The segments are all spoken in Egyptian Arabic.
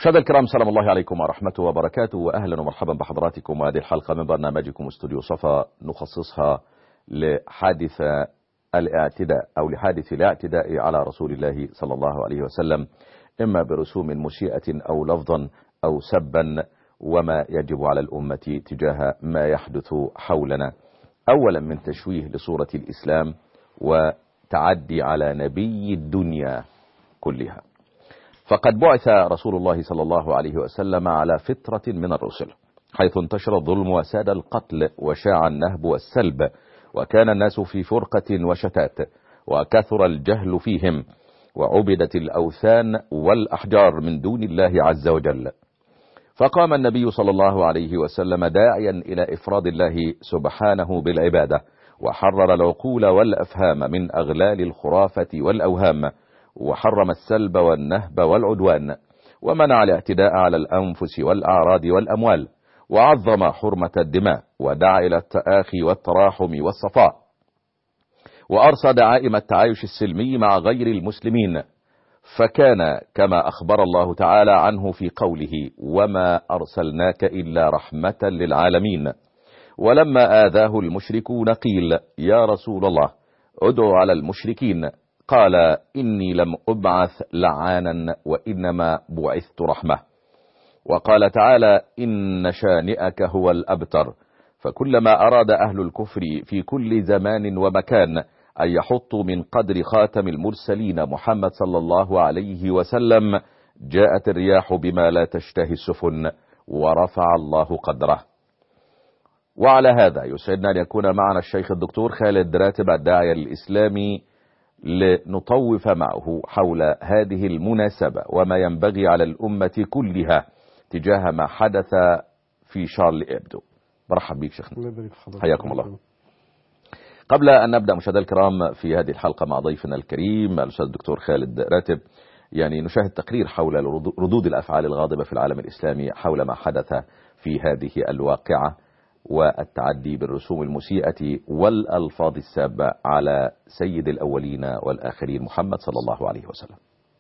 مشاهدينا الكرام سلام الله عليكم ورحمته وبركاته واهلا ومرحبا بحضراتكم وهذه الحلقه من برنامجكم استوديو صفا نخصصها لحادث الاعتداء او لحادث الاعتداء على رسول الله صلى الله عليه وسلم اما برسوم مسيئه او لفظا او سبا وما يجب على الامه تجاه ما يحدث حولنا اولا من تشويه لصوره الاسلام وتعدي على نبي الدنيا كلها فقد بعث رسول الله صلى الله عليه وسلم على فترة من الرسل حيث انتشر الظلم وساد القتل وشاع النهب والسلب وكان الناس في فرقة وشتات وكثر الجهل فيهم وعبدت الأوثان والأحجار من دون الله عز وجل فقام النبي صلى الله عليه وسلم داعيا إلى إفراد الله سبحانه بالعبادة وحرر العقول والأفهام من أغلال الخرافة والأوهام وحرم السلب والنهب والعدوان ومنع الاعتداء على الأنفس والأعراض والأموال وعظم حرمة الدماء ودعا إلى التآخي والتراحم والصفاء وأرصى دعائم التعايش السلمي مع غير المسلمين فكان كما أخبر الله تعالى عنه في قوله وما أرسلناك إلا رحمة للعالمين ولما آذاه المشركون قيل يا رسول الله ادعو على المشركين قال إني لم أبعث لعانا وإنما بعثت رحمة وقال تعالى إن شانئك هو الأبتر فكلما أراد أهل الكفر في كل زمان ومكان أن يحطوا من قدر خاتم المرسلين محمد صلى الله عليه وسلم جاءت الرياح بما لا تشتهي السفن ورفع الله قدره وعلى هذا يسعدنا أن يكون معنا الشيخ الدكتور خالد راتب الداعية الإسلامي لنطوف معه حول هذه المناسبة وما ينبغي على الأمة كلها تجاه ما حدث في شارل إبدو مرحب بك شيخنا حياكم الله قبل أن نبدأ مشاهدينا الكرام في هذه الحلقة مع ضيفنا الكريم الأستاذ الدكتور خالد راتب يعني نشاهد تقرير حول ردود الأفعال الغاضبة في العالم الإسلامي حول ما حدث في هذه الواقعة والتعدي بالرسوم المسيئة والألفاظ السابة على سيد الأولين والآخرين محمد صلى الله عليه وسلم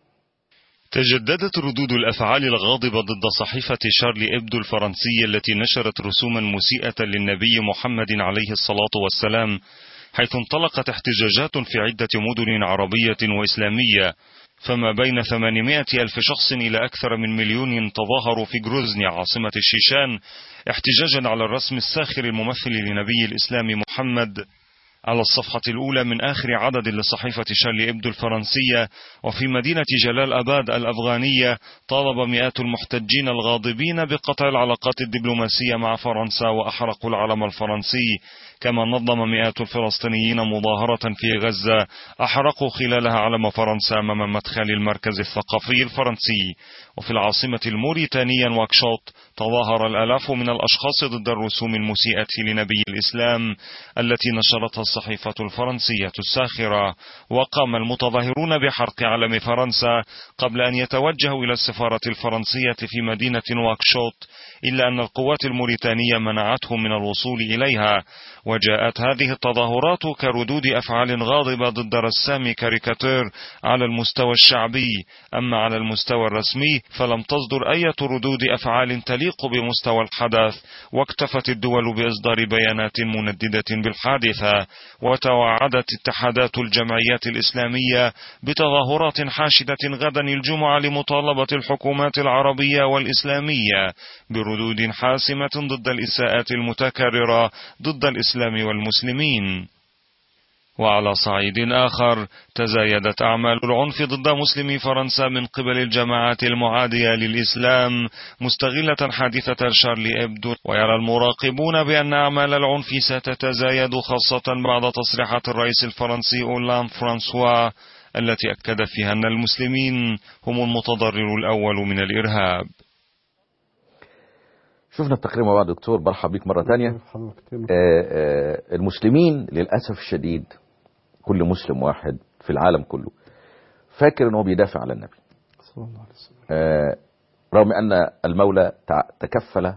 تجددت ردود الأفعال الغاضبة ضد صحيفة شارلي إبدو الفرنسية التي نشرت رسوما مسيئة للنبي محمد عليه الصلاة والسلام حيث انطلقت احتجاجات في عدة مدن عربية وإسلامية فما بين 800 ألف شخص إلى أكثر من مليون تظاهروا في جروزني عاصمة الشيشان احتجاجا على الرسم الساخر الممثل لنبي الإسلام محمد على الصفحة الأولى من آخر عدد لصحيفة شارلي إبدو الفرنسية وفي مدينة جلال أباد الأفغانية طالب مئات المحتجين الغاضبين بقطع العلاقات الدبلوماسية مع فرنسا وأحرقوا العلم الفرنسي كما نظم مئات الفلسطينيين مظاهرة في غزة أحرقوا خلالها علم فرنسا أمام مدخل المركز الثقافي الفرنسي وفي العاصمة الموريتانية نواكشوط تظاهر الآلاف من الأشخاص ضد الرسوم المسيئة لنبي الإسلام التي نشرتها الصحيفة الفرنسية الساخرة وقام المتظاهرون بحرق علم فرنسا قبل أن يتوجهوا إلى السفارة الفرنسية في مدينة نواكشوط إلا أن القوات الموريتانية منعتهم من الوصول إليها وجاءت هذه التظاهرات كردود أفعال غاضبة ضد رسام كاريكاتير على المستوى الشعبي أما على المستوى الرسمي فلم تصدر أي ردود أفعال تليق بمستوى الحدث واكتفت الدول بإصدار بيانات منددة بالحادثة وتوعدت اتحادات الجمعيات الإسلامية بتظاهرات حاشدة غدا الجمعة لمطالبة الحكومات العربية والإسلامية بردود حاسمة ضد الإساءات المتكررة ضد الإسلام والمسلمين وعلى صعيد آخر تزايدت أعمال العنف ضد مسلمي فرنسا من قبل الجماعات المعادية للإسلام مستغلة حادثة شارلي إبدو ويرى المراقبون بأن أعمال العنف ستتزايد خاصة بعد تصريحات الرئيس الفرنسي أولان فرانسوا التي أكد فيها أن المسلمين هم المتضرر الأول من الإرهاب شفنا التقرير مع بعض دكتور برحب بيك مرة تانية آآ آآ المسلمين للأسف الشديد كل مسلم واحد في العالم كله فاكر انه بيدافع على النبي صلى الله عليه وسلم رغم أن المولى تكفل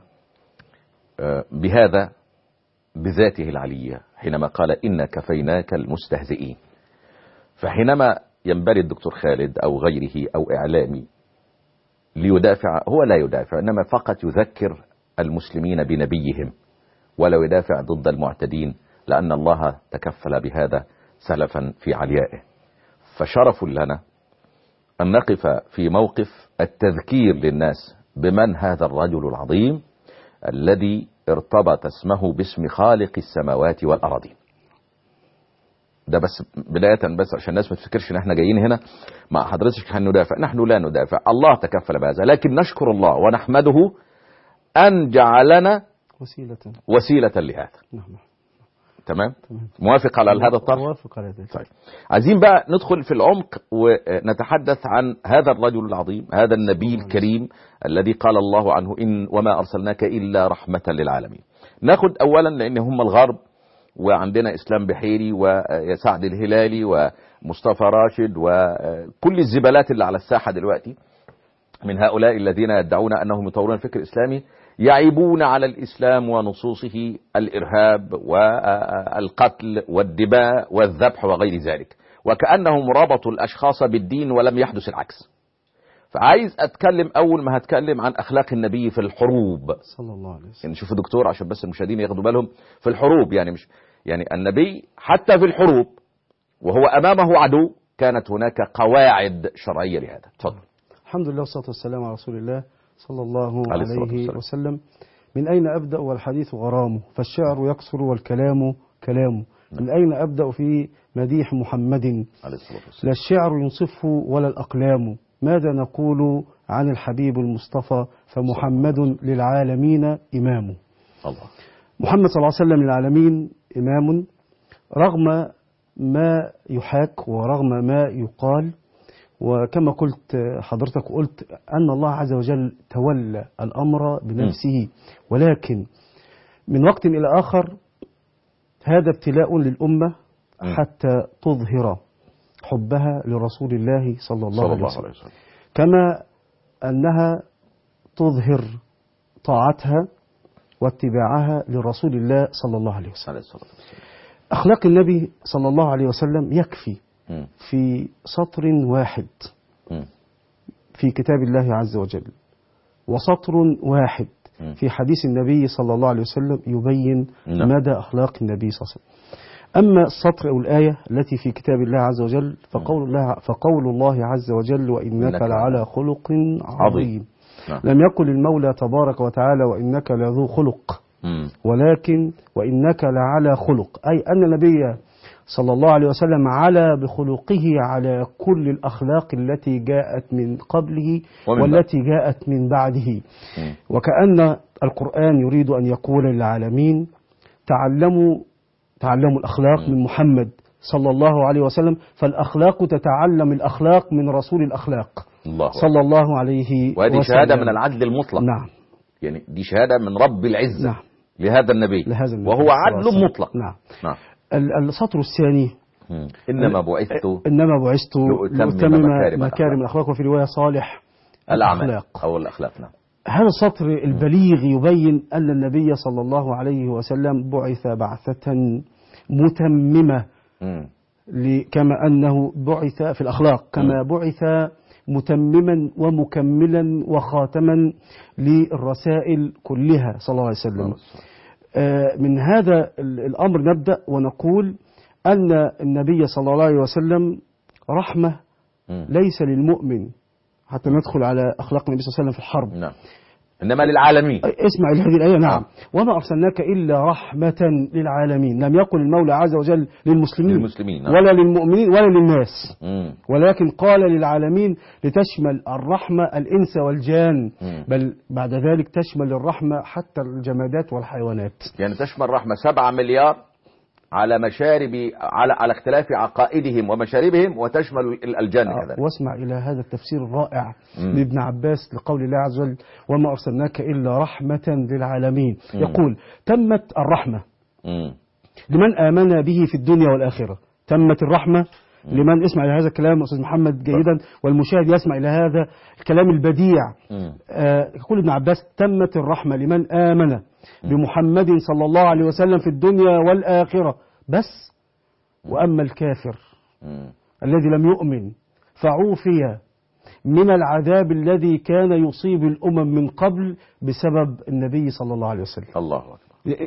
بهذا بذاته العلية حينما قال إن كفيناك المستهزئين فحينما ينبري الدكتور خالد أو غيره أو إعلامي ليدافع هو لا يدافع إنما فقط يذكر المسلمين بنبيهم ولا يدافع ضد المعتدين لأن الله تكفل بهذا سلفا في عليائه فشرف لنا أن نقف في موقف التذكير للناس بمن هذا الرجل العظيم الذي ارتبط اسمه باسم خالق السماوات والأراضين ده بس بداية بس عشان الناس ما تفكرش ان احنا جايين هنا مع حضرتك هندافع نحن لا ندافع الله تكفل بهذا لكن نشكر الله ونحمده أن جعلنا وسيلة وسيلة لهذا نعم تمام تمام موافق على هذا الطرح موافق على ذلك طيب عايزين بقى ندخل في العمق ونتحدث عن هذا الرجل العظيم هذا النبي الكريم الذي قال الله عنه إن وما أرسلناك إلا رحمة للعالمين ناخد أولا لأن هم الغرب وعندنا إسلام بحيري وسعد الهلالي ومصطفى راشد وكل الزبالات اللي على الساحة دلوقتي من هؤلاء الذين يدعون أنهم يطورون الفكر الإسلامي يعيبون على الإسلام ونصوصه الإرهاب والقتل والدماء والذبح وغير ذلك وكأنهم ربطوا الأشخاص بالدين ولم يحدث العكس فعايز أتكلم أول ما هتكلم عن أخلاق النبي في الحروب صلى الله عليه وسلم يعني شوفوا دكتور عشان بس المشاهدين ياخدوا بالهم في الحروب يعني مش يعني النبي حتى في الحروب وهو أمامه عدو كانت هناك قواعد شرعية لهذا تفضل الحمد لله والصلاة والسلام على رسول الله صلى الله عليه الصلاة عليه والسلام. وسلم من أين أبدأ والحديث غرامه فالشعر يكثر والكلام كلامه من أين أبدأ في مديح محمد عليه الصلاة والسلام لا الشعر ينصفه ولا الأقلام ماذا نقول عن الحبيب المصطفى فمحمد للعالمين إمام الله محمد صلى الله عليه وسلم للعالمين إمام رغم ما يحاك ورغم ما يقال وكما قلت حضرتك قلت أن الله عز وجل تولى الأمر بنفسه ولكن من وقت إلى آخر هذا ابتلاء للأمة مم. حتى تظهر حبها لرسول الله صلى الله صلى عليه الله وسلم عليه وسلم كما أنها تظهر طاعتها واتباعها لرسول الله صلى الله عليه وسلم عليه الصلاة والسلام أخلاق النبي صلى الله عليه وسلم يكفي مم. في سطر واحد مم. في كتاب الله عز وجل وسطر واحد مم. في حديث النبي صلى الله عليه وسلم يبين نعم. مدى أخلاق النبي صلى الله عليه وسلم أما السطر أو الآية التي في كتاب الله عز وجل فقول الله, فقول الله عز وجل وإنك إنك لعلى خلق عظيم. عظيم نعم. لم يقل المولى تبارك وتعالى وإنك لذو خلق مم. ولكن وإنك لعلى خلق أي أن النبي صلى الله عليه وسلم على بخلقه على كل الأخلاق التي جاءت من قبله ومن والتي جاءت من بعده مم. وكأن القرآن يريد أن يقول للعالمين تعلموا تعلموا الأخلاق من محمد صلى الله عليه وسلم فالأخلاق تتعلم الأخلاق من رسول الأخلاق الله أكبر. صلى الله عليه وهذه وسلم شهادة من العدل المطلق نعم يعني دي شهادة من رب العزة نعم لهذا النبي لهذا النبي وهو صلى الله عليه عدل وسلم. مطلق نعم نعم ال- السطر الثاني مم. إنما بعثت إنما بعثت لأتمم لأتمم مكارم مكارم الأخلاق وفي رواية صالح الأعمال الأخلاق أو الأخلاق نعم هذا السطر البليغ يبين أن النبي صلى الله عليه وسلم بعث بعثة متممة مم. ل- كما أنه بعث في الأخلاق كما بعث متمما ومكملا وخاتما للرسائل كلها صلى الله عليه وسلم آه، من هذا ال- الأمر نبدأ ونقول أن النبي صلى الله عليه وسلم رحمة مم. ليس للمؤمن حتى ندخل على أخلاق النبي صلى الله عليه وسلم في الحرب نعم إنما للعالمين اسمع هذه الآية نعم نعم. وما أرسلناك إلا رحمة للعالمين لم يقل المولى عز وجل للمسلمين للمسلمين نعم. ولا للمؤمنين ولا للناس مم. ولكن قال للعالمين لتشمل الرحمة الإنس والجان مم. بل بعد ذلك تشمل الرحمة حتى الجمادات والحيوانات يعني تشمل رحمة سبعة مليار على مشارب على على اختلاف عقائدهم ومشاربهم وتشمل ال- الجنة آه، كذلك واسمع إلى هذا التفسير الرائع مم. لابن عباس لقول الله عز وجل وما أرسلناك إلا رحمة للعالمين مم. يقول تمت الرحمة مم. لمن آمن به في الدنيا والآخرة تمت الرحمة لمن اسمع إلى هذا الكلام أستاذ محمد جيدا والمشاهد يسمع إلى هذا الكلام البديع مم. آه، يقول ابن عباس تمت الرحمة لمن آمن بمحمد صلى الله عليه وسلم في الدنيا والآخرة بس وأما الكافر مم. الذي لم يؤمن فعوفي من العذاب الذي كان يصيب الأمم من قبل بسبب النبي صلى الله عليه وسلم الله أكبر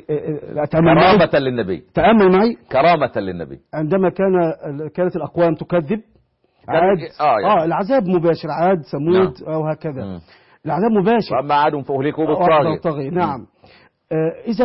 تأمل معي كرامة للنبي تأمل معي كرامة للنبي عندما كان كانت الأقوام تكذب عاد آه يعني. آه العذاب مباشر عاد ثمود أو هكذا مم. العذاب مباشر وأما عاد فأهلكوا بالطاغي بالطاغية نعم إذا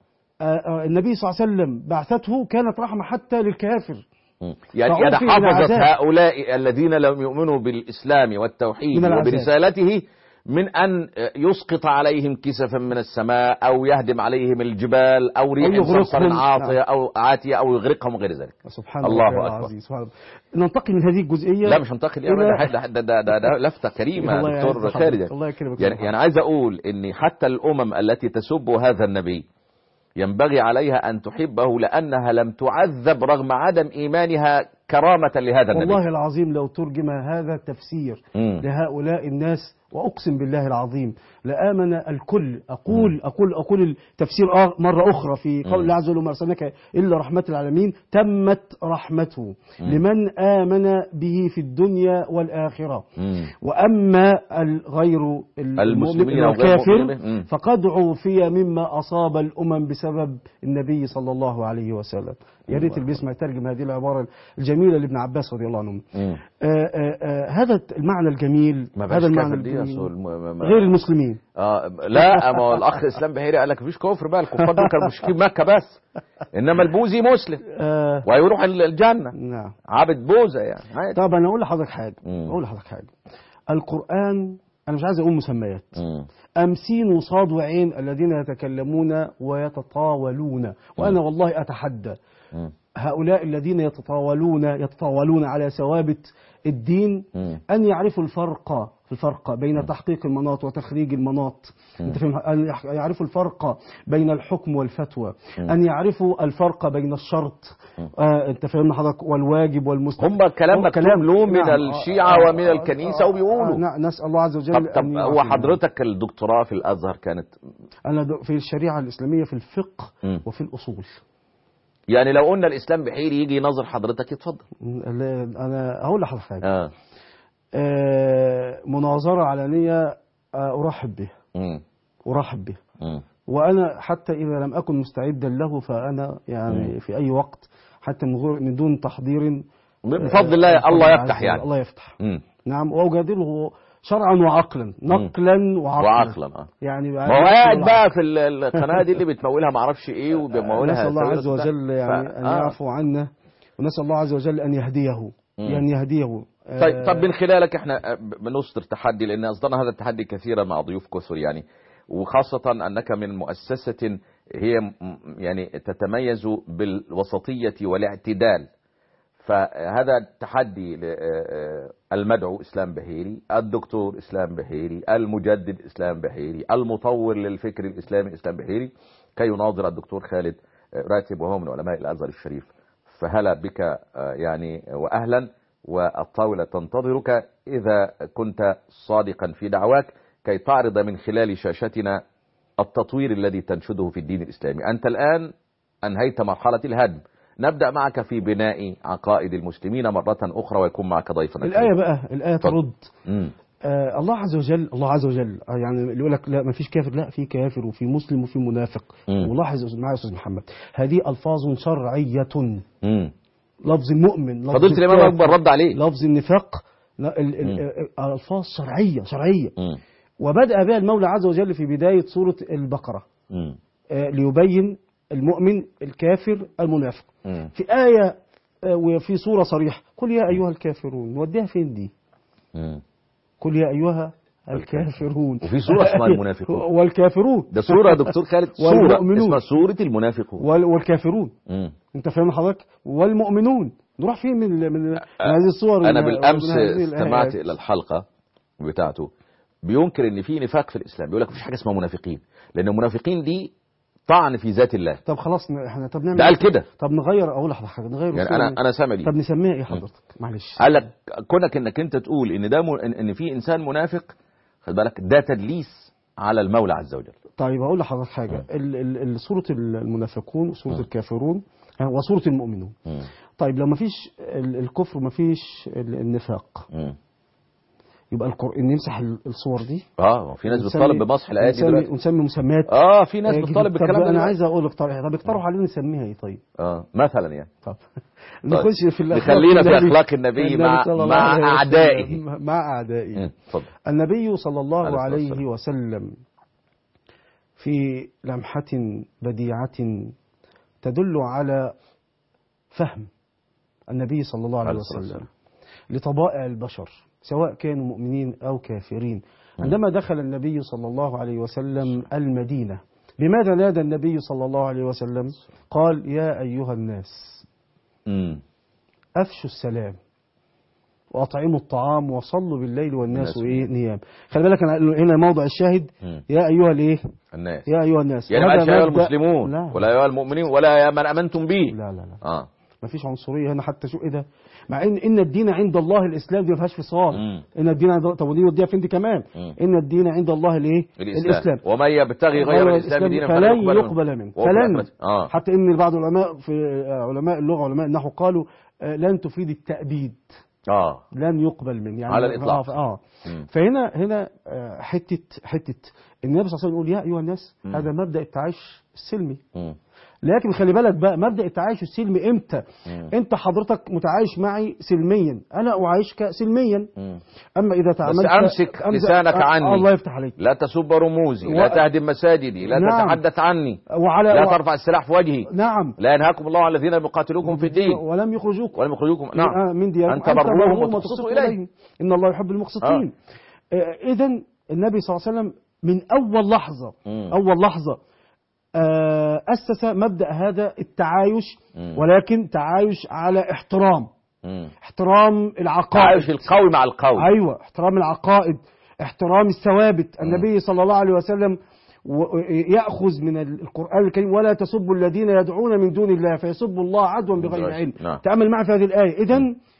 النبي صلى الله عليه وسلم بعثته كانت رحمة حتى للكافر مم. يعني فعرف يعني إلى حفظت عذاب. هؤلاء الذين لم يؤمنوا بالإسلام والتوحيد من العذاب. وبرسالته من أن يسقط عليهم كسفا من السماء أو يهدم عليهم الجبال أو ريح يغرقهم. صرصر عاطية نعم. أو عاتية أو يغرقهم وغير ذلك سبحان الله الله أكبر. العظيم سبحان الله ننتقل من هذه الجزئية لا مش هنتقل إلى- أبدا ده, ده, ده, ده, ده لفتة كريمة الله يا يعز دكتور حضرتك. خالد الله يكرمك يعني, سبحان يعني عايز أقول إن حتى الأمم التي تسب هذا النبي ينبغي عليها أن تحبه لأنها لم تعذب رغم عدم إيمانها كرامة لهذا النبي والله العظيم لو ترجم هذا التفسير مم. لهؤلاء الناس وأقسم بالله العظيم لآمن الكل أقول أقول أقول التفسير آه مرة أخرى في قول مم. الله عز وجل وما أرسلناك إلا رحمة العالمين تمت رحمته لمن آمن به في الدنيا والآخرة مم. وأما الغير المسلمين أو غير والكافر المؤمنين. مم. فقد عوفي مما أصاب الأمم بسبب النبي صلى الله عليه وسلم يا ريت اللي بيسمع يترجم هذه العبارة الجميلة لابن عباس رضي الله عنه مم. آه، آه، آه، هذا المعنى الجميل ما هذا بقاش المعنى كافر دي يا الجميل أصل الم- ما- غير المسلمين آه لا ما هو الاخ اسلام بهيري قال لك مفيش كفر بقى الكفار دول كانوا مشركين مكه بس انما البوذي مسلم آه وهيروح ال- الجنه نعم عابد بوذا يعني عادي طب انا اقول لحضرتك حاجه مم. اقول لحضرتك حاجه القران انا مش عايز اقول مسميات مم. ام سين وصاد وعين الذين يتكلمون ويتطاولون وانا والله اتحدى مم. هؤلاء الذين يتطاولون يتطاولون على ثوابت الدين مم. أن يعرفوا الفرق في الفرق بين تحقيق المناط وتخريج المناط أنت فاهم أن يح- يعرفوا الفرق بين الحكم والفتوى أن يعرفوا الفرق بين الشرط آه أنت فاهم حضرتك والواجب والمستحب هم الكلام هو مكتوب له من نعم. الشيعة آه، ومن آه، الكنيسة آه، وبيقولوا. آه، نعم، نسأل الله عز وجل طب طب أن هو يعافينا. حضرتك الدكتوراه في الازهر كانت أنا د- في الشريعة الإسلامية في الفقه مم. وفي الأصول يعني لو قلنا الاسلام بحيري يجي ينظر حضرتك يتفضل أنا هقول لحضرتك حاجة اه آه، مناظرة علنية آه، أرحب بها مم. أرحب بها مم. وأنا حتى إذا لم أكن مستعدا له فأنا يعني في أي وقت حتى من غير من دون تحضير بفضل الله آه، الله عز يفتح وجل. يعني الله يفتح مم. نعم وأجادله شرعا وعقلا نقلا وعقلا وعقلا اه يعني ما هو قاعد بقى في ال- القناه دي اللي بتمولها ما اعرفش ايه وبيمولها نسأل الله سويرس عز وبتاع. وجل يعني ف- أن آه. يعفو عنا ونسأل الله عز وجل أن يهديه أن يهديه طيب طب آه، من خلالك احنا بنصدر تحدي لان اصدرنا هذا التحدي كثيرا مع ضيوف كثر يعني وخاصة انك من مؤسسة هي م- يعني تتميز بالوسطية والاعتدال فهذا التحدي المدعو اسلام بهيري الدكتور اسلام بهيري المجدد اسلام بهيري المطور للفكر الاسلامي اسلام بهيري كي يناظر الدكتور خالد راتب وهو من علماء الازهر الشريف فهلا بك آه، يعني واهلا والطاولة تنتظرك إذا كنت صادقا في دعواك كي تعرض من خلال شاشتنا التطوير الذي تنشده في الدين الإسلامي أنت الآن أنهيت مرحلة الهدم نبدأ معك في بناء عقائد المسلمين مرة أخرى ويكون معك ضيفا الآية بقى الآية اتفضل. ترد مم. آه الله عز وجل الله عز وجل آه يعني اللي يقول لك لا ما فيش كافر لا في كافر وفي مسلم وفي منافق مم. ولاحظ معايا يا استاذ محمد هذه الفاظ شرعيه مم. لفظ المؤمن لفظ فضلت الإمام الكافر، أكبر رد عليه لفظ النفاق لا، ال- ال- مم. آه، الفاظ شرعيه شرعيه مم. وبدأ بها المولى عز وجل في بداية سورة البقرة مم. آه، ليبين المؤمن الكافر المنافق مم. في آية آه، وفي سورة صريحة قل يا أيها الكافرون نوديها فين دي مم. قل يا أيها الكافرون وفي سورة اسمها المنافقون. والكافرون ده سورة يا دكتور خالد سورة والمؤمنون. اسمها سورة المنافقون وال- والكافرون مم. انت فاهم حضرتك والمؤمنون نروح فين من من, من هذه الصور انا ومن- بالامس ومن هذه استمعت الآيات؟ الى الحلقه بتاعته بينكر ان في نفاق في الاسلام بيقول لك مفيش حاجه اسمها منافقين لان المنافقين دي طعن في ذات الله طب خلاص ن- احنا طب نعمل ده قال كده طب نغير اقول لحضرتك نغير يعني الصورة انا دي. انا سامع دي طب نسميها ايه حضرتك معلش قال لك كونك انك انت تقول ان ده م... ان إن في انسان منافق خد بالك ده تدليس على المولى عز وجل طيب اقول لحضرتك حاجه ال- ال- ال- سوره المنافقون وسوره الكافرون ها، وسوره المؤمنون مم. طيب لو ما فيش ال- الكفر ما فيش ال- النفاق مم. يبقى القرآن نمسح ال- الصور دي اه في ناس ونسمي- بتطالب بمسح الايات دي ونسمي- دلوقتي ونسمي مسميات اه في ناس آه، بتطالب طب بالكلام ده انا دلوقتي. عايز اقول اقترح طب اقترحوا علينا نسميها ايه طيب اه مثلا يعني طب نخش في الأخلاق نخلينا في النبي- أخلاق النبي مع- صلى الله مع عليه وسلم. أعدائه. مع اعدائه مم، اتفضل النبي صلى الله عليه الصلاة عليه والسلام. وسلم في لمحة بديعة تدل على فهم النبي صلى الله عليه عليه الصلاة وسلم لطبائع البشر سواء كانوا مؤمنين أو كافرين عندما دخل النبي صلى الله عليه وسلم المدينة بماذا نادى النبي صلى الله عليه وسلم قال يا أيها الناس مم. أفشوا السلام وأطعموا الطعام وصلوا بالليل والناس الناس إيه نيام خلي بالك أنا هنا موضع الشاهد مم. يا أيها الإيه الناس يا أيها الناس يعني ما وهذا قالش يا ايها مبدأ- المسلمون لا ولا يا ايها المؤمنين ولا يا من امنتم به لا لا لا اه ما فيش عنصرية هنا حتى شو إيه ده مع إن إن الدين عند الله الإسلام دي ما فيهاش فصال مم. إن الدين عند الله طب ودي وديها فين دي كمان مم. إن الدين عند الله الإيه الاسلام ومن يبتغي غير الاسلام دينا فلن منه. يقبل منه وفي فلن الآخرة- اه حتى ان بعض العلماء في علماء اللغه علماء النحو قالوا آه، لن تفيد التأبيد اه لن يقبل منه يعني على الإطلاق. اه, آه. مم. فهنا هنا آه، حته حته النبي صلى الله عليه وسلم يقول يا ايها الناس مم. هذا مبدا التعايش السلمي مم. لكن خلي بالك بقى مبدا التعايش السلمي امتى مم. انت حضرتك متعايش معي سلميا انا اعايشك سلميا مم. اما اذا تعاملت أمسك أمسك- لسانك آه، عني. الله يفتح عليك لا تسب رموزي لا و- تهدم مساجدي لا نعم. تتحدث عني وعلى لا و- ترفع السلاح في وجهي نعم لا ينهاكم الله عن الذين يقاتلوكم في الدين ولم يخرجوك ولم يخرجوكم آه، نعم من ديارهم أن تبروهم وتقسطوا إليه إليهم إن الله يحب المقسطين إذا النبي صلى الله عليه وسلم من أول لحظة مم. أول لحظة آه، أسس مبدأ هذا التعايش مم. ولكن تعايش على احترام مم. احترام العقائد تعايش القوي مع القوي أيوة احترام العقائد احترام الثوابت النبي صلى الله عليه وسلم و- يأخذ من القرآن الكريم ولا تسبوا الذين يدعون من دون الله فيسبوا الله عدوا بغير علم نعم. تأمل معي في هذه الآية إذا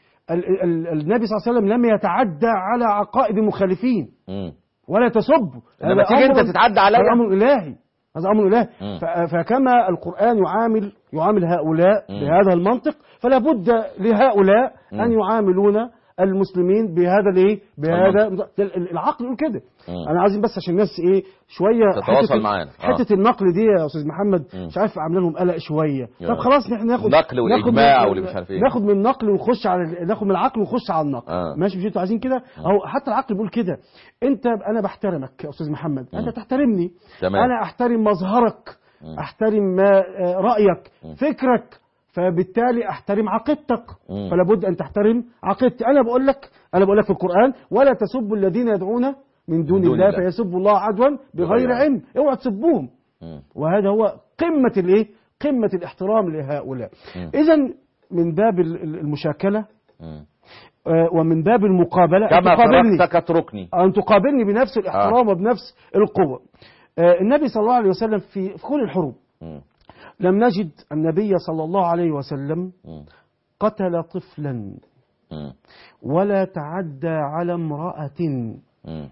النبي صلى الله عليه وسلم لم يتعدى على عقائد المخالفين مم. ولا تسبوا لما هذا تيجي أمر- انت تتعدى عليا هذا أمر إلهي هذا أمر إلهي مم. ف- فكما القرآن يعامل يعامل هؤلاء مم. بهذا المنطق فلا بد لهؤلاء أن مم. يعاملون المسلمين بهذا الايه بهذا ال- العقل يقول كده مم. انا عايزين بس عشان الناس ايه شويه تتواصل حتة ال- معانا. آه. حته النقل دي يا استاذ محمد مم. مش عارف عامله لهم قلق شويه يا. طب خلاص نحن ناخد نقل ناخد وإجماع من- واللي مش عارف إيه. ناخد من النقل ونخش على ال- ناخد من العقل ونخش على النقل آه. ماشي مش انتوا عايزين كده اهو حتى العقل بيقول كده انت انا بحترمك يا استاذ محمد انت تحترمني تمام. انا احترم مظهرك مم. احترم ما آه، رايك فكرك فبالتالي احترم عقيدتك مم. فلا بد ان تحترم عقيدتي انا بقول لك انا بقول لك في القران ولا تسبوا الذين يدعون من دون, دون الله, الله. فيسبوا الله عدوا بغير بغير علم اوعى تسبوهم مم. وهذا هو قمه الايه قمه الاحترام لهؤلاء مم. اذا من باب ال- ال- المشاكله مم. آه، ومن باب المقابله أن كما تقابلني تركتك اتركني أن تقابلني بنفس الاحترام وبنفس القوة آه، النبي صلى الله عليه وسلم في في كل الحروب مم. لم نجد النبي صلى الله عليه وسلم مم. قتل طفلا مم. ولا تعدى على امرأة مم.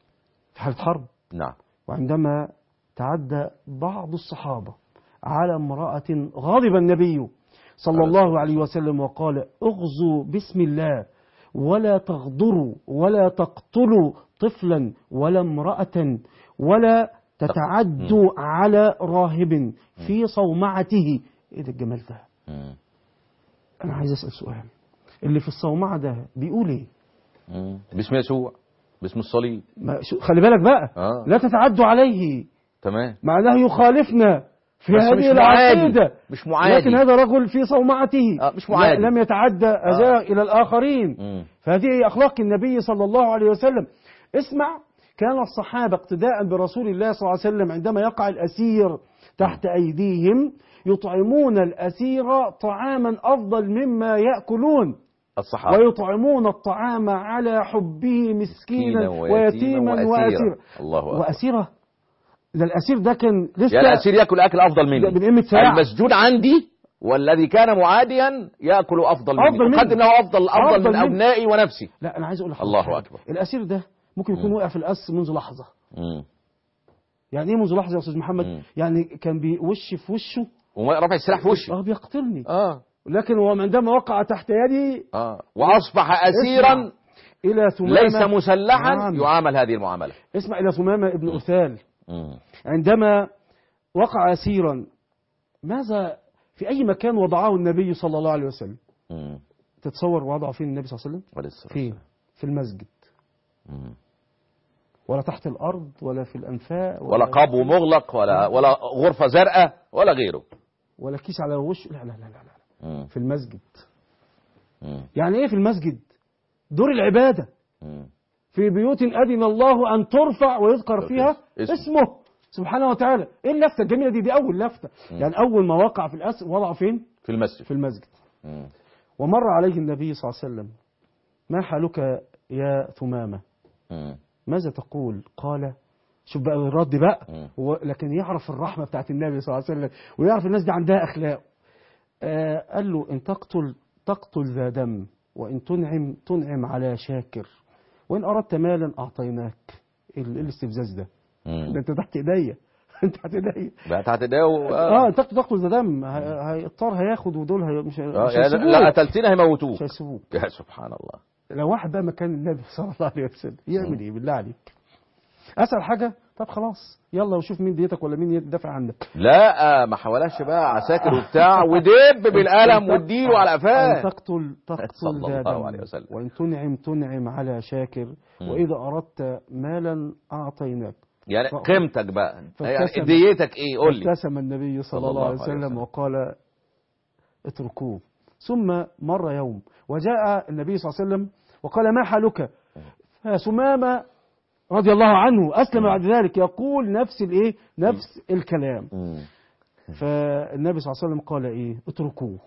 في حالة حرب نعم وعندما تعدى بعض الصحابة على امرأة غضب النبي صلى الله عليه وسلم وقال اغزوا بسم الله ولا تغدروا ولا تقتلوا طفلا ولا امرأة ولا تتعدوا على راهب في صومعته ايه ده الجمال ده مم. انا عايز اسال سؤال اللي في الصومعه ده بيقول ايه مم. باسم يسوع باسم الصليب ما شو خلي بالك بقى آه. لا تتعدوا عليه تمام معناه يخالفنا في بس مش هذه معادي. العقيدة مش معادي. لكن هذا رجل في صومعته آه، مش معادي. لا- لم يتعدى أذاه إلى الآخرين مم. فهذه أخلاق النبي صلى الله عليه وسلم اسمع كان الصحابة اقتداء برسول الله صلى الله عليه وسلم عندما يقع الأسير تحت أيديهم يطعمون الأسير طعاما أفضل مما يأكلون الصحابة ويطعمون الطعام على حبه مسكينا ويتيما وأسيرا الله أكبر وأسيرة ده الأسير ده كان لسه يا الأسير ياكل أكل أفضل ده مني من قيمة ساعة المسجون عندي والذي كان معاديا يأكل أفضل مني أفضل مني. أقدم له أفضل أفضل, أفضل من مني. أبنائي ونفسي لا أنا عايز أقول لحضرتك الله حاجة. أكبر. الأسير ده ممكن يكون وقع في الأس منذ لحظة مم. يعني إيه منذ لحظة يا أستاذ محمد مم. يعني كان بوش في وشه وما رفع السلاح في وشي اه بيقتلني آه لكن هو عندما وقع تحت يدي آه وأصبح أسيرا إلى ثمامة ليس مسلحا نعم. يعامل هذه المعاملة اسمع إلى ثمامة ابن أثال مم. عندما وقع أسيرا ماذا في أي مكان وضعه النبي صلى الله عليه وسلم مم. تتصور وضعه فين النبي صلى الله عليه وسلم عليه الصلاة فين والسلام. في المسجد مم. ولا تحت الأرض ولا في الأنفاق ولا قبو مغلق ولا ولا غرفة زرقاء ولا غيره ولا كيس على وشه لا لا لا لا, لا. مم. في المسجد مم. يعني ايه في المسجد دور العبادة مم. في بيوت أذن الله أن ترفع ويذكر فيها اسمه. اسمه سبحانه وتعالى ايه اللفتة الجميلة دي دي أول لفتة يعني أول ما وقع في الأسر وضعه فين في المسجد في المسجد مم. ومر عليه النبي صلى الله عليه وسلم ما حالك يا ثمامة مم. ماذا تقول قال شوف بقى الرد بقى مم. هو لكن يعرف الرحمة بتاعت النبي صلى الله عليه وسلم ويعرف الناس دي عندها أخلاق آه قال له إن تقتل تقتل ذا دم وإن تنعم تنعم على شاكر وإن أردت مالا أعطيناك إيه ال- إيه الاستفزاز ده مم. ده أنت تحت إيديا أنت تحت إيديا بقى تحت ده و... اه انت تقتل تقتل ذا دم ه- هيضطر هياخد ودول هي مش آه، مش يعني هيسيبوك. لا قتلتنا هيموتوك مش هيسيبوك يا سبحان الله لو واحد بقى مكان النبي صلى الله عليه وسلم يعمل ايه بالله عليك اسهل حاجه طب خلاص يلا وشوف مين ديتك ولا مين يدافع عنك لا آه، ما حولهاش بقى عساكر وبتاع ودب بالقلم واديله على أن قفاه تقتل تقتل صلى ذا الله دم عليه وسلم. وإن تنعم تنعم على شاكر مم. وإذا أردت مالا أعطيناك يعني ف- قيمتك بقى يعني فابتسم. ديتك ايه قول لي ابتسم النبي صلى الله عليه وسلم وقال اتركوه ثم مر يوم وجاء النبي صلى الله عليه وسلم وقال ما حالك فسمامة رضي الله عنه أسلم بعد ذلك يقول نفس الإيه نفس الكلام مم. فالنبي صلى الله عليه وسلم قال ايه اتركوه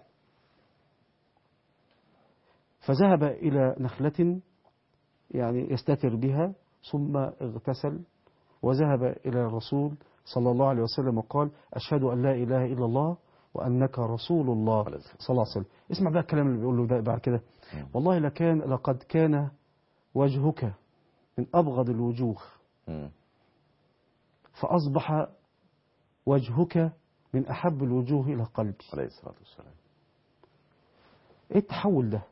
فذهب الى نخلة يعني يستتر بها ثم اغتسل وذهب الى الرسول صلى الله عليه وسلم وقال اشهد ان لا اله الا الله وانك رسول الله عليه الصلاة صلى الله عليه وسلم اسمع بقى الكلام اللي بيقوله ده بعد كده والله لكان لقد كان وجهك من ابغض الوجوه مم. فاصبح وجهك من احب الوجوه الى قلبي عليه الصلاة والسلام ايه التحول ده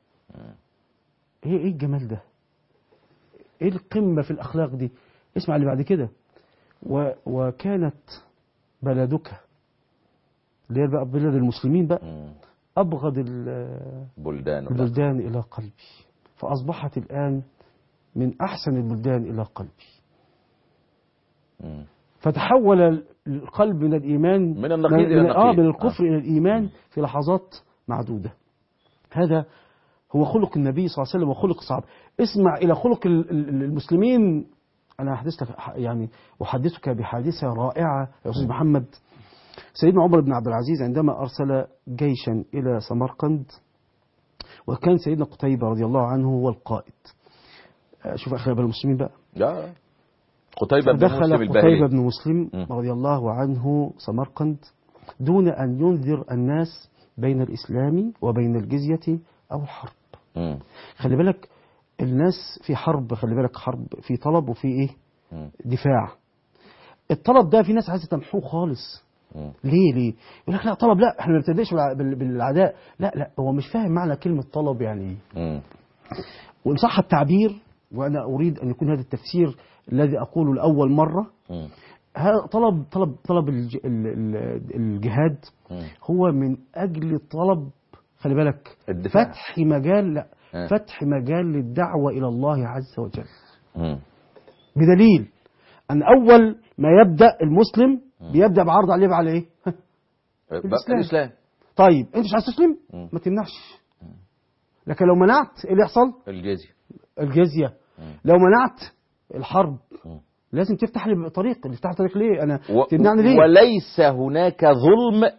ايه ايه الجمال ده ايه القمة في الاخلاق دي اسمع اللي بعد كده و وكانت بلدك اللي هي بقى بلد المسلمين بقى مم. ابغض ال- بلدان ولا- البلدان الى قلبي فاصبحت الان من احسن البلدان الى قلبي مم. فتحول القلب من الايمان من النقيض إلى من- اه النقيض. من الكفر الى الايمان في لحظات معدوده هذا هو خلق النبي صلى الله عليه وسلم وخلق صعب اسمع الى خلق ال- ال- المسلمين انا احدث لك ح- يعني احدثك بحادثه رائعه يا استاذ محمد سيدنا عمر بن عبد العزيز عندما ارسل جيشا الى سمرقند وكان سيدنا قتيبه رضي الله عنه هو القائد آه، شوف اخي المسلمين بقى لا قتيبة بن مسلم دخل قتيبة البهلي بن مسلم مم. رضي الله عنه سمرقند دون أن ينذر الناس بين الإسلام وبين الجزية أو الحرب مم. خلي بالك الناس في حرب خلي بالك حرب في طلب وفي إيه مم. دفاع الطلب ده في ناس عايزة تمحوه خالص مم. ليه ليه يقول لك لا طلب لا احنا ما بنبتدئش بالع- بال- بالعداء لا لا هو مش فاهم معنى كلمة طلب يعني ايه مم. وإن صح التعبير وأنا أريد أن يكون هذا التفسير الذي أقوله لأول مرة مم. هذا طلب طلب طلب الج- ال- ال- الجهاد مم. هو من اجل طلب خلي بالك الدفاع. فتح مجال لا آه. فتح مجال للدعوه الى الله عز وجل مم. بدليل ان اول ما يبدا المسلم بيبدا بعرض عليه على ايه الإسلام. الإسلام طيب انت مش عايز تسلم مم. ما تمنعش لكن لو منعت ايه اللي يحصل الجزية الجزيه مم. لو منعت الحرب مم. لازم تفتح لي طريق تفتح طريق ليه انا و- تمنعني ليه وليس هناك ظلم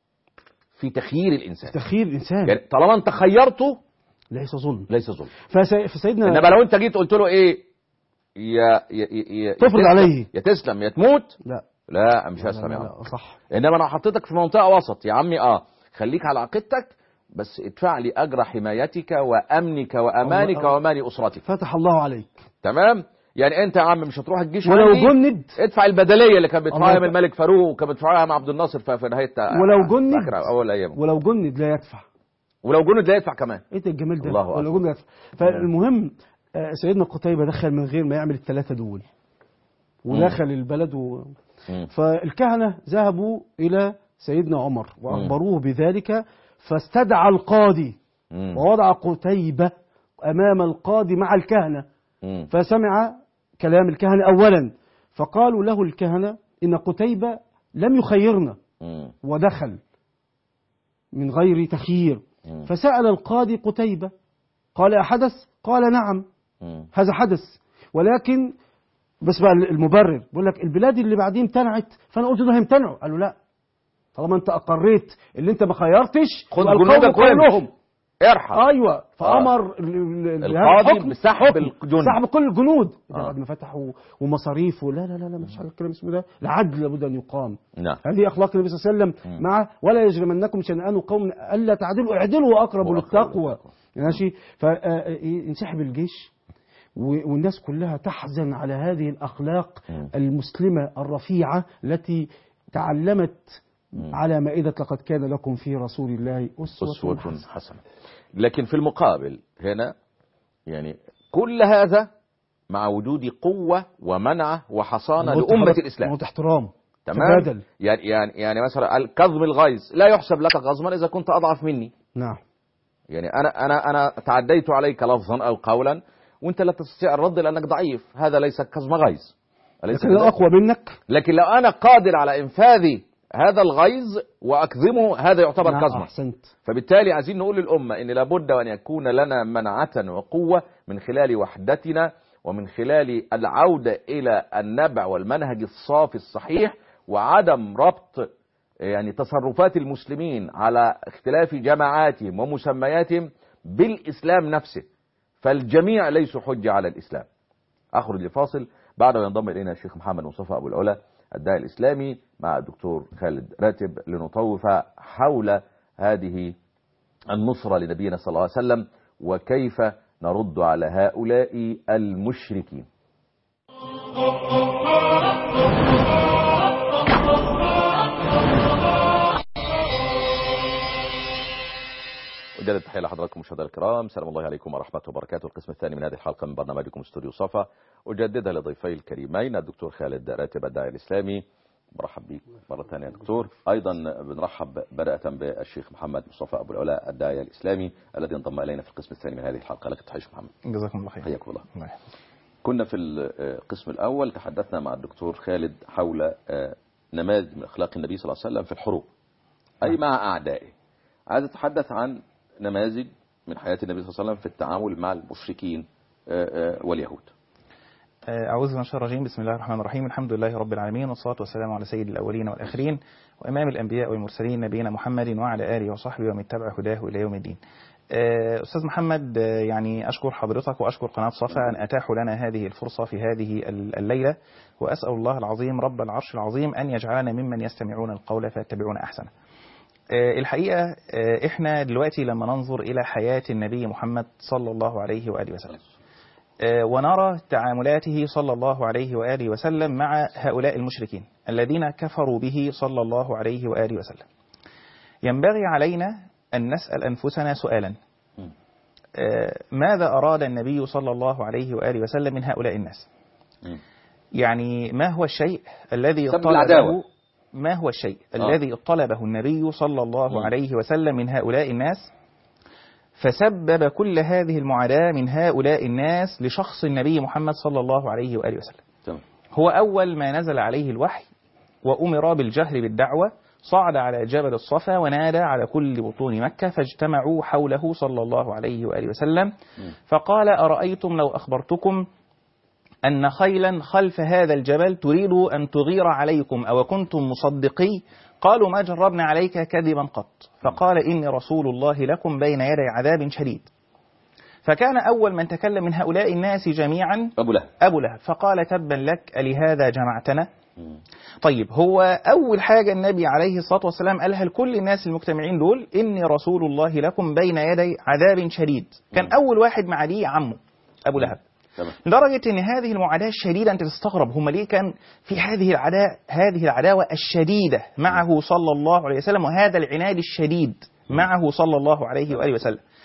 في تخيير الإنسان تخيير الانسان يعني طالما أنت خيرته ليس ظلم ليس ظلم فسي- فسيدنا إنما لو أنت جيت قلت له إيه يا يا يا يا تفرض تسلم- عليه. يا تسلم يا تموت لا لا مش لا, هسلم لا, يا عم لا صح انما انا حطيتك في منطقه وسط يا عمي اه خليك على عقيدتك بس ادفع لي اجر حمايتك وامنك وامانك الله- وامان اسرتك فتح الله عليك تمام يعني انت يا عم مش هتروح الجيش ولو عندي، جند ادفع البدليه اللي كان بيدفعها الله ايام الملك فاروق وكان بيدفعها ايام عبد الناصر في في نهايه ولو جند فاكر اول ايام ولو جند لا يدفع ولو جند لا يدفع كمان ايه ده الجمال ده الله ولو أكبر. جند لا يدفع فالمهم آه، سيدنا قتيبة دخل من غير ما يعمل الثلاثة دول ودخل البلد و... مم. فالكهنة ذهبوا إلى سيدنا عمر وأخبروه بذلك فاستدعى القاضي مم. ووضع قتيبة أمام القاضي مع الكهنة مم. فسمع كلام الكهنة أولا فقالوا له الكهنة إن قتيبة لم يخيرنا مم. ودخل من غير تخيير مم. فسأل القاضي قتيبة قال أحدث قال نعم مم. هذا حدث ولكن بس بقى المبرر بيقول لك البلاد اللي بعدين امتنعت فانا قلت ده هيمتنعوا قالوا لا طالما انت اقريت اللي انت ما خيرتش خد يبقى القوم جنودك وامشي. كلهم ارحل ايوه فامر ال- ال- ال- القاضي حكم- بسحب حكم الجند. سحب كل الجنود ده آه. بعد ما فتحوا ومصاريف لا لا لا لا مش على الكلام اسمه ده العدل لابد ان يقام نعم هذه اخلاق النبي صلى الله عليه وسلم مع ولا يجرمنكم شنآن قوم الا تعدلوا اعدلوا اقرب وأقرب للتقوى للتقوى. ماشي فينسحب الجيش و- والناس كلها تحزن على هذه الاخلاق مم. المسلمه الرفيعه التي تعلمت على مائده لقد كان لكم في رسول الله اسوه, أسوة حسنه حسنة لكن في المقابل هنا يعني كل هذا مع وجود قوة ومنعة وحصانة قلت لأمة حضرتك الإسلام قلت احترام تمام تبادل يعني يعني يعني مثلا الكظم الغيظ لا يحسب لك غضبا إذا كنت أضعف مني نعم يعني أنا أنا أنا تعديت عليك لفظا أو قولا وأنت لا تستطيع الرد لأنك ضعيف هذا ليس كظم غيظ أليس لكن لو كذلك؟ اقوى منك لكن لو أنا قادر على إنفاذ هذا الغيظ وأكظمه هذا يعتبر نعم، كظما احسنت فبالتالي عايزين نقول للأمة إن لابد أن يكون لنا منعة وقوة من خلال وحدتنا ومن خلال العودة إلى النبع والمنهج الصافي الصحيح وعدم ربط يعني تصرفات المسلمين على اختلاف جماعاتهم ومسمياتهم بالإسلام نفسه فالجميع ليسوا حجة على الإسلام أخرج لفاصل بعد ينضم إلينا الشيخ محمد مصطفى أبو العلا الداعي الإسلامي مع الدكتور خالد راتب لنطوف حول هذه النصرة لنبينا صلى الله عليه وسلم وكيف نرد على هؤلاء المشركين وجدت تحية لحضراتكم مشاهدينا الكرام سلام الله عليكم ورحمة وبركاته القسم الثاني من هذه الحلقة من برنامجكم استوديو صفا أجددها لضيفي الكريمين الدكتور خالد راتب الداعي الإسلامي مرحب بك مرة ثانية يا دكتور أيضا بنرحب بدأة بالشيخ محمد مصطفى أبو العلاء الداعية الإسلامي الذي انضم إلينا في القسم الثاني من هذه الحلقة لك تحية محمد جزاكم الله خير حياكم الله الله يحفظك. كنا في القسم الأول تحدثنا مع الدكتور خالد حول آه، نماذج من أخلاق النبي صلى الله عليه وسلم في الحروب أي مع أعدائه عايز أتحدث عن نماذج من حياة النبي صلى الله عليه وسلم في التعامل مع المشركين آه، آه، واليهود آه، أعوذ بالله من الشيطان الرجيم بسم الله الرحمن الرحيم الحمد لله رب العالمين والصلاة والسلام على سيد الأولين والآخرين وإمام الأنبياء والمرسلين نبينا محمد وعلى آله وصحبه ومن تبع هداه إلى يوم الدين آه، أستاذ محمد آه، يعني أشكر حضرتك وأشكر قناة صفا أن أتاحوا لنا هذه الفرصة في هذه ال- الليلة وأسأل الله العظيم رب العرش العظيم أن يجعلنا ممن يستمعون القول فيتبعون أحسنه آه، الحقيقة آه، إحنا دلوقتي لما ننظر إلى حياة النبي محمد صلى الله عليه وآله وسلم آه، ونرى تعاملاته صلى الله عليه وآله وسلم مع هؤلاء المشركين الذين كفروا به صلى الله عليه وآله وسلم ينبغي علينا أن نسأل أنفسنا سؤالا م. آه، ماذا أراد النبي صلى الله عليه وآله وسلم من هؤلاء الناس م. يعني ما هو الشيء الذي سبب طلبه العداوة. ما هو الشيء آه. الذي طلبه النبي صلى الله م. عليه وسلم من هؤلاء الناس فسبب كل هذه المعاداة من هؤلاء الناس لشخص النبي محمد صلى الله عليه وآله وسلم تمام هو أول ما نزل عليه الوحي وأمر بالجهر بالدعوة صعد على جبل الصفا ونادى على كل بطون مكة فاجتمعوا حوله صلى الله عليه وآله وسلم فقال أرأيتم لو أخبرتكم أن خيلا خلف هذا الجبل تريد أن تغير عليكم أو كنتم مصدقي قالوا ما جربنا عليك كذبا قط فقال إني رسول الله لكم بين يدي عذاب شديد فكان أول من تكلم من هؤلاء الناس جميعا أبو لهب أبو لهب فقال تبا لك ألهذا جمعتنا م. طيب هو أول حاجة النبي عليه الصلاة والسلام قالها لكل الناس المجتمعين دول إني رسول الله لكم بين يدي عذاب شديد كان أول واحد معاديه عمه أبو لهب تمام لدرجة أن هذه المعاداة الشديدة أنت تستغرب هم ليه كان في هذه العداء هذه العداوة الشديدة معه صلى الله عليه وسلم وهذا العناد الشديد معه صلى الله عليه وآله وسلم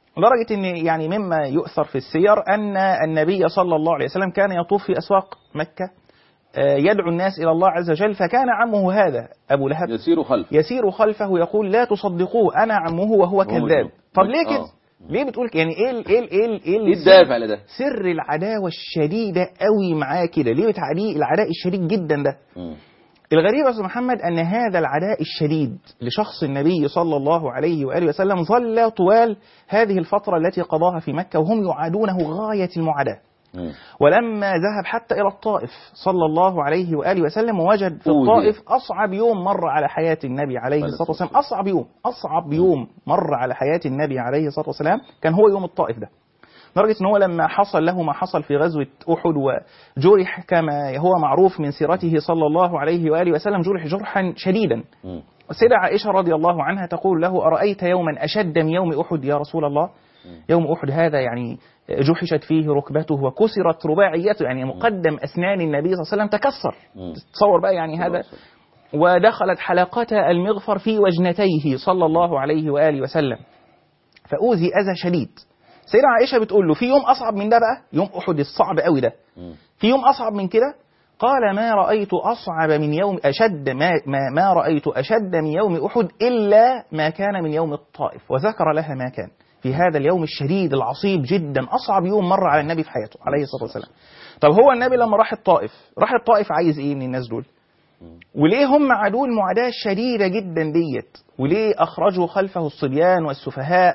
لدرجة أن يعني مما يؤثر في السير أن النبي صلى الله عليه وسلم كان يطوف في أسواق مكة آه، يدعو الناس إلى الله عز وجل فكان عمه هذا أبو لهب يسير خلف يسير خلفه يقول لا تصدقوه أنا عمه وهو كذاب مجنون. طب ليه كده؟ آه. ليه بتقول كده؟ يعني ايه ال- ايه ال- ايه ال- ايه ايه ال- الدافع لده؟ سر العداوه الشديده قوي معاه كده ليه بتعاديه العداء الشديد جدا ده مم. الغريب يا استاذ محمد ان هذا العداء الشديد لشخص النبي صلى الله عليه واله وسلم ظل طوال هذه الفتره التي قضاها في مكه وهم يعادونه غايه المعاداه مم. ولما ذهب حتى الى الطائف صلى الله عليه واله وسلم ووجد في أوذي. الطائف اصعب يوم مر على حياه النبي عليه الصلاه والسلام اصعب يوم اصعب يوم مر على حياه النبي عليه الصلاه والسلام كان هو يوم الطائف ده لدرجه ان هو لما حصل له ما حصل في غزوه احد وجرح كما هو معروف من سيرته صلى الله عليه واله وسلم جرح جرحا شديدا مم. السيدة عائشة رضي الله عنها تقول له أرأيت يوما أشد من يوم أحد يا رسول الله يوم أحد هذا يعني جحشت فيه ركبته وكسرت رباعيته يعني مقدم أسنان النبي صلى الله عليه وسلم تكسر مم. تصور بقى يعني هذا ودخلت حلقات المغفر في وجنتيه صلى الله عليه وآله وسلم فأوذي أذى شديد سيدة عائشة بتقول له في يوم أصعب من ده بقى يوم أحد الصعب قوي ده مم. في يوم أصعب من كده قال ما رأيت أصعب من يوم أشد ما, ما, ما رأيت أشد من يوم أحد إلا ما كان من يوم الطائف وذكر لها ما كان في هذا اليوم الشديد العصيب جدا أصعب يوم مر على النبي في حياته عليه الصلاة والسلام طب هو النبي لما راح الطائف راح الطائف عايز إيه من الناس دول وليه هم عادوا المعاداة الشديدة جدا ديت وليه أخرجوا خلفه الصبيان والسفهاء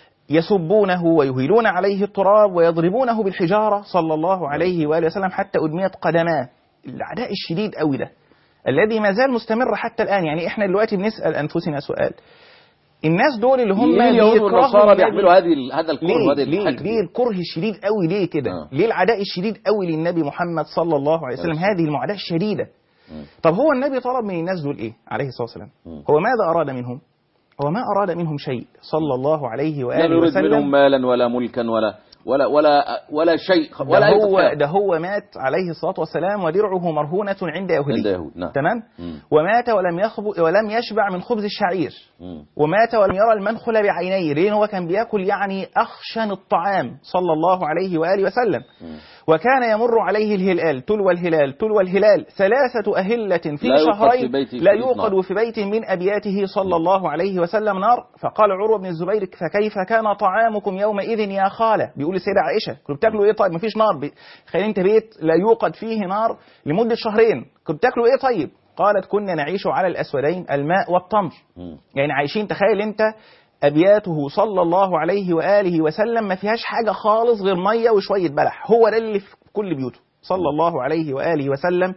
يسبونه ويهيلون عليه التراب ويضربونه بالحجارة صلى الله عليه وآله وسلم حتى أدميت قدماه العداء الشديد قوي ده الذي ما زال مستمر حتى الآن يعني إحنا دلوقتي بنسأل أنفسنا سؤال الناس دول اللي هم ليه اليهود بيكرهوا والنصارى النبي- بيحملوا هذه ال- هذا الكره ليه وهذه ليه الحقد ليه الكره الشديد قوي ليه كده آه. ليه العداء الشديد قوي للنبي محمد صلى الله عليه وسلم بس. هذه المعاداة الشديدة مم. طب هو النبي طلب من الناس دول ايه عليه الصلاة والسلام مم. هو ماذا أراد منهم هو ما أراد منهم شيء صلى الله عليه لا وآله نريد منهم وسلم مالا ولا ملكا ولا ولا ولا ولا شيء ده ولا أي هو تضحية. ده هو مات عليه الصلاة والسلام ودرعه مرهونة عند يهودي عند يهود نعم تمام مم. ومات ولم يخب ولم يشبع من خبز الشعير مم. ومات ولم يرى المنخل بعينيه لأن هو كان بياكل يعني أخشن الطعام صلى الله عليه وآله وسلم مم. وكان يمر عليه الهلال تلو الهلال تلو الهلال ثلاثة أهلة في لا يوقد شهرين في بيت- لا في بيت يوقد نار. في بيت من أبياته صلى الله عليه وسلم نار فقال عروة بن الزبير فكيف كان طعامكم يومئذ يا خالة بيقول السيدة عائشة كنتوا بتاكلوا إيه طيب مفيش نار بي- تخيل أنت بيت لا يوقد فيه نار لمدة شهرين كنتوا بتاكلوا إيه طيب قالت كنا نعيش على الأسودين الماء والتمر مم. يعني عايشين تخيل انت ابياته صلى الله عليه واله وسلم ما فيهاش حاجه خالص غير ميه وشويه بلح هو ده اللي في كل بيوته صلى الله عليه واله وسلم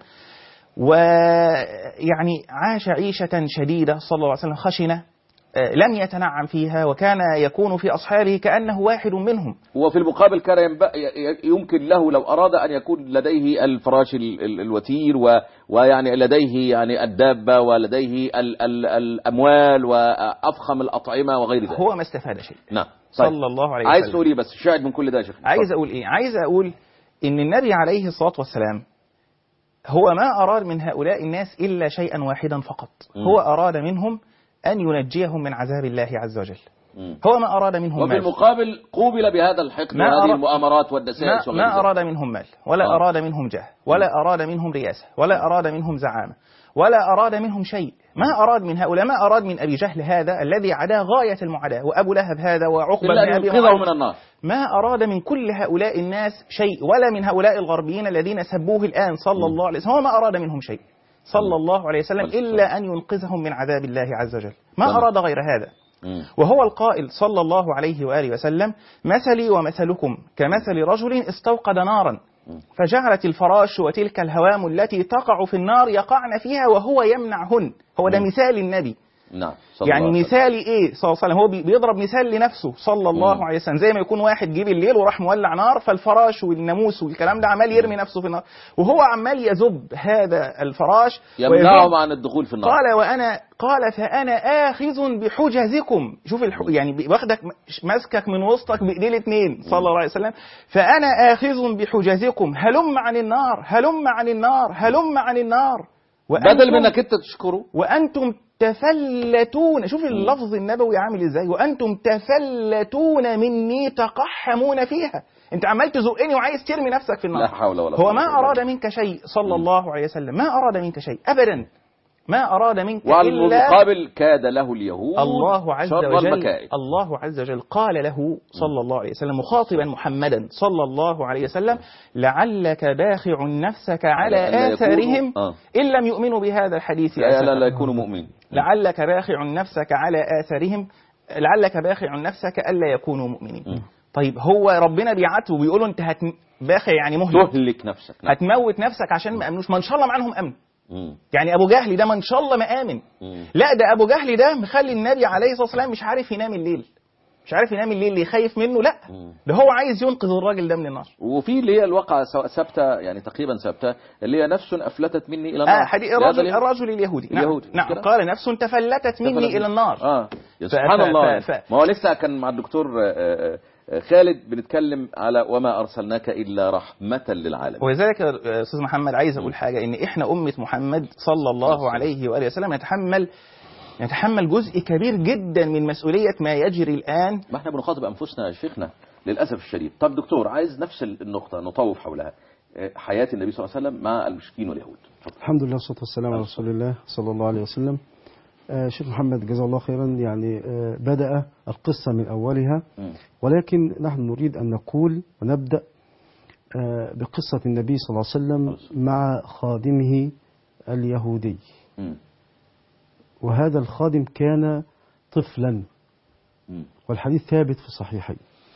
ويعني عاش عيشه شديده صلى الله عليه وسلم خشنه آه، لم يتنعم فيها وكان يكون في اصحابه كانه واحد منهم وفي المقابل كان ينبغ- ي- يمكن له لو أراد أن يكون لديه الفراش ال- ال- الوتير و ويعني لديه يعني الدابة ولديه ال ال الأموال وأفخم الأطعمة وغير ذلك هو ما استفاد شيء نعم صلى الله عليه عايز وسلم تقول ايه بس شاهد من كل ده يا شيخ عايز اقول ايه عايز اقول ان النبي عليه الصلاه والسلام هو ما اراد من هؤلاء الناس الا شيئا واحدا فقط مم. هو اراد منهم ان ينجيهم من عذاب الله عز وجل مم. هو ما اراد منهم وفي مال المقابل قوبل بهذا الحقد ما وهذه أرى- المؤامرات ما, والدسائس وغير ما ذلك. اراد منهم مال ولا آه. اراد منهم جاه ولا اراد منهم رياسه ولا اراد منهم زعامه ولا اراد منهم شيء ما اراد من هؤلاء ما اراد من ابي جهل هذا الذي عدا غايه المعاداه وابو لهب هذا وعقبه إلا بن أن ابي ينقذه معيط. من النار ما أراد من كل هؤلاء الناس شيء ولا من هؤلاء الغربيين الذين سبوه الآن صلى الله عليه وسلم هو ما أراد منهم شيء صلى الله عليه وسلم والسلام. إلا أن ينقذهم من عذاب الله عز وجل ما تمام. أراد غير هذا مم. وهو القائل صلى الله عليه وآله وسلم مثلي ومثلكم كمثل رجل استوقد نارا فجعلت الفراش وتلك الهوام التي تقع في النار يقعن فيها وهو يمنعهن هو ده مم. مثال النبي نعم صلى يعني الله عليه وسلم. مثالي ايه صلى الله عليه وسلم هو بي- بيضرب مثال لنفسه صلى الله مم. عليه وسلم زي ما يكون واحد جه بالليل وراح مولع نار فالفراش والناموس والكلام ده عمال يرمي نفسه في النار وهو عمال يذب هذا الفراش يمنعهم ويذب. عن الدخول في النار قال وانا قال فانا اخذ بحجزكم شوف الح... يعني بي- واخدك ماسكك من وسطك بايديه الاثنين صلى الله عليه وسلم فانا اخذ بحجزكم هلم عن النار هلم عن النار هلم عن النار بدل وأنتم- من انك انت تشكره وأنتم تفلتون شوف اللفظ النبوي عامل ازاي وانتم تفلتون مني تقحمون فيها انت عمال تزقني وعايز ترمي نفسك في لا النار حول ولا هو قوة ما إلا اراد منك شيء صلى الله عليه وسلم ما اراد منك شيء ابدا ما اراد منك وعلى الا المقابل كاد له اليهود الله عز شر وجل المكائد الله عز وجل قال له صلى الله عليه وسلم مخاطبا محمدا صلى الله عليه وسلم لعلك باخع نفسك على على ألا آثارهم يكونوا- آه. إن لم يؤمنوا بهذا الحديث لا أسفا. لا لا يكونوا مؤمنين لعلك باخع نفسك على آثارهم لعلك باخع نفسك ألا يكونوا مؤمنين مم. طيب هو ربنا بيعاتبه وبيقول له أنت هت... باخع يعني مهلك تهلك نفسك نعم. هتموت نفسك عشان ما امنوش ما ان شاء الله معاهم امن مم. يعني ابو جهل ده ما ان شاء الله ما امن مم. لا ده ابو جهل ده مخلي النبي عليه الصلاه والسلام مش عارف ينام الليل مش عارف ينام الليل اللي خايف منه لا مم. ده هو عايز ينقذ الراجل ده من النار وفي اللي هي الواقعة سواء ثابتة يعني تقريبا ثابتة اللي هي نفس أفلتت مني إلى النار آه حديث لهذا الرجل اليهود. الرجل اليهودي نعم, اليهودي. نعم كده؟ قال نفس تفلتت مني تفلت الى النار اه يا ف- سبحان ف- الله ف- ف- ما هو لسه كان مع الدكتور آه، آه، خالد بنتكلم على وما أرسلناك إلا رحمة للعالمين ولذلك يا استاذ محمد عايز اقول حاجه ان احنا امه محمد صلى الله عليه واله وسلم نتحمل نتحمل جزء كبير جدا من مسؤوليه ما يجري الان ما احنا بنخاطب أنفسنا يا شيخنا للأسف الشديد طب دكتور عايز نفس النقطة نطوف حولها آه، حياة النبي صلى الله عليه وسلم مع المشركين واليهود اتفضل. الحمد لله والصلاة والسلام على رسول الله صلى الله عليه وسلم آه شيخ محمد جزاه الله خيرا يعني آه بدأ القصة من أولها مم. ولكن نحن نريد أن نقول ونبدأ آه بقصة النبي صلى الله عليه وسلم مع خادمه اليهودي مم. وهذا الخادم كان طفلا مم. والحديث ثابت في الصحيحين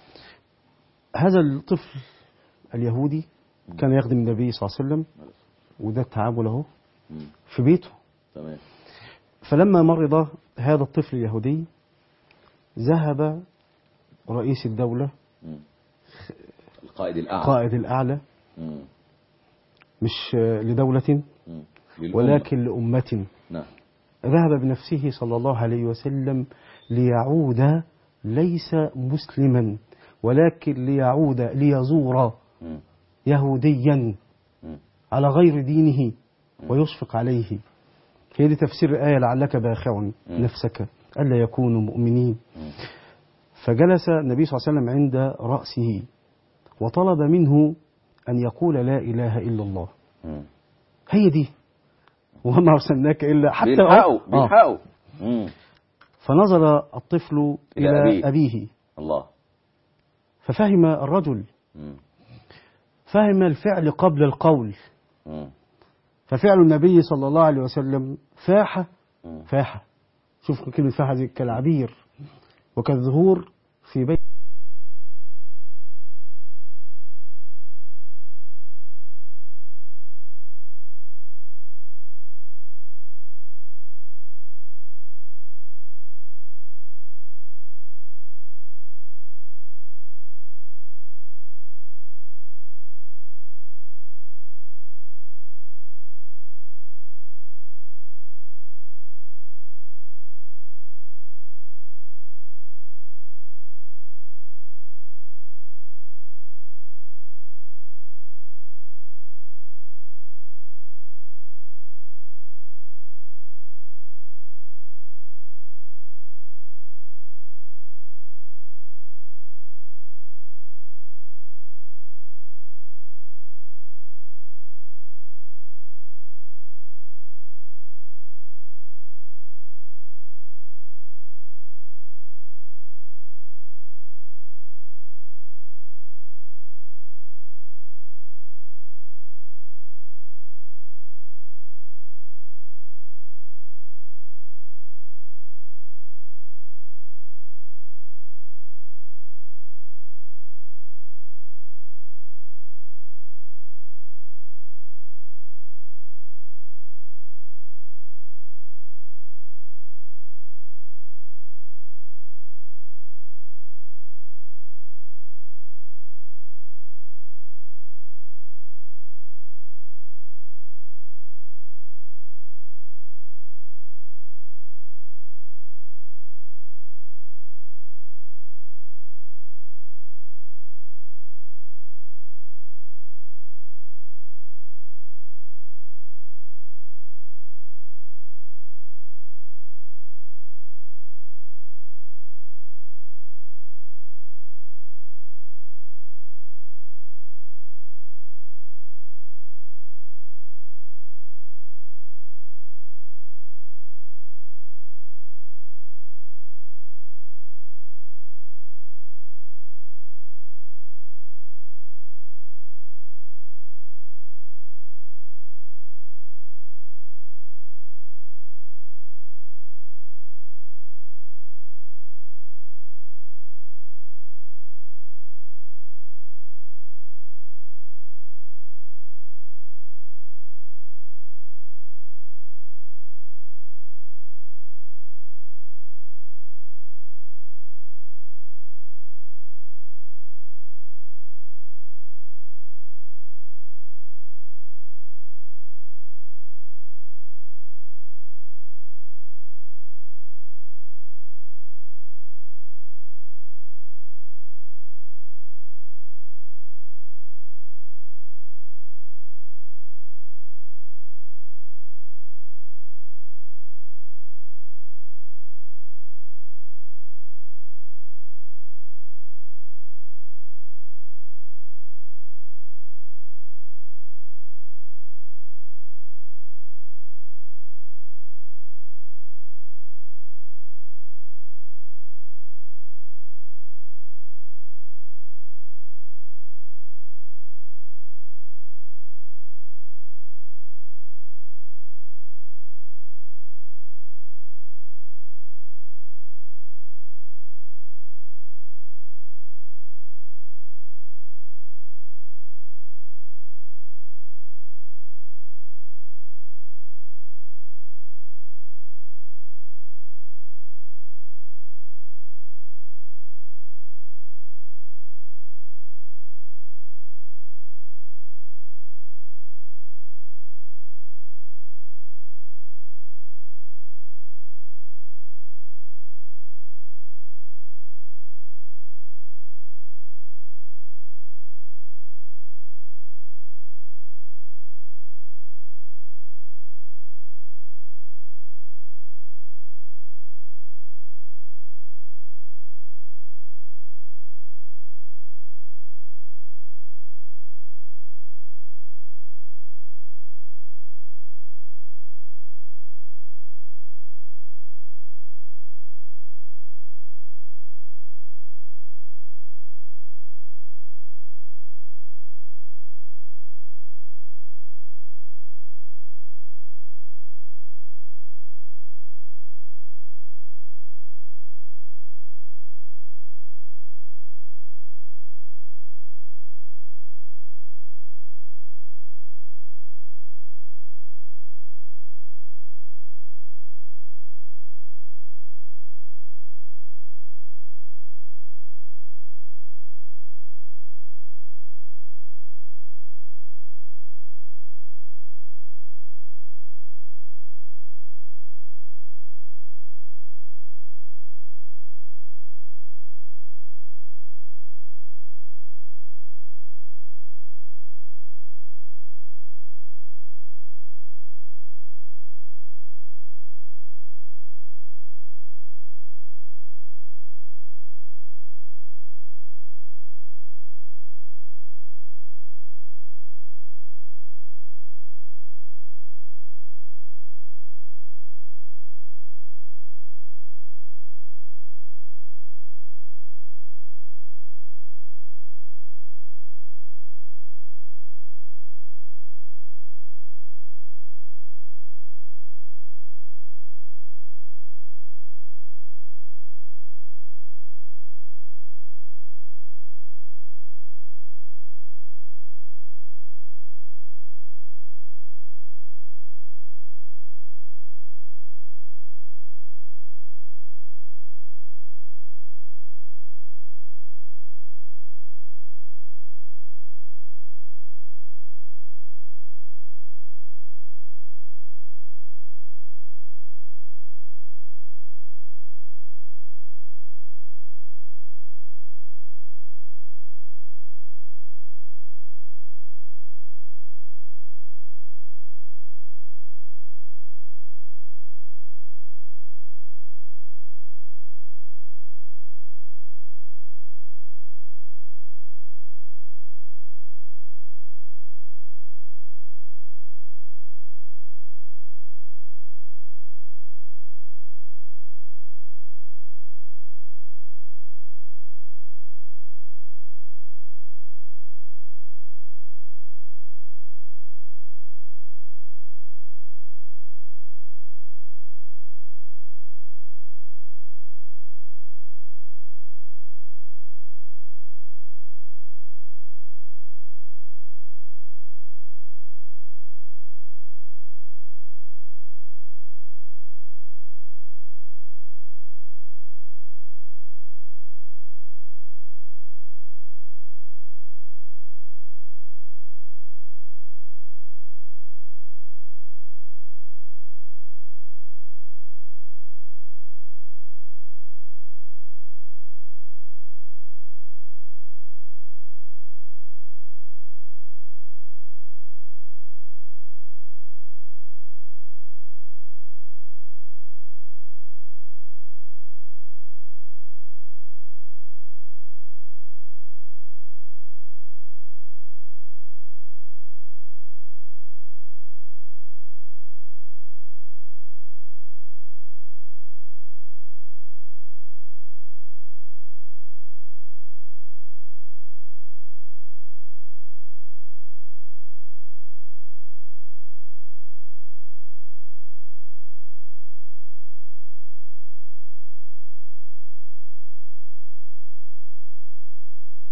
هذا الطفل اليهودي كان يخدم النبي صلى الله عليه وسلم وده التعامل اهو مم. في بيته تمام فلما مرض هذا الطفل اليهودي ذهب رئيس الدولة مم. القائد الأعلى قائد الأعلى مم. مش آه، لدولة مم. للأمة. ولكن لأمة نعم ذهب بنفسه صلى الله عليه وسلم ليعود ليس مسلما ولكن ليعود ليزور مم. يهوديا مم. على غير دينه ويشفق عليه هي دي تفسير الآية لعلك باخع نفسك ألا يكونوا مؤمنين مم. فجلس النبي صلى الله عليه وسلم عند رأسه وطلب منه أن يقول لا إله إلا الله مم. هي دي وما أرسلناك إلا حتى بيلحقوا آه. بيلحقوا مم. فنظر الطفل إلى إلى أبيه. أبيه الله ففهم الرجل مم. فهم الفعل قبل القول مم. ففعل النبي صلى الله عليه وسلم فاح مم. فاح شوف كلمة فاح دي كالعبير وكالظهور في بيت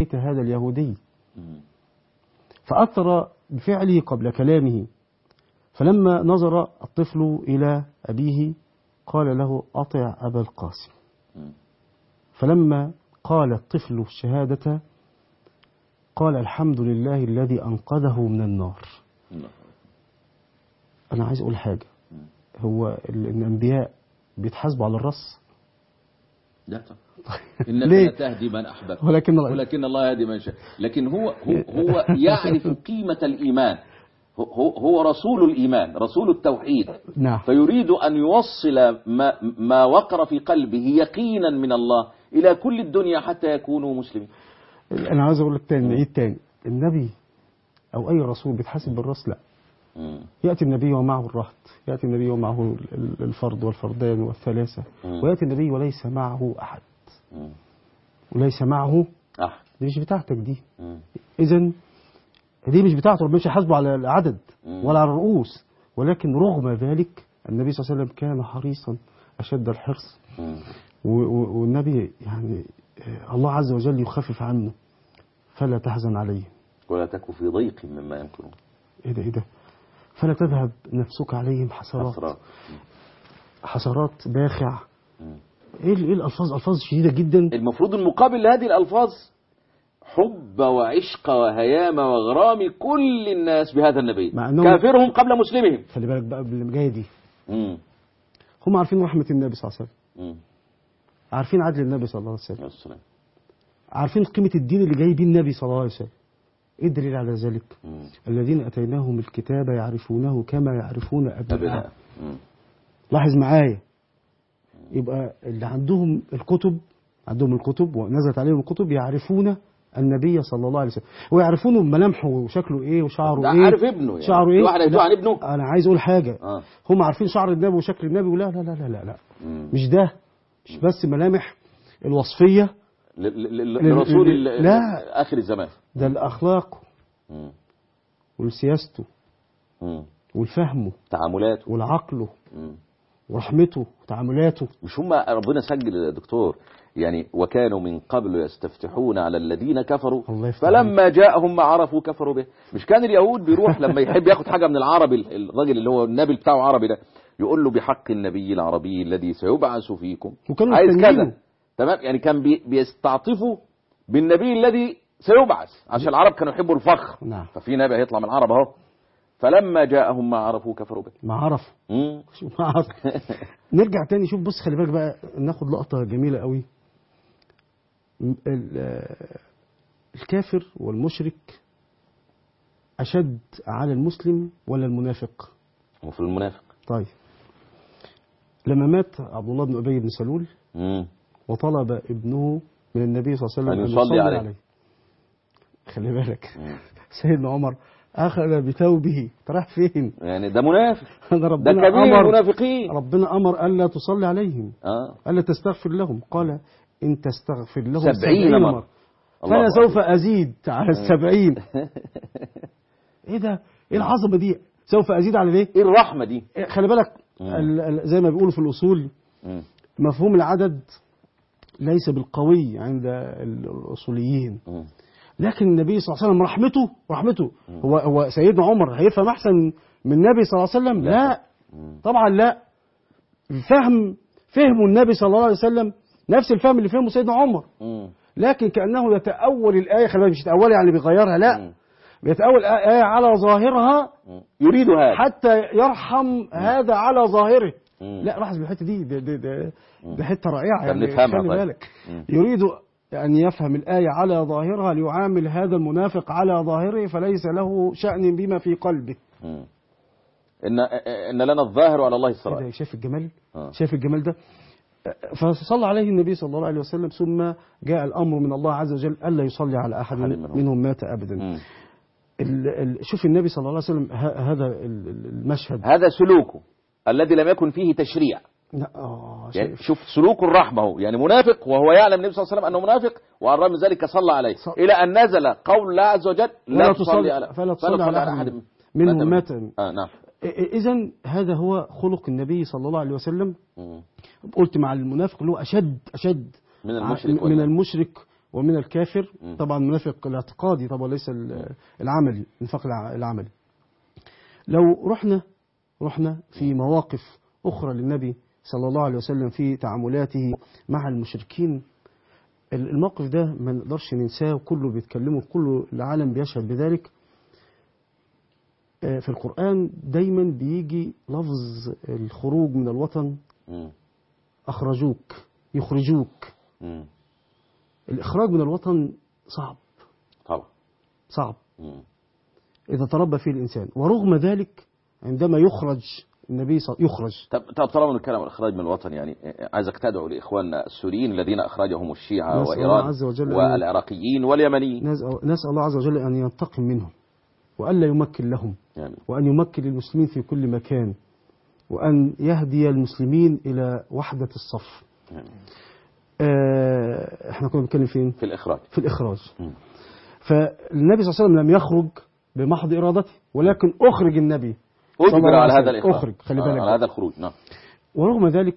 بيت هذا اليهودي مم. فأثر بفعله قبل كلامه فلما نظر الطفل إلى أبيه قال له أطع أبا القاسم مم. فلما قال الطفل الشهادة قال الحمد لله الذي أنقذه من النار الله. أنا عايز أقول حاجة هو ال- الأنبياء بيتحاسبوا على الرأس لا طبعا انك ليه؟ لا تهدي من احببت ولكن ولكن الله يهدي من شاء لكن هو هو, هو يعرف قيمة الإيمان هو- هو, هو رسول الإيمان رسول التوحيد نعم فيريد أن يوصل ما, ما وقر في قلبه يقينا من الله إلى كل الدنيا حتى يكونوا مسلمين أنا عايز أقول لك تاني نعيد تاني النبي أو أي رسول بيتحاسب بالرأس لا مم. يأتي النبي ومعه الرهط يأتي النبي ومعه ال- ال- الفرد والفردان والثلاثة مم. ويأتي النبي وليس معه أحد مم. وليس معه أح دي مش بتاعتك دي مم. إذا دي مش بتاعته ربنا مش هيحاسبه على العدد مم. ولا على الرؤوس ولكن رغم ذلك النبي صلى الله عليه وسلم كان حريصا أشد الحرص مم. و- و- والنبي يعني آه، الله عز وجل يخفف عنه فلا تحزن عليه ولا تك في ضيق مما يمكرون ايه ده ايه ده فلا تذهب نفسك عليهم حسرات حسرات حسرات باخع مم. ايه ال- ايه الالفاظ الفاظ شديده جدا المفروض المقابل لهذه الألفاظ حب وعشق وهيام وغرام كل الناس بهذا النبي مع أنهم- كافرهم قبل مسلمهم خلي بالك بقى باللي جايه دي مم. هم عارفين رحمه النبي صلى الله عليه وسلم مم. عارفين عدل النبي صلى الله عليه وسلم يا سلام. عارفين قيمه الدين اللي جاي بيه النبي صلى الله عليه وسلم ايه الدليل على ذلك مم. الذين اتيناهم الكتاب يعرفونه كما يعرفون ابناءهم أبناء مم. لاحظ معايا يبقى اللي عندهم الكتب عندهم الكتب ونزلت عليهم الكتب يعرفون النبي صلى الله عليه وسلم ويعرفونه بملامحه وشكله ايه وشعره ده ايه عارف ابنه يعني. شعره في ايه واحد هيتوه لا، عن ابنه؟ انا عايز اقول حاجه آه. هم عارفين شعر النبي وشكل النبي ولا لا لا لا لا, لا. مم. مش ده مش بس ملامح الوصفيه ل- ل- ل- ل- لرسول ل- ال- لا. آخر الزمان ده الاخلاق مم. وسياسته مم. والفهمه تعاملاته والعقله مم. ورحمته وتعاملاته مش هم ربنا سجل يا دكتور يعني وكانوا من قبل يستفتحون على الذين كفروا الله يفتح فلما جاءهم ما عرفوا كفروا به مش كان اليهود بيروح لما يحب ياخد حاجه من العربي ال- الراجل اللي هو النبي بتاعه عربي ده يقول له بحق النبي العربي الذي سيبعث فيكم وكانوا عايز مستنيينه. كذا تمام يعني كان بي بيستعطفوا بالنبي الذي سيبعث عشان العرب كانوا يحبوا الفخر نعم. ففي نبي هيطلع من العرب اهو فلما جاءهم ما عرفوا كفروا به ما عرفوا مم. شوف ما عرف. نرجع تاني شوف بص خلي بالك بقى ناخد لقطة جميلة قوي ال- آه، الكافر والمشرك أشد على المسلم ولا المنافق وفي المنافق طيب لما مات عبد الله بن أبي بن سلول مم. وطلب ابنه من النبي صلى الله عليه أن وسلم يصلي عليه. خلي بالك مم. سيدنا عمر أخذ بثوبه أنت رايح فين؟ يعني ده منافق أنا ده ربنا كبير أمر المنافقين ربنا أمر ألا تصلي عليهم اه ألا تستغفر لهم قال إن تستغفر لهم سبعين سبعين مرة. مرة الله فأنا أكبر. سوف أزيد على السبعين إيه ده إيه العظمة دي سوف أزيد على إيه ايه الرحمه دي إيه، خلي بالك مم. ال- ال- زي ما بيقولوا في الأصول مم. مفهوم العدد ليس بالقوي عند ال- الأصوليين مم. لكن النبي صلى الله عليه وسلم رحمته رحمته هو هو سيدنا عمر هيفهم أحسن من النبي صلى الله عليه وسلم لا. لا مم. طبعا لا الفهم فهم النبي صلى الله عليه وسلم نفس الفهم اللي فهمه سيدنا عمر مم. لكن كأنه يتأول الآية خلي بالك مش يتأول يعني بيغيرها لا مم. بيتأول الآية على ظاهرها مم. يريد هذا حتى يرحم هذا على ظاهره مم. لا لاحظ الحتة دي ده, ده, ده, ده حتة رائعة طب يعني نفهمها خلي طيب. بالك مم. يريد أن يفهم الآية على ظاهرها ليعامل هذا المنافق على ظاهره فليس له شأن بما في قلبه مم. ان ان لنا الظاهر وعلى الله إيه السرائر ده شايف الجمال آه. شايف الجمال ده فصلى عليه النبي صلى الله عليه وسلم ثم جاء الأمر من الله عز وجل ألا يصلي على أحد أحد منهم. منهم مات أبدا مم. ال ال شوف النبي صلى الله عليه وسلم ه- هذا ال- ال- المشهد هذا سلوكه الذي لم يكن فيه تشريع لا آه يعني شايف شوف سلوك الرحمة هو يعني منافق وهو يعلم النبي صلى الله عليه وسلم أنه منافق وعلى الرغم من ذلك صلى عليه ص- إلى أن نزل قول الله عز وجل لا, فلا تصلي على فلا تصلي على أحد منهم مات آه نعم إذا هذا هو خلق النبي صلى الله عليه وسلم مم. قلت مع المنافق اللي هو أشد أشد من ع- المشرك من والنبي. المشرك ومن الكافر مم. طبعا المنافق الاعتقادي طبعا ليس ال- العملي النفاق الع- العملي لو رحنا رحنا في مواقف أخرى للنبي صلى الله عليه وسلم في تعاملاته مع المشركين ال- الموقف ده ما نقدرش ننساه وكله بيتكلموا كله العالم بيشهد بذلك آه، في القرآن دايما بيجي لفظ الخروج من الوطن مم. أخرجوك يخرجوك مم. الإخراج من الوطن صعب طبعا صعب مم. إذا تربى فيه الإنسان ورغم ذلك عندما يخرج النبي صلى يخرج طب طب طالما بنتكلم عن الاخراج من الوطن يعني عايزك تدعو لاخواننا السوريين الذين اخرجهم الشيعه نسأل الله وايران عز وجل أن- والعراقيين واليمنيين نسأل نسأل الله عز وجل أن ينتقم منهم وألا يمكن لهم يعني وأن يمكن المسلمين في كل مكان وأن يهدي المسلمين إلى وحدة الصف يعني آه، احنا كنا بنتكلم فين في الاخراج في الإخراج مم. فالنبي صلى الله عليه وسلم لم يخرج بمحض إرادته ولكن أخرج النبي صلى اجبر الله على عليه هذا وسلم. الاخراج أخرج خلي آه، بالك على هذا الخروج نعم ورغم ذلك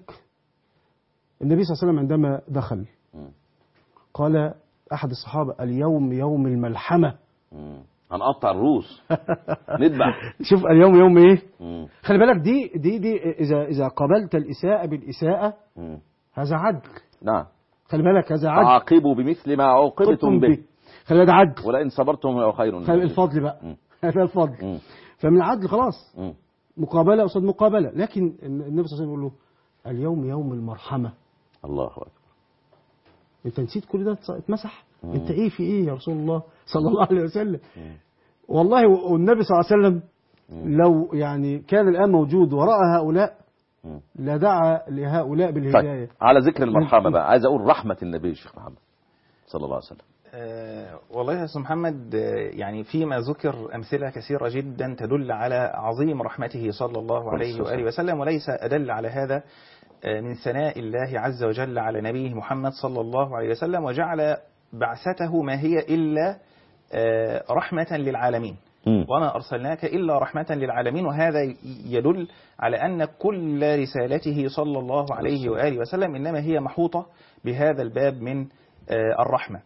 النبي صلى الله عليه وسلم عندما دخل مم. قال أحد الصحابة اليوم يوم الملحمة مم. هنقطع الروس نذبح شوف اليوم يوم إيه مم. خلي بالك دي دي دي إذا إذا قابلت الإساءة بالإساءة مم. هذا عدل نعم خلي بالك هذا عدل فعاقبوا بمثل ما عوقبتم به خلي بالك ده عدل ولئن صبرتم لهو خير خلي الفضل بقى مم. هذا الفضل مم. فمن العدل خلاص مم. مقابلة قصاد مقابلة لكن النبي صلى الله عليه وسلم يقول له اليوم يوم المرحمة الله اكبر انت نسيت كل ده اتمسح مم. انت ايه في ايه يا رسول الله صلى الله عليه وسلم مم. والله والنبي صلى الله عليه وسلم مم. لو يعني كان الان موجود وراء هؤلاء مم. لدعا لهؤلاء بالهدايه طيب على ذكر المرحمة بقى عايز أقول رحمة النبي الشيخ محمد صلى الله عليه وسلم آه، والله يا أستاذ محمد آه، يعني فيما ذكر أمثلة كثيرة جدا تدل على عظيم رحمته صلى الله عليه وآله وسلم وليس أدل على هذا آه، من ثناء الله عز وجل على نبيه محمد صلى الله عليه وسلم وجعل بعثته ما هي إلا آه، رحمة للعالمين مم. وما أرسلناك إلا رحمة للعالمين وهذا يدل على أن كل رسالته صلى الله عليه وآله وسلم إنما هي محوطة بهذا الباب من آه، الرحمة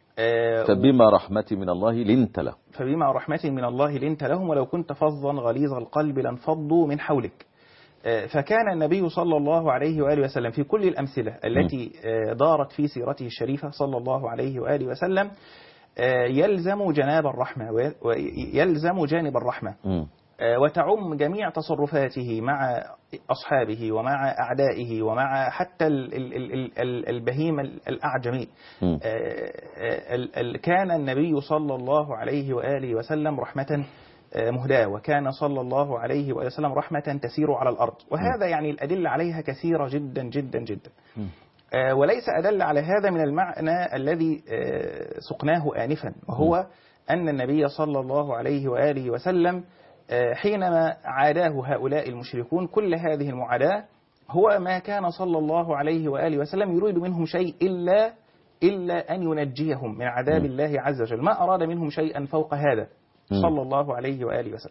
آه، فبما رحمة من الله لنت له فبما رحمة من الله لنت لهم ولو كنت فظا غليظ القلب لانفضوا من حولك آه، فكان النبي صلى الله عليه وآله وسلم في كل الأمثلة التي آه، دارت في سيرته الشريفة صلى الله عليه وآله وسلم آه، يلزم جناب الرحمة وي- ويلزم جانب الرحمة مم. آه، وتعم جميع تصرفاته مع أصحابه ومع أعدائه ومع حتى ال- ال- ال- ال- البهيم الأعجمي مم. آه، آه، ال- ال- كان النبي صلى الله عليه وآله وسلم رحمة آه، مهداة وكان صلى الله عليه وآله وسلم رحمة تسير على الأرض وهذا يعني الأدلة عليها كثيرة جدا جدا جدا مم. آه، وليس أدل على هذا من المعنى الذي آه، سقناه آنفا وهو أن النبي صلى الله عليه وآله وسلم آه، حينما عاداه هؤلاء المشركون كل هذه المعاداة هو ما كان صلى الله عليه وآله وسلم يريد منهم شيء إلا إلا أن ينجيهم من عذاب م. الله عز وجل ما أراد منهم شيئا فوق هذا م. صلى الله عليه وآله وسلم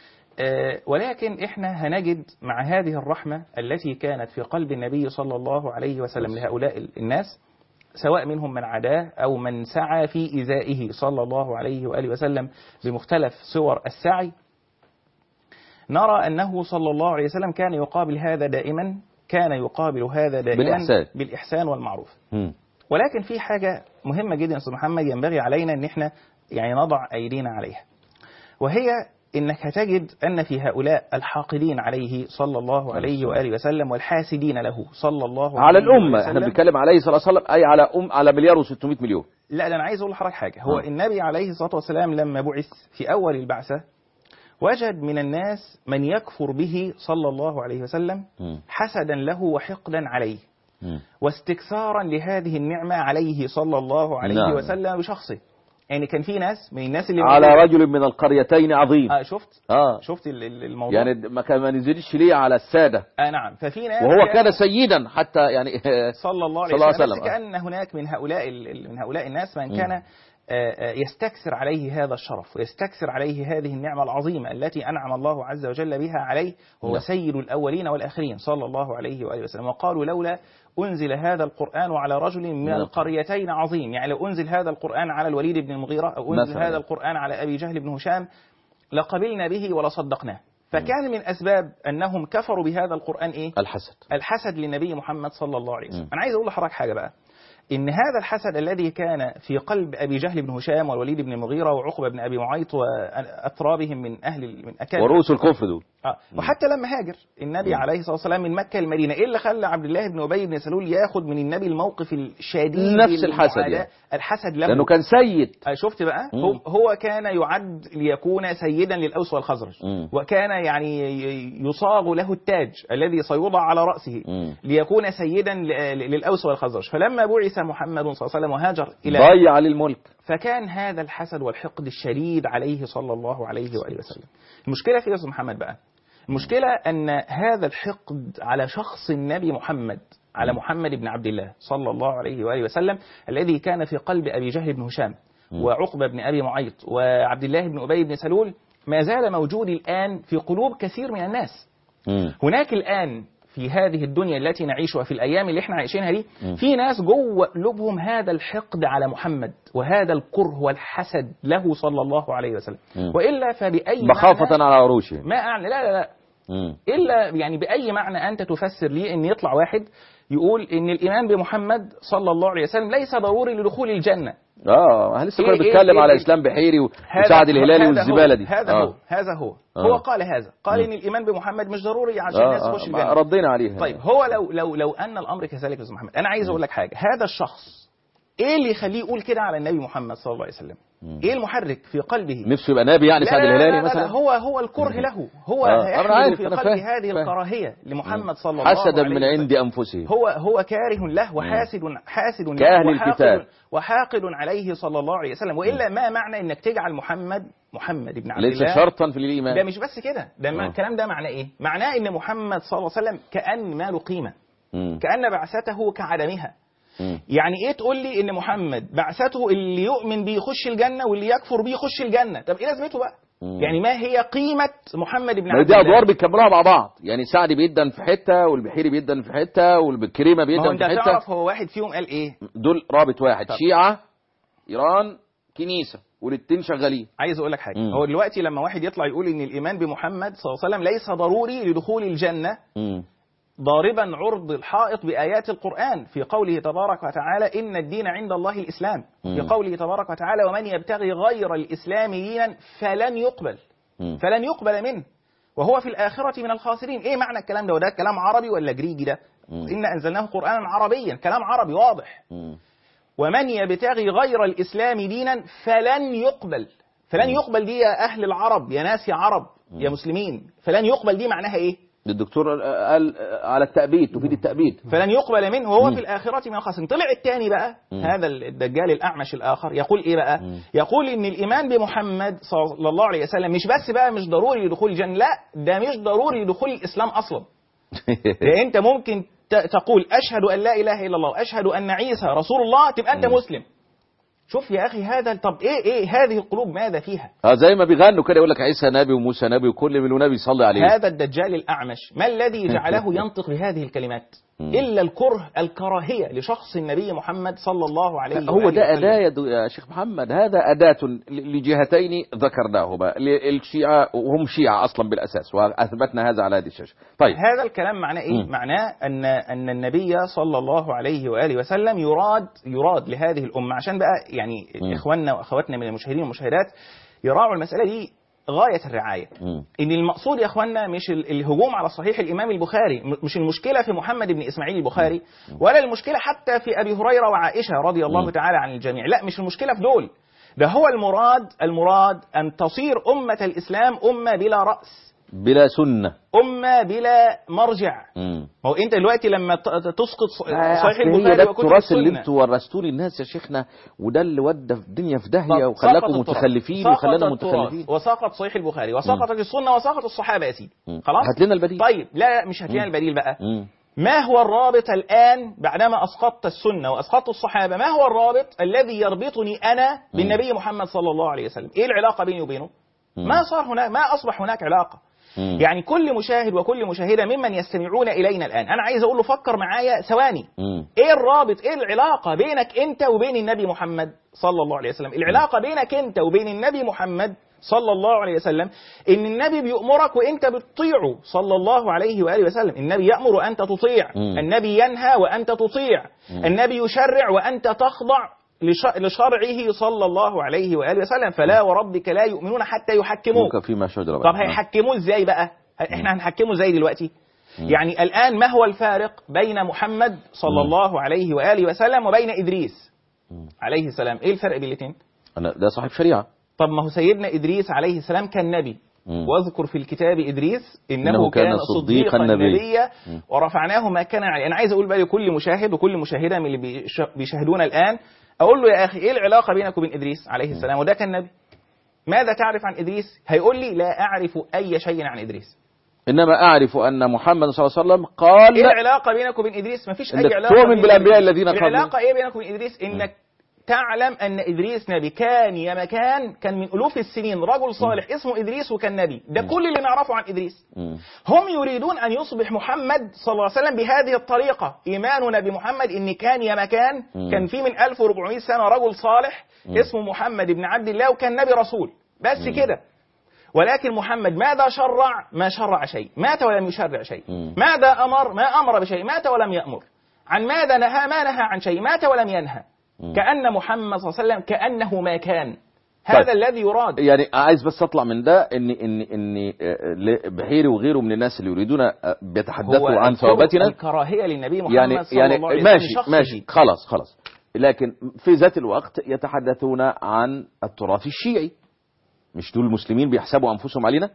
آه، ولكن احنا هنجد مع هذه الرحمة التي كانت في قلب النبي صلى الله عليه وسلم لهؤلاء الناس سواء منهم من عداه أو من سعى في إيذائه صلى الله عليه وآله وسلم بمختلف صور السعي نرى أنه صلى الله عليه وسلم كان يقابل هذا دائما كان يقابل هذا دائما بالإحسان. بالإحسان والمعروف مم. ولكن في حاجة مهمة جدا يا أستاذ محمد ينبغي علينا أن احنا يعني نضع أيدينا عليها وهي انك هتجد ان في هؤلاء الحاقدين عليه صلى الله عليه واله وسلم والحاسدين له صلى الله على عليه الأمة وسلم احنا بنتكلم عليه صلى الله عليه وسلم أي على أم على مليار و600 مليون لا ده انا عايز اقول لحضرتك حاجه هو آه. النبي عليه الصلاه والسلام لما بعث في اول البعثه وجد من الناس من يكفر به صلى الله عليه وسلم مم. حسدا له وحقدا عليه مم. واستكثارا لهذه النعمه عليه صلى الله عليه نعم. وسلم بشخصه يعني كان في ناس من الناس اللي على رجل من القريتين عظيم آه شفت اه شفت ال- ال- الموضوع يعني ما كان ما نزلش ليه على السادة آه نعم ففي ناس وهو كان سيدا حتى يعني صلى الله عليه صلى الله عليه وسلم وسلم. بس كأن هناك من هؤلاء ال- ال- من هؤلاء الناس من مم. كان آه، آه، يستكثر عليه هذا الشرف ويستكثر عليه هذه النعمة العظيمة التي أنعم الله عز وجل بها عليه وهو نعم. سيد الأولين والآخرين صلى الله عليه وآله وسلم وقالوا لولا أنزل هذا القرآن على رجل من نعم. القريتين عظيم يعني لو أنزل هذا القرآن على الوليد بن المغيرة أو أنزل مثلاً. هذا القرآن على أبي جهل بن هشام لقبلنا به ولصدقناه فكان من أسباب أنهم كفروا بهذا القرآن إيه؟ الحسد الحسد للنبي محمد صلى الله عليه وسلم مم. أنا عايز أقول لحضرتك حاجة بقى إن هذا الحسد الذي كان في قلب أبي جهل بن هشام والوليد بن المغيرة وعقبة بن أبي معيط وأترابهم من أهل من أكابر ورؤوس الكفر دول آه. وحتى لما هاجر النبي مم. عليه الصلاة والسلام من مكة المدينة إيه اللي خلى عبد الله بن أبي بن سلول ياخد من النبي الموقف الشديد نفس الحسد للمعاداة؟ يعني. الحسد له لأنه كان سيد آه، شفت بقى مم. هو, هو كان يعد ليكون سيدا للأوس والخزرج مم. وكان يعني ي- يصاغ له التاج الذي سيوضع على رأسه مم. ليكون سيدا ل- للأوس والخزرج فلما بعث محمد صلى الله عليه وسلم وهاجر إلى ضيع للملك فكان هذا الحسد والحقد الشديد عليه صلى الله عليه وآله وسلم المشكلة في يا محمد بقى المشكلة أن هذا الحقد على شخص النبي محمد على محمد بن عبد الله صلى الله عليه وآله وسلم الذي كان في قلب أبي جهل بن هشام وعقبة بن أبي معيط وعبد الله بن أبي بن سلول ما زال موجود الآن في قلوب كثير من الناس مم. هناك الآن في هذه الدنيا التي نعيشها في الأيام اللي احنا عايشينها دي مم. في ناس جوه قلوبهم هذا الحقد على محمد وهذا الكره والحسد له صلى الله عليه وسلم مم. وإلا فبأي مخافة معنى على عروشهم ما أعني لا لا لا مم. إلا يعني بأي معنى أنت تفسر لي أن يطلع واحد يقول أن الإيمان بمحمد صلى الله عليه وسلم ليس ضروري لدخول الجنة اه لسه إيه كنا إيه بنتكلم إيه على إيه؟ اسلام بحيري هذا- وسعد الهلالي هذا والزباله هو دي هذا آه. هو هذا هو آه. هو قال هذا قال مم. ان الايمان بمحمد مش ضروري عشان الناس آه. تخش آه. الجنه ردينا عليها طيب هو لو لو لو ان الامر كذلك يا استاذ محمد انا عايز اقول لك حاجه هذا الشخص ايه اللي يخليه يقول كده على النبي محمد صلى الله عليه وسلم مم. ايه المحرك في قلبه نفسه يبقى نبي يعني لا سعد لا لا الهلالي لا لا مثلا هو هو الكره له هو آه. أنا يحمل عارف، في أنا قلبه فاهم، هذه فاهم. الكراهيه لمحمد صلى الله عليه حسدا وسلم من عند انفسهم هو هو كاره له وحاسد حاسد له كأهل وحاقد- الكتاب. وحاقد عليه صلى الله عليه وسلم والا ما معنى انك تجعل محمد محمد بن عبد ليس الله شرطا في ده الايمان مش بس كده ده ما آه. الكلام ده معناه ايه معناه ان محمد صلى الله عليه وسلم كان ما له قيمه مم. كان بعثته كعدمها مم. يعني ايه تقول لي ان محمد بعثته اللي يؤمن بيه يخش الجنه واللي يكفر بيه يخش الجنه طب ايه لازمته بقى مم. يعني ما هي قيمه محمد بن ما عبد دي الله ادوار بيكملوها مع بعض يعني سعد بيدن في حته والبحيري بيدن في حته والكريمه ما هو بيدن انت في حته تعرف هو واحد فيهم قال ايه دول رابط واحد طب. شيعه ايران كنيسه والاتنين شغالين عايز اقول لك حاجه مم. هو دلوقتي لما واحد يطلع يقول ان الايمان بمحمد صلى الله عليه وسلم ليس ضروري لدخول الجنه مم. ضاربا عرض الحائط بآيات القرآن في قوله تبارك وتعالى إن الدين عند الله الإسلام في مم. قوله تبارك وتعالى ومن يبتغي غير الإسلام دينا فلن يقبل مم. فلن يقبل منه وهو في الآخرة من الخاسرين إيه معنى الكلام ده وده كلام عربي ولا جريجي ده مم. إن أنزلناه قرآنا عربيا كلام عربي واضح مم. ومن يبتغي غير الإسلام دينا فلن يقبل فلن يقبل دي يا أهل العرب يا ناس يا عرب يا مسلمين فلن يقبل دي معناها إيه الدكتور قال على التأبيد تفيد التأبيد فلن يقبل منه وهو مم. في الآخرة من الخاسرين طلع الثاني بقى مم. هذا الدجال الأعمش الآخر يقول إيه بقى مم. يقول إن الإيمان بمحمد صلى الله عليه وسلم مش بس بقى مش ضروري لدخول الجنة لا ده مش ضروري لدخول الإسلام أصلا ده أنت ممكن ت- تقول أشهد أن لا إله إلا الله وأشهد أن عيسى رسول الله تبقى أنت مم. مسلم شوف يا أخي هذا طب إيه إيه هذه القلوب ماذا فيها اه زي ما بيغنوا كده يقول لك عيسى نبي وموسى نبي وكل من نبي يصلي عليه هذا الدجال الأعمش ما الذي جعله ينطق بهذه الكلمات مم. إلا الكره الكراهية لشخص النبي محمد صلى الله عليه لا، هو وآله ده وسلم. أداة يا دو- يا شيخ محمد هذا أداة ل- لجهتين ذكرناهما ل- الشيعة وهم شيعة أصلا بالأساس وأثبتنا هذا على هذه الشاشة طيب هذا الكلام معناه ايه؟ مم. معناه ان ان النبي صلى الله عليه واله وسلم يراد يراد لهذه الامه عشان بقى يعني مم. اخواننا واخواتنا من المشاهدين والمشاهدات يراعوا المساله دي غايه الرعايه. مم. ان المقصود يا اخواننا مش ال- الهجوم على صحيح الامام البخاري م- مش المشكله في محمد بن اسماعيل البخاري ولا المشكله حتى في ابي هريره وعائشه رضي الله مم. تعالى عن الجميع لا مش المشكله في دول ده هو المراد المراد ان تصير امه الاسلام امه بلا راس بلا سنة امه بلا مرجع مم. ما هو انت دلوقتي لما ت- ت- تسقط ص- آه، صحيح أصل هي البخاري ده وكتب التراث اللي السنه انتوا ورثتوه للناس يا شيخنا وده اللي ودى في الدنيا في داهية سقط وخلاكم التراث. متخلفين سقط وخلانا التراث متخلفين وسقط صحيح البخاري وسقطت السنه وسقط الصحابه يا سيدي مم. خلاص هات لنا البديل طيب لا مش هات لنا مم. البديل بقى مم. ما هو الرابط الآن بعدما أسقطت السنة وأسقطت الصحابة ما هو الرابط الذي يربطني أنا بالنبي محمد صلى الله عليه وسلم إيه العلاقة بيني وبينه مم. ما صار هناك ما أصبح هناك علاقة مم. يعني كل مشاهد وكل مشاهدة ممن يستمعون إلينا الآن أنا عايز أقول له فكر معايا ثواني مم. ايه الرابط ايه العلاقه بينك انت وبين النبي محمد صلى الله عليه وسلم العلاقه بينك انت وبين النبي محمد صلى الله عليه وسلم ان النبي بيأمرك وانت بتطيعه صلى الله عليه واله وسلم النبي يأمر وانت تطيع مم. النبي ينهى وانت تطيع النبي يشرع وانت تخضع لش- لشرعه صلى الله عليه واله وسلم فلا وربك لا يؤمنون حتى يحكموك ممكن فيما شجر طب هيحكموه ازاي بقى احنا هنحكمه ازاي دلوقتي يعني الان ما هو الفارق بين محمد صلى الله عليه واله وسلم وبين ادريس عليه السلام ايه الفرق بين الاثنين أنا ده صاحب شريعة طب ما هو سيدنا ادريس عليه السلام كان نبي مم. واذكر في الكتاب ادريس انه, إنه كان كان صديقاً صديقا نبيا. نبيا ورفعناه مكانا عليه انا عايز اقول بقى لكل مشاهد وكل مشاهده من اللي بيش- بيشاهدونا الان اقول له يا اخي ايه العلاقه بينك وبين ادريس عليه السلام وده كان نبي ماذا تعرف عن ادريس هيقول لي لا اعرف اي شيء عن ادريس إنما أعرف أن محمد صلى الله عليه وسلم قال ايه العلاقه بينك وبين ادريس مفيش إنك اي علاقه تؤمن بين بالأنبياء إدريس. الذين قبله. العلاقه ايه بينك وبين ادريس انك تعلم ان ادريس نبي كان يا مكان كان من الوف السنين رجل صالح اسمه ادريس وكان نبي ده كل اللي نعرفه عن ادريس مم. هم يريدون ان يصبح محمد صلى الله عليه وسلم بهذه الطريقه ايماننا بمحمد ان كان يا مكان مم. كان في من 1400 سنه رجل صالح اسمه محمد بن عبد الله وكان نبي رسول بس كده ولكن محمد ماذا شرع ما شرع شيء مات ولم يشرع شيء مم. ماذا أمر ما أمر بشيء مات ولم يأمر عن ماذا نهى ما نهى عن شيء مات ولم ينهى كأن محمد صلى الله عليه وسلم كأنه ما كان هذا طيب. الذي يراد يعني عايز بس اطلع من ده ان ان ان آه، ل- بحيري وغيره من الناس اللي يريدون آه، بيتحدثوا عن الكره- ثوابتنا الكراهية للنبي محمد يعني صلى يعني الله عليه وسلم ماشي لشخصه. ماشي خلاص خلاص لكن في ذات الوقت يتحدثون عن التراث الشيعي مش دول المسلمين بيحسبوا انفسهم علينا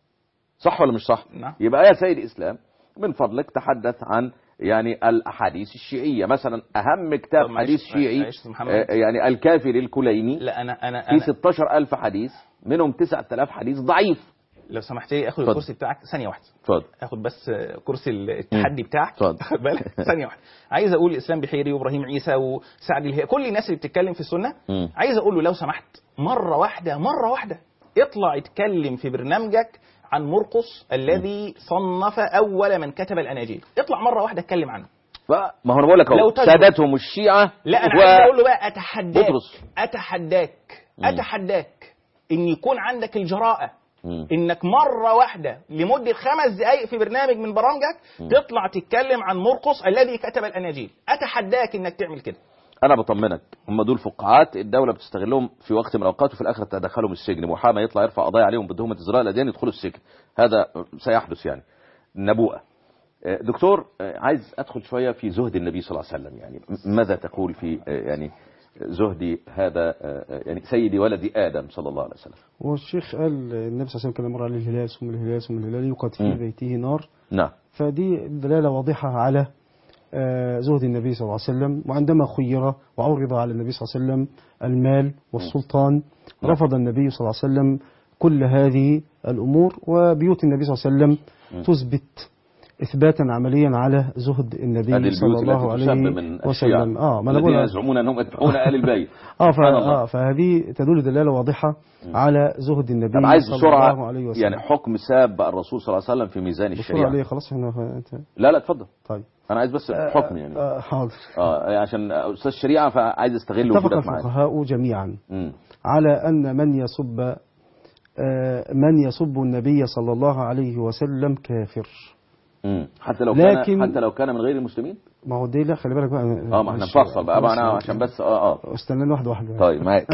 صح ولا مش صح نعم. يبقى يا سيد اسلام من فضلك تحدث عن يعني الاحاديث الشيعيه مثلا اهم كتاب طب معلش- حديث شيعي معلش محمد. آه، يعني الكافر الكليني لا أنا أنا, في أنا 16000 حديث منهم 9000 حديث ضعيف لو سمحت لي آخد اتفضل. الكرسي بتاعك ثانية واحدة اتفضل اخد بس كرسي التحدي بتاعك اتفضل. خد بالك ثانيه واحده عايز اقول الاسلام بحيري وابراهيم عيسى وسعد الهي كل الناس اللي بتتكلم في السنه مم. عايز اقول له لو سمحت مره واحده مره واحده اطلع اتكلم في برنامجك عن مرقس الذي صنف اول من كتب الاناجيل اطلع مره واحده اتكلم عنه ما هو انا بقول لك لو اهو تجرؤ. سادتهم الشيعه لا انا و- عايز اقول له بقى اتحداك بطرس. اتحداك مم. اتحداك ان يكون عندك الجراءه مم. انك مره واحده لمده خمس دقائق في برنامج من برامجك تطلع تتكلم عن مرقس الذي كتب الاناجيل اتحداك انك تعمل كده انا بطمنك هم دول فقاعات الدوله بتستغلهم في وقت من الاوقات وفي الاخر تدخلهم السجن محامى يطلع يرفع قضايا عليهم بتهمه ازراء الاديان يدخلوا السجن هذا سيحدث يعني نبوءه آه، دكتور آه، عايز ادخل شويه في زهد النبي صلى الله عليه وسلم يعني م- ماذا تقول في آه، يعني زهد هذا آه، آه، يعني سيدي ولد ادم صلى الله عليه وسلم والشيخ قال النبي صلى الله عليه وسلم كان يمر عليه الهلال ثم الهلال ثم الهلال يوقد في مم. بيته نار نعم فدي دلالة واضحة على آه، زهد النبي صلى الله عليه وسلم وعندما خير وعرض على النبي صلى الله عليه وسلم المال والسلطان رفض النبي صلى الله عليه وسلم كل هذه الأمور وبيوت النبي صلى الله عليه وسلم تثبت إثباتا عمليا على زهد هذه النبي صلى البيوت الله التي تسمى عليه من الشيعة وسلم اه ما انا الذين بقول يزعمون انهم يتبعون ال البيت اه, ف... سبحان الله. آه فهذه تدل دلالة واضحة على زهد النبي طب عايز صلى بسرعه الله عليه وسلم يعني حكم ساب الرسول صلى الله عليه وسلم في ميزان بسرعة الشريعه عليه خلاص احنا انت لا لا اتفضل طيب انا عايز بس حكم يعني آه حاضر اه عشان استاذ شريعه فعايز استغل اتفق وجودك معانا الفقهاء جميعا مم. على أن من يسب آه، من يسب النبي صلى الله عليه وسلم كافر مم. حتى لو لكن- كان حتى لو كان من غير المسلمين ما هو دي لا خلي بالك بقى اه ما احنا معلش، نفصل بقى, بقى انا معلش، عشان بس اه اه استناني واحدة واحدة طيب معاك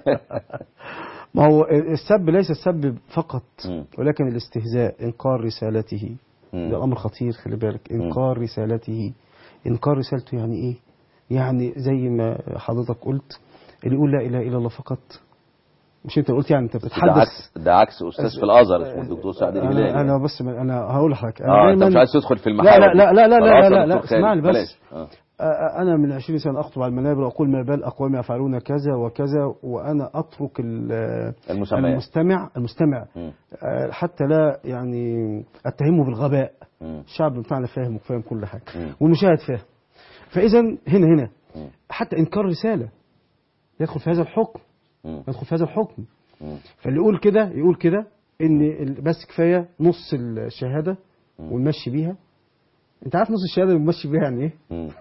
ما هو السب ليس السب فقط مم. ولكن الاستهزاء إنكار رسالته مم. ده أمر خطير خلي بالك إنكار رسالته إنكار رسالته يعني إيه؟ يعني زي ما حضرتك قلت اللي يقول لا إله إلا الله فقط مش أنت قلت يعني أنت ده بتتحدث عكس ده عكس استاذ في الازهر اسمه الدكتور سعد الهلالي أنا, أنا بس انا هقول لحضرتك أنا اه انت دايماً- مش عايز تدخل في لا المحاور لا لا لا لا لا خلاص لا, يا لا, دكتور خالد، اسمعني بس بلاش. آه. آه، أنا من 20 سنة أخطب على المنابر وأقول ما بال أقوام يفعلون كذا وكذا وأنا أترك ال- المسميات. المستمع المستمع مم. آه، حتى لا يعني اتهمه بالغباء مم. الشعب بتاعنا فاهم وفاهم كل حاجه مم. والمشاهد فاهم فاذا هنا هنا مم. حتى انكار رساله يدخل في هذا الحكم مم. يدخل في هذا الحكم مم. فاللي يقول كده يقول كده ان ال- بس كفايه نص الشهاده مم. ونمشي بيها انت عارف نص الشهاده ونمشي بيها يعني ايه مم.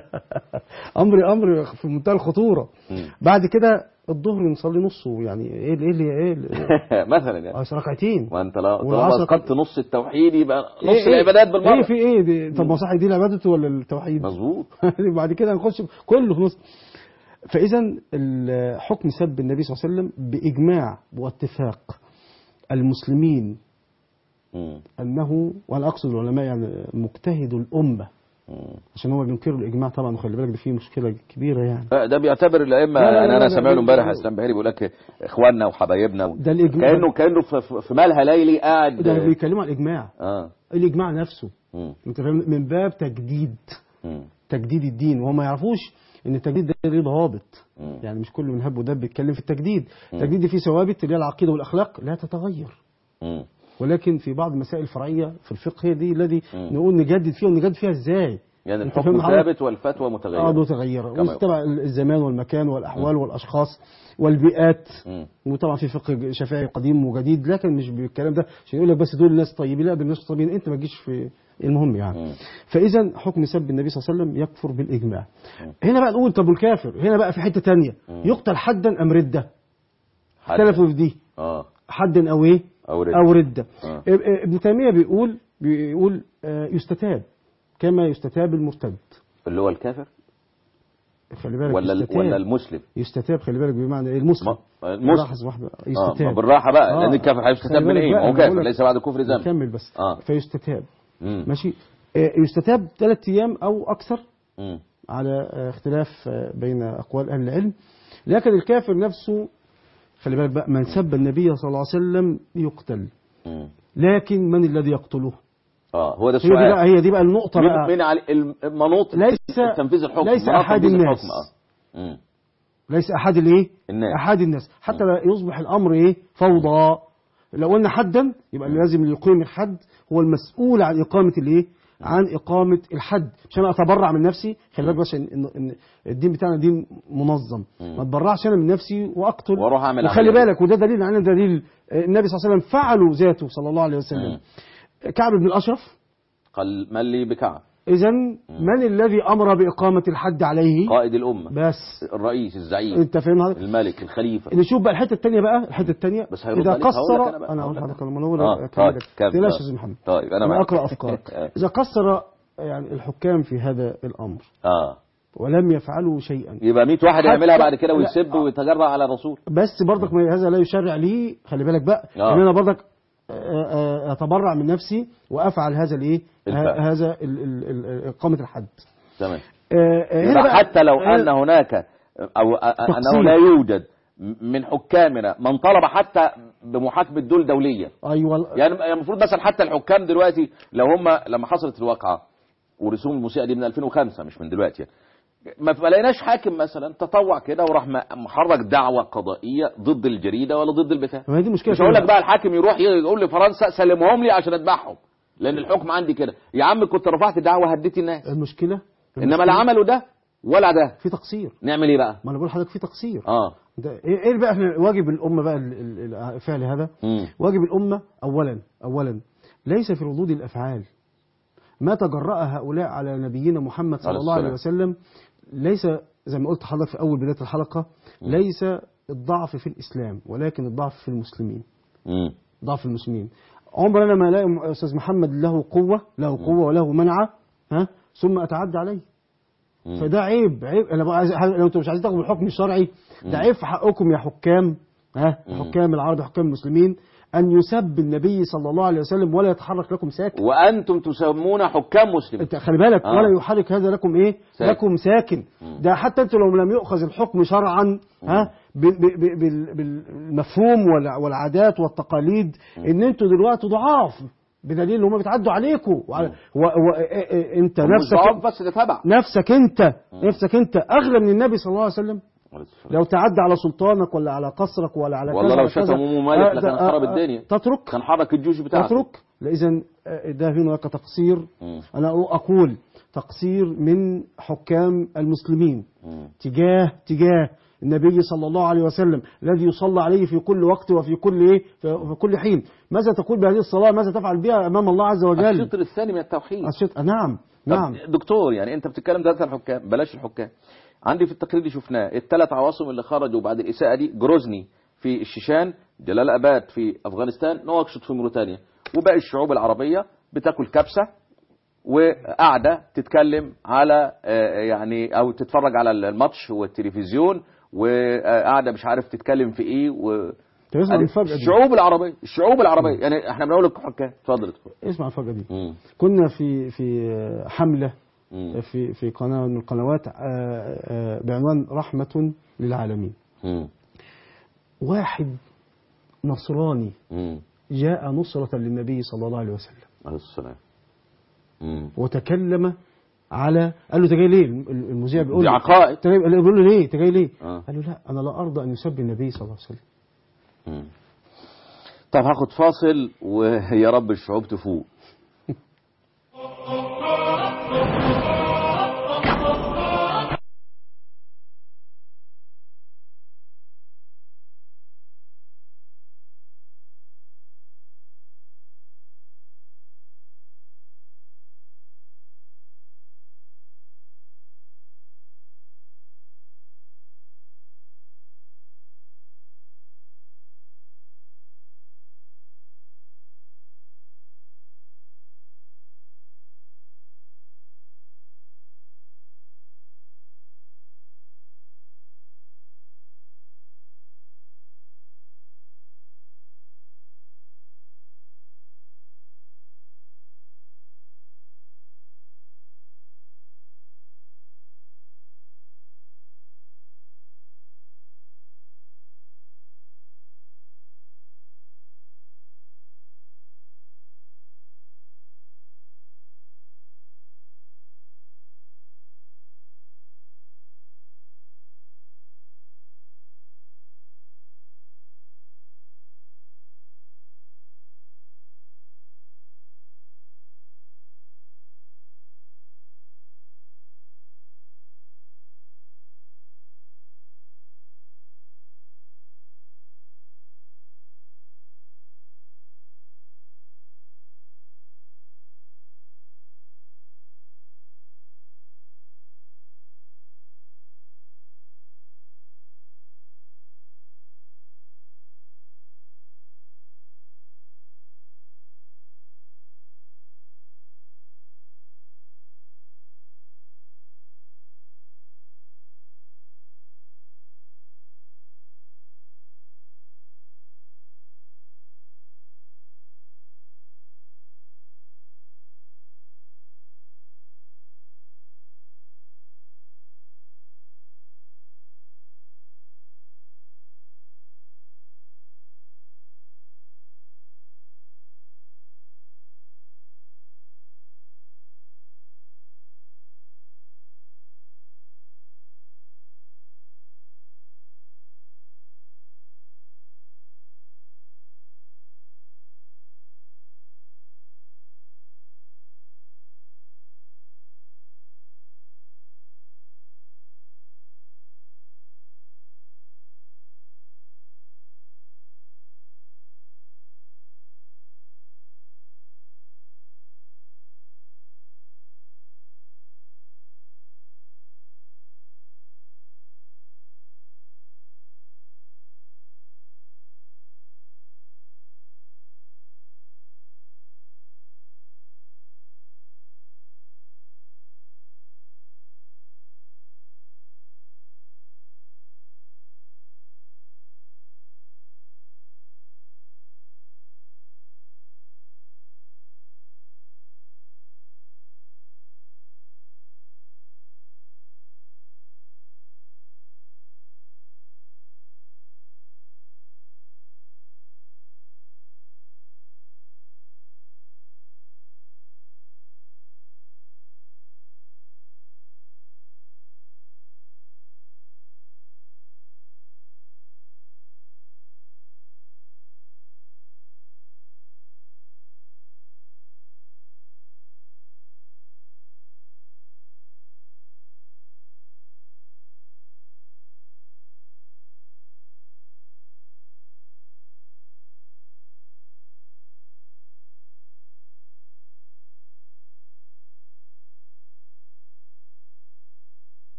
امر امر في منتهى الخطوره مم. بعد كده الظهر نصلي نصه يعني ايه اللي ايه اللي ايه اللي- مثلا يعني اه ركعتين ما انت لا والعصر- طالما اسقطت نص التوحيد يبقى نص إيه- إيه- العبادات بالمره ايه في ايه دي طب ما صح دي العباده ولا التوحيد مظبوط بعد كده نخش كله في نص فاذا ال- حكم سب النبي صلى الله عليه وسلم باجماع واتفاق المسلمين مم. انه وانا اقصد العلماء يعني مجتهد الامه مم. عشان هو بينكروا الاجماع طبعا وخلي بالك ده فيه مشكله كبيره يعني آه، ده بيعتبر الائمه لا، لا، يعني لا، انا لا، سامع له لا، امبارح لا. اسلام بهيري بيقول لك اخواننا وحبايبنا و... ده الاجماع كانه كانه في, في- في مالها ليلي قاعد ده بيتكلموا عن الاجماع اه الاجماع نفسه مم. انت فاهم من باب تجديد مم. تجديد الدين وهم ما يعرفوش ان التجديد ده ليه ضوابط مم. يعني مش كل من هب ودب بيتكلم في التجديد مم. التجديد دي فيه ثوابت اللي هي العقيده والاخلاق لا تتغير مم. ولكن في بعض المسائل الفرعيه في الفقه هي دي الذي مم. نقول نجدد فيها ونجدد فيها ازاي يعني أنت الحكم فاهم حضرتك؟ ثابت والفتوى متغيره اه متغيره كما وتبع الزمان والمكان والاحوال والاشخاص والبيئات مم. وطبعا في فقه شافعي قديم وجديد لكن مش بالكلام ده عشان يقول لك بس دول ناس طيبين لا دول ناس طيبين انت ما تجيش في المهم يعني مم. فاذا حكم سب النبي صلى الله عليه وسلم يكفر بالاجماع مم. هنا بقى نقول طب والكافر هنا بقى في حته تانية مم. يقتل حدا ام رده حتى. اختلفوا في دي اه حدا او ايه او رد او رده آه. اب- ابن تيميه بيقول بيقول آه، يستتاب كما يستتاب المرتد اللي هو الكافر خلي بالك ولا ال- يستتاب. ولا المسلم يستتاب خلي بالك بمعنى ايه المسلم ما- المسلم لاحظ واحدة اه يستتاب ما بالراحه بقى آه. لان الكافر هيستتاب خلي من بالك ايه بقى، ما هو أنا كافر بقول لك- ليس بعد كفر ذنب نكمل بس آه. فيستتاب مم. ماشي آه، يستتاب ثلاث ايام او اكثر مم. على آه، اختلاف آه، بين اقوال اهل العلم لكن الكافر نفسه خلي بالك بقى من سب النبي صلى الله عليه وسلم يقتل مم. لكن من الذي يقتله اه هو ده هي دي بقى السؤال هي دي بقى النقطه من, بقى من على المنوط ليس تنفيذ الحكم ليس مناط احد تنفيذ الناس الحكم اه مم. ليس احد الايه الناس. احد الناس حتى لا يصبح الامر ايه فوضى لو قلنا حدا يبقى اللي لازم اللي يقيم الحد هو المسؤول عن اقامه الايه عن اقامه الحد عشان اتبرع من نفسي خلي بالك بس ان إن- إن الدين بتاعنا دين منظم مم. ما اتبرعش انا من نفسي واقتل وأروح أعمل وخلي عملية. بالك وده دليل على دليل آه، النبي صلى الله عليه وسلم فعلوا ذاته صلى الله عليه وسلم كعب بن الاشرف قال من لي بكعب اذا من الذي امر باقامه الحد عليه قائد الامه بس الرئيس الزعيم انت فاهم هذا الملك الخليفه نشوف بقى الحته الثانيه بقى الحته الثانيه بس هيرد اذا عليك، هقول لك قصر أنا بقى، انا هقول اقول لك لحضرتك لما نقول آه، أكمل طيب، لك. كمل. تلاش آه. يا أستاذ محمد طيب انا انا معاك اقرا افكارك آه. اذا قصر يعني الحكام في هذا الامر اه ولم يفعلوا شيئا يبقى 100 واحد حتى- يعملها بعد كده لا، ويسب آه. ويتجرأ على الرسول بس برضك ما- هذا لا يشرع لي خلي بالك بقى آه. ان انا برضك آه، آه، اتبرع من نفسي وافعل هذا الايه الفعل. ه- هذا ال- ال- ال- اقامه الحد تمام آه، آه، هنا يبقى بقى حتى لو آه، ان هناك او أ- انه تقصير. لا يوجد من حكامنا من طلب حتى بمحاكمه دول دوليه ايوه يعني المفروض مثلا حتى الحكام دلوقتي لو هم لما حصلت الواقعه ورسوم الموسيقى دي من 2005 مش من دلوقتي يعني. ما ما لقيناش حاكم مثلا تطوع كده وراح م- محرك دعوه قضائيه ضد الجريده ولا ضد البتاع ما هي دي مشكله مش هقول لك بقى الحاكم يروح يقول لفرنسا سلمهم لي عشان اذبحهم لان الحكم عندي كده يا عم كنت رفعت دعوه هديت الناس المشكله انما لا عملوا ده ولا ده في تقصير نعمل ايه بقى ما انا بقول لحضرتك في تقصير اه ده ايه إيه بقى إحنا واجب الامه بقى ال- ال- ال- فعل هذا مم. واجب الامه اولا اولا ليس في ردود الافعال ما تجرأ هؤلاء على نبينا محمد صلى عليه الله عليه السلام. وسلم ليس زي ما قلت لحضرتك في اول بدايه الحلقه ليس الضعف في الاسلام ولكن الضعف في المسلمين مم. ضعف المسلمين عمرنا ما الاقي استاذ محمد له قوه له قوه وله منعه ها ثم اتعدى عليه مم. فده عيب عيب انا بقى عايز لو انتوا مش عايزين تاخدوا الحكم الشرعي ده عيب في حقكم يا حكام ها مم. حكام العرب حكام المسلمين ان يسب النبي صلى الله عليه وسلم ولا يتحرك لكم ساكن وانتم تسمون حكام مسلمين انت خلي بالك آه. ولا يحرك هذا لكم ايه ساكن. لكم ساكن مم. ده حتى انتوا لو لم يؤخذ الحكم شرعا ها ب- ب- ب- بال- بالمفهوم والع- والعادات والتقاليد ان انتوا دلوقتي ضعاف بدليل ان هم بيتعدوا عليكم وعلى و و ا- ا- انت هم مش نفسك ضعاف بس ده تبع نفسك انت نفسك انت اغلى من النبي صلى الله عليه وسلم لو تعدى على سلطانك ولا على قصرك ولا على والله كذا لو ولا كذا، شتموا أم مالك آه، لكان ده- خرب آه، آه، الدنيا. تترك كان حرك الجيوش بتاعته تترك إذا ده هنا تقصير مم. أنا أقول تقصير من حكام المسلمين مم. تجاه تجاه النبي صلى الله عليه وسلم الذي يصلى عليه في كل وقت وفي كل ايه في في كل حين ماذا تقول بهذه الصلاة ماذا تفعل بها أمام الله عز وجل الشطر الثاني من التوحيد الشط... نعم طب نعم دكتور يعني انت بتتكلم دلوقتي عن الحكام بلاش الحكام عندي في التقرير اللي شفناه الثلاث عواصم اللي خرجوا بعد الاساءه دي جروزني في الشيشان جلال اباد في افغانستان نواكشوط في موريتانيا وباقي الشعوب العربيه بتاكل كبسه وقاعده تتكلم على آه، يعني او تتفرج على الماتش والتلفزيون وقاعده مش عارف تتكلم في ايه و اسمع المفاجأة دي الشعوب العربيه الشعوب العربيه يعني احنا بنقول لك حكام اتفضل اتفضل اسمع المفاجأة دي مم. كنا في في حملة مم. في في قناة من القنوات آه، آه، بعنوان رحمة للعالمين مم. واحد نصراني مم. جاء نصرة للنبي صلى الله عليه وسلم عليه السلام مم. وتكلم على قال له انت جاي ليه المذيع بيقول دي له عقائد انت جاي- بيقول له ليه انت جاي ليه آه. قال له لا انا لا ارضى ان يسب النبي صلى الله عليه وسلم مم. طب هاخد فاصل ويا رب الشعوب تفوق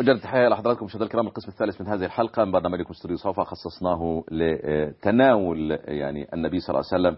أجل تحية لحضراتكم مشاهدينا الكرام القسم الثالث من هذه الحلقة من برنامجكم استوديو صفا خصصناه لتناول يعني النبي صلى الله عليه وسلم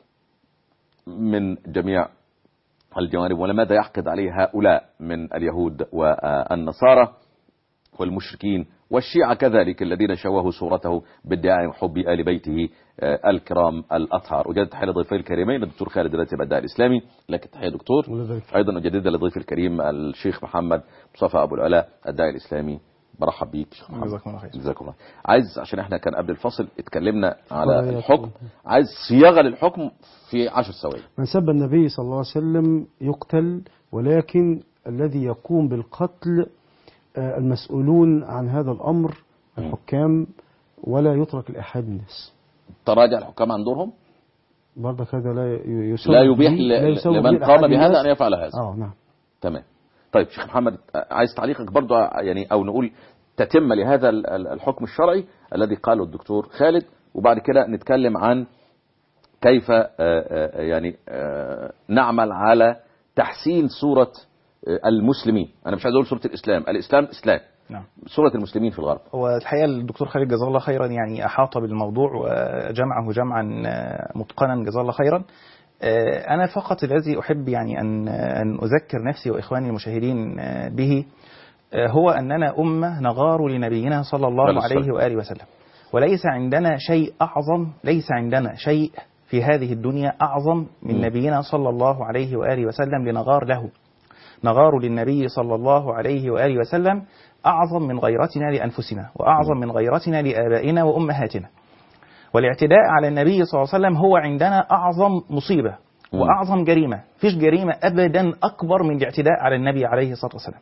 من جميع الجوانب ولماذا يحقد عليه هؤلاء من اليهود والنصارى والمشركين والشيعة كذلك الذين شوهوا صورته بادعاء حب آل بيته الكرام الأطهار أجدد تحية لضيفي الكريمين الدكتور خالد الراتب الداعي الإسلامي لك تحية دكتور أيضا أجدد لضيف الكريم الشيخ محمد مصطفى أبو العلاء الداعي الإسلامي برحب بيك شيخ محمد جزاكم الله خير جزاكم الله عايز عشان احنا كان قبل الفصل اتكلمنا على الحكم عايز صياغه للحكم في عشر ثواني من سب النبي صلى الله عليه وسلم يقتل ولكن الذي يقوم بالقتل آه، المسؤولون عن هذا الأمر الحكام ولا يترك لأحد الناس تراجع الحكام عن دورهم برضك هذا لا ي- يسوي لا يبيح به- ل- لا يسوي لمن به قام لأحد بهذا الناس. ان يفعل هذا اه نعم تمام طيب شيخ محمد عايز تعليقك برضو يعني او نقول تتم لهذا ال- ال- الحكم الشرعي الذي قاله الدكتور خالد وبعد كده نتكلم عن كيف آه، آه، يعني آه، نعمل على تحسين صورة آه، المسلمين أنا مش عايز أقول صورة الإسلام الإسلام إسلام نعم صورة المسلمين في الغرب هو الحقيقة الدكتور خالد جزاه الله خيرا يعني أحاط بالموضوع وجمعه جمعا آه، متقنا جزاه الله خيرا آه، أنا فقط الذي أحب يعني أن أن أذكر نفسي وإخواني المشاهدين آه، به آه، هو أننا أمة نغار لنبينا صلى الله عليه عليه الصلاة. وآله وسلم وليس عندنا شيء أعظم ليس عندنا شيء في هذه الدنيا أعظم من م. نبينا صلى الله عليه وآله وسلم لنغار له نغار للنبي صلى الله عليه وآله وسلم أعظم من غيرتنا لأنفسنا وأعظم من غيرتنا لآبائنا وأمهاتنا والاعتداء على النبي صلى الله عليه وسلم هو عندنا أعظم مصيبة مم. وأعظم جريمة فيش جريمة أبدا أكبر من الاعتداء على النبي عليه الصلاة والسلام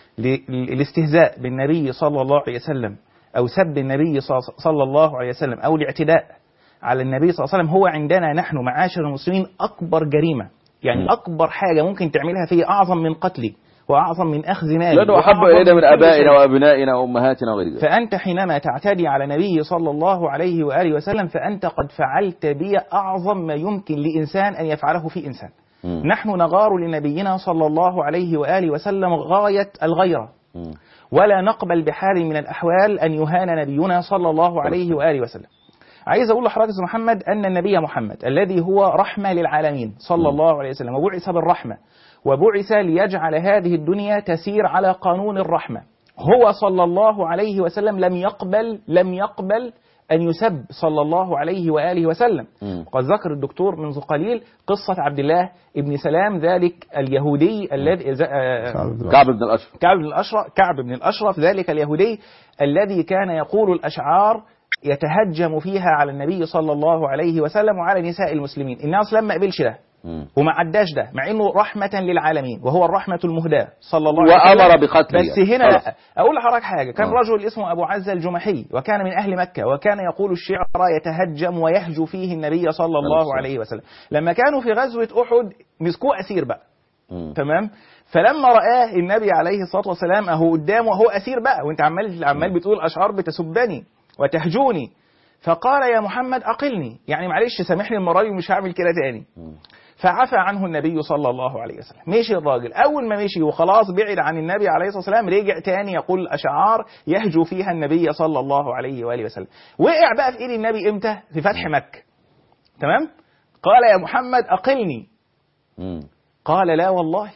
ل- الاستهزاء بالنبي صلى الله عليه وسلم أو سب النبي ص- صلى الله عليه وسلم أو الاعتداء على النبي صلى الله عليه وسلم هو عندنا نحن معاشر المسلمين أكبر جريمة يعني مم. أكبر حاجة ممكن تعملها فيه أعظم من قتلي وأعظم من أخذ مالي لأنه أحب وأعظم إلينا من كل آبائنا شيء. وأبنائنا وأمهاتنا وغير ذلك فأنت حينما تعتدي على نبي صلى الله عليه وآله وسلم فأنت قد فعلت بي أعظم ما يمكن لإنسان أن يفعله في إنسان مم. نحن نغار لنبينا صلى الله عليه وآله وسلم غاية الغيرة مم. ولا نقبل بحال من الأحوال أن يهان نبينا صلى الله عليه وآله وسلم عايز أقول لحضرتك يا محمد أن النبي محمد الذي هو رحمة للعالمين صلى الله عليه وسلم وبعث بالرحمة وبعث ليجعل هذه الدنيا تسير على قانون الرحمة هو صلى الله عليه وسلم لم يقبل لم يقبل أن يسب صلى الله عليه وآله وسلم مم. قد ذكر الدكتور منذ قليل قصة عبد الله ابن سلام ذلك اليهودي الذي آه، كعب بن الأشرف كعب بن الأشرف كعب بن الأشرف ذلك اليهودي الذي كان يقول الأشعار يتهجم فيها على النبي صلى الله عليه وسلم وعلى نساء المسلمين النبي صلى الله عليه وسلم ما قبلش ده مم. وما عداش ده مع انه رحمة للعالمين وهو الرحمة المهداة صلى الله عليه وسلم وأمر بقتله بس هنا خلاص. لا اقول لحضرتك حاجه كان آه. رجل اسمه ابو عزه الجمحي وكان من اهل مكه وكان يقول الشعر يتهجم ويهجو فيه النبي صلى الله السلام. عليه وسلم لما كانوا في غزوه احد مسكوه اسير بقى مم. تمام فلما رآه النبي عليه الصلاة والسلام أهو قدامه هو أسير بقى وأنت عمال عمال بتقول أشعار بتسبني وتهجوني فقال يا محمد أقلني يعني معلش سامحني المرة دي ومش هعمل كده تاني مم. فعفى عنه النبي صلى الله عليه وسلم مشي الراجل أول ما مشي وخلاص بعد عن النبي عليه الصلاة والسلام رجع تاني يقول أشعار يهجو فيها النبي صلى الله عليه وآله وسلم وقع بقى في إيد النبي إمتى في فتح مكة تمام قال يا محمد أقلني مم. قال لا والله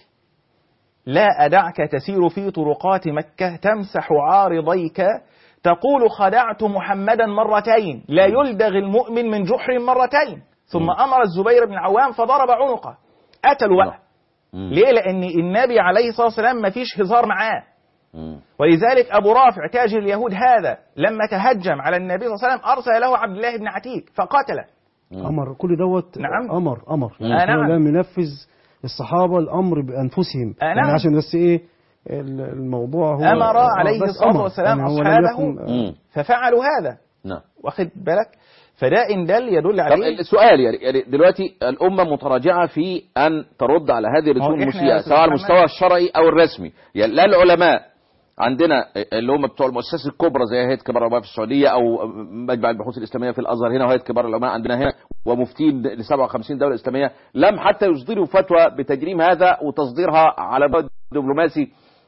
لا أدعك تسير في طرقات مكة تمسح عارضيك تقول خدعت محمدا مرتين لا يلدغ المؤمن من جحر مرتين ثم مم. أمر الزبير بن العوام فضرب عنقه قتلوا بقى مم. ليه لأن النبي عليه الصلاة والسلام ما فيش هزار معاه مم. ولذلك أبو رافع تاجر اليهود هذا لما تهجم على النبي صلى الله عليه وسلم أرسل له عبد الله بن عتيق فقتله مم. أمر كل دوت نعم. أمر أمر مم. يعني آه، نعم. لم ينفذ الصحابة الأمر بأنفسهم آه، يعني نعم. عشان بس إيه ال- الموضوع هو أمر آه، عليه بس الصلاة أمر. والسلام يعني هو لم أصحابه يكن- آه، مم. ففعلوا هذا نعم واخد بالك فده إن دل يدل طب عليه السؤال يعني يعني دلوقتي الأمة متراجعة في أن ترد على هذه الرسوم هو إحنا يا المسيئة أستاذ سواء على محمد- المستوى الشرعي أو الرسمي يعني لا العلماء عندنا اللي هم بتوع المؤسسات الكبرى زي هيئة كبار العلماء في السعودية أو مجمع البحوث الإسلامية في الأزهر هنا وهيئة كبار العلماء عندنا هنا ومفتين ل 57 دولة إسلامية لم حتى يصدروا فتوى بتجريم هذا وتصديرها على بعد دبلوماسي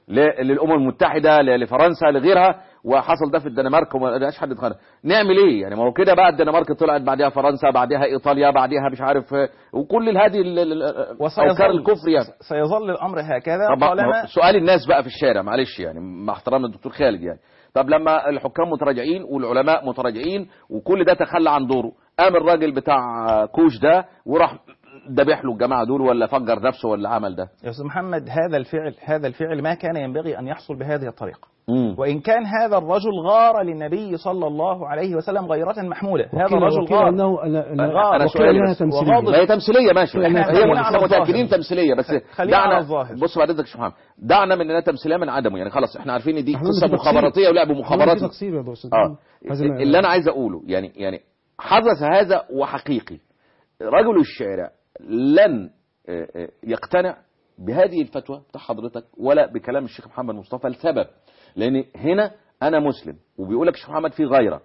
ل- للامم المتحده ل- لفرنسا لغيرها وحصل ده في الدنمارك وما لقاش حد يتخانق نعمل ايه يعني ما هو كده بقى الدنمارك طلعت بعدها فرنسا بعدها ايطاليا بعدها مش عارف آه، وكل هذه ال- ال- ال- افكار الكفر يعني سيظل الامر هكذا طب ما- طالما سؤال الناس بقى في الشارع معلش يعني مع احترامنا الدكتور خالد يعني طب لما الحكام متراجعين والعلماء متراجعين وكل ده تخلى عن دوره قام الراجل بتاع كوش ده وراح ذبح له الجماعه دول ولا فجر نفسه ولا عمل ده يا استاذ محمد هذا الفعل هذا الفعل ما كان ينبغي ان يحصل بهذه الطريقه مم. وان كان هذا الرجل غار للنبي صلى الله عليه وسلم غيرة محموله هذا وكيل- الرجل وكيل غار انه أنا- أنا- غار. أنا وكيل سؤالي انها بس. تمثيليه وغاضب. ما هي تمثيليه ماشي خلينا- هي خلينا على احنا متاكدين الظاهر. تمثيليه بس خلينا على دعنا الظاهر. بص بعد اذنك يا شيخ محمد دعنا من انها تمثيليه من عدمه يعني خلاص احنا عارفين ان دي إحنا قصه في تقصير. مخابراتيه ولعب إحنا في مخابراتي تقصير يا أستاذ اه هذا ما- اللي انا عايز اقوله يعني يعني حدث هذا وحقيقي رجل الشارع لن آه، آه، يقتنع بهذه الفتوى بتاع حضرتك ولا بكلام الشيخ محمد مصطفى لسبب لان هنا انا مسلم وبيقول لك الشيخ محمد في غيره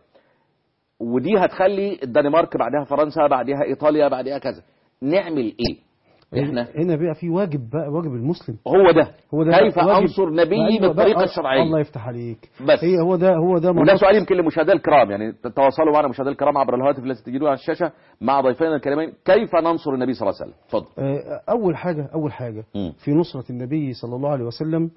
ودي هتخلي الدنمارك بعدها فرنسا بعدها ايطاليا بعدها كذا نعمل ايه احنا هنا بقى في واجب بقى واجب المسلم هو ده هو ده كيف واجب- انصر نبيي أيوة بالطريقه بقى- الشرعيه الله يفتح عليك بس. هي هو ده هو ده وده موضوع- سؤال يمكن لمشاهدينا الكرام يعني تتواصلوا معنا مشاهدينا الكرام عبر الهواتف التي تجدون على الشاشه مع ضيفينا الكريمين كيف ننصر النبي صلى الله عليه وسلم اتفضل آه، اول حاجه اول حاجه مم. في نصره النبي صلى الله عليه وسلم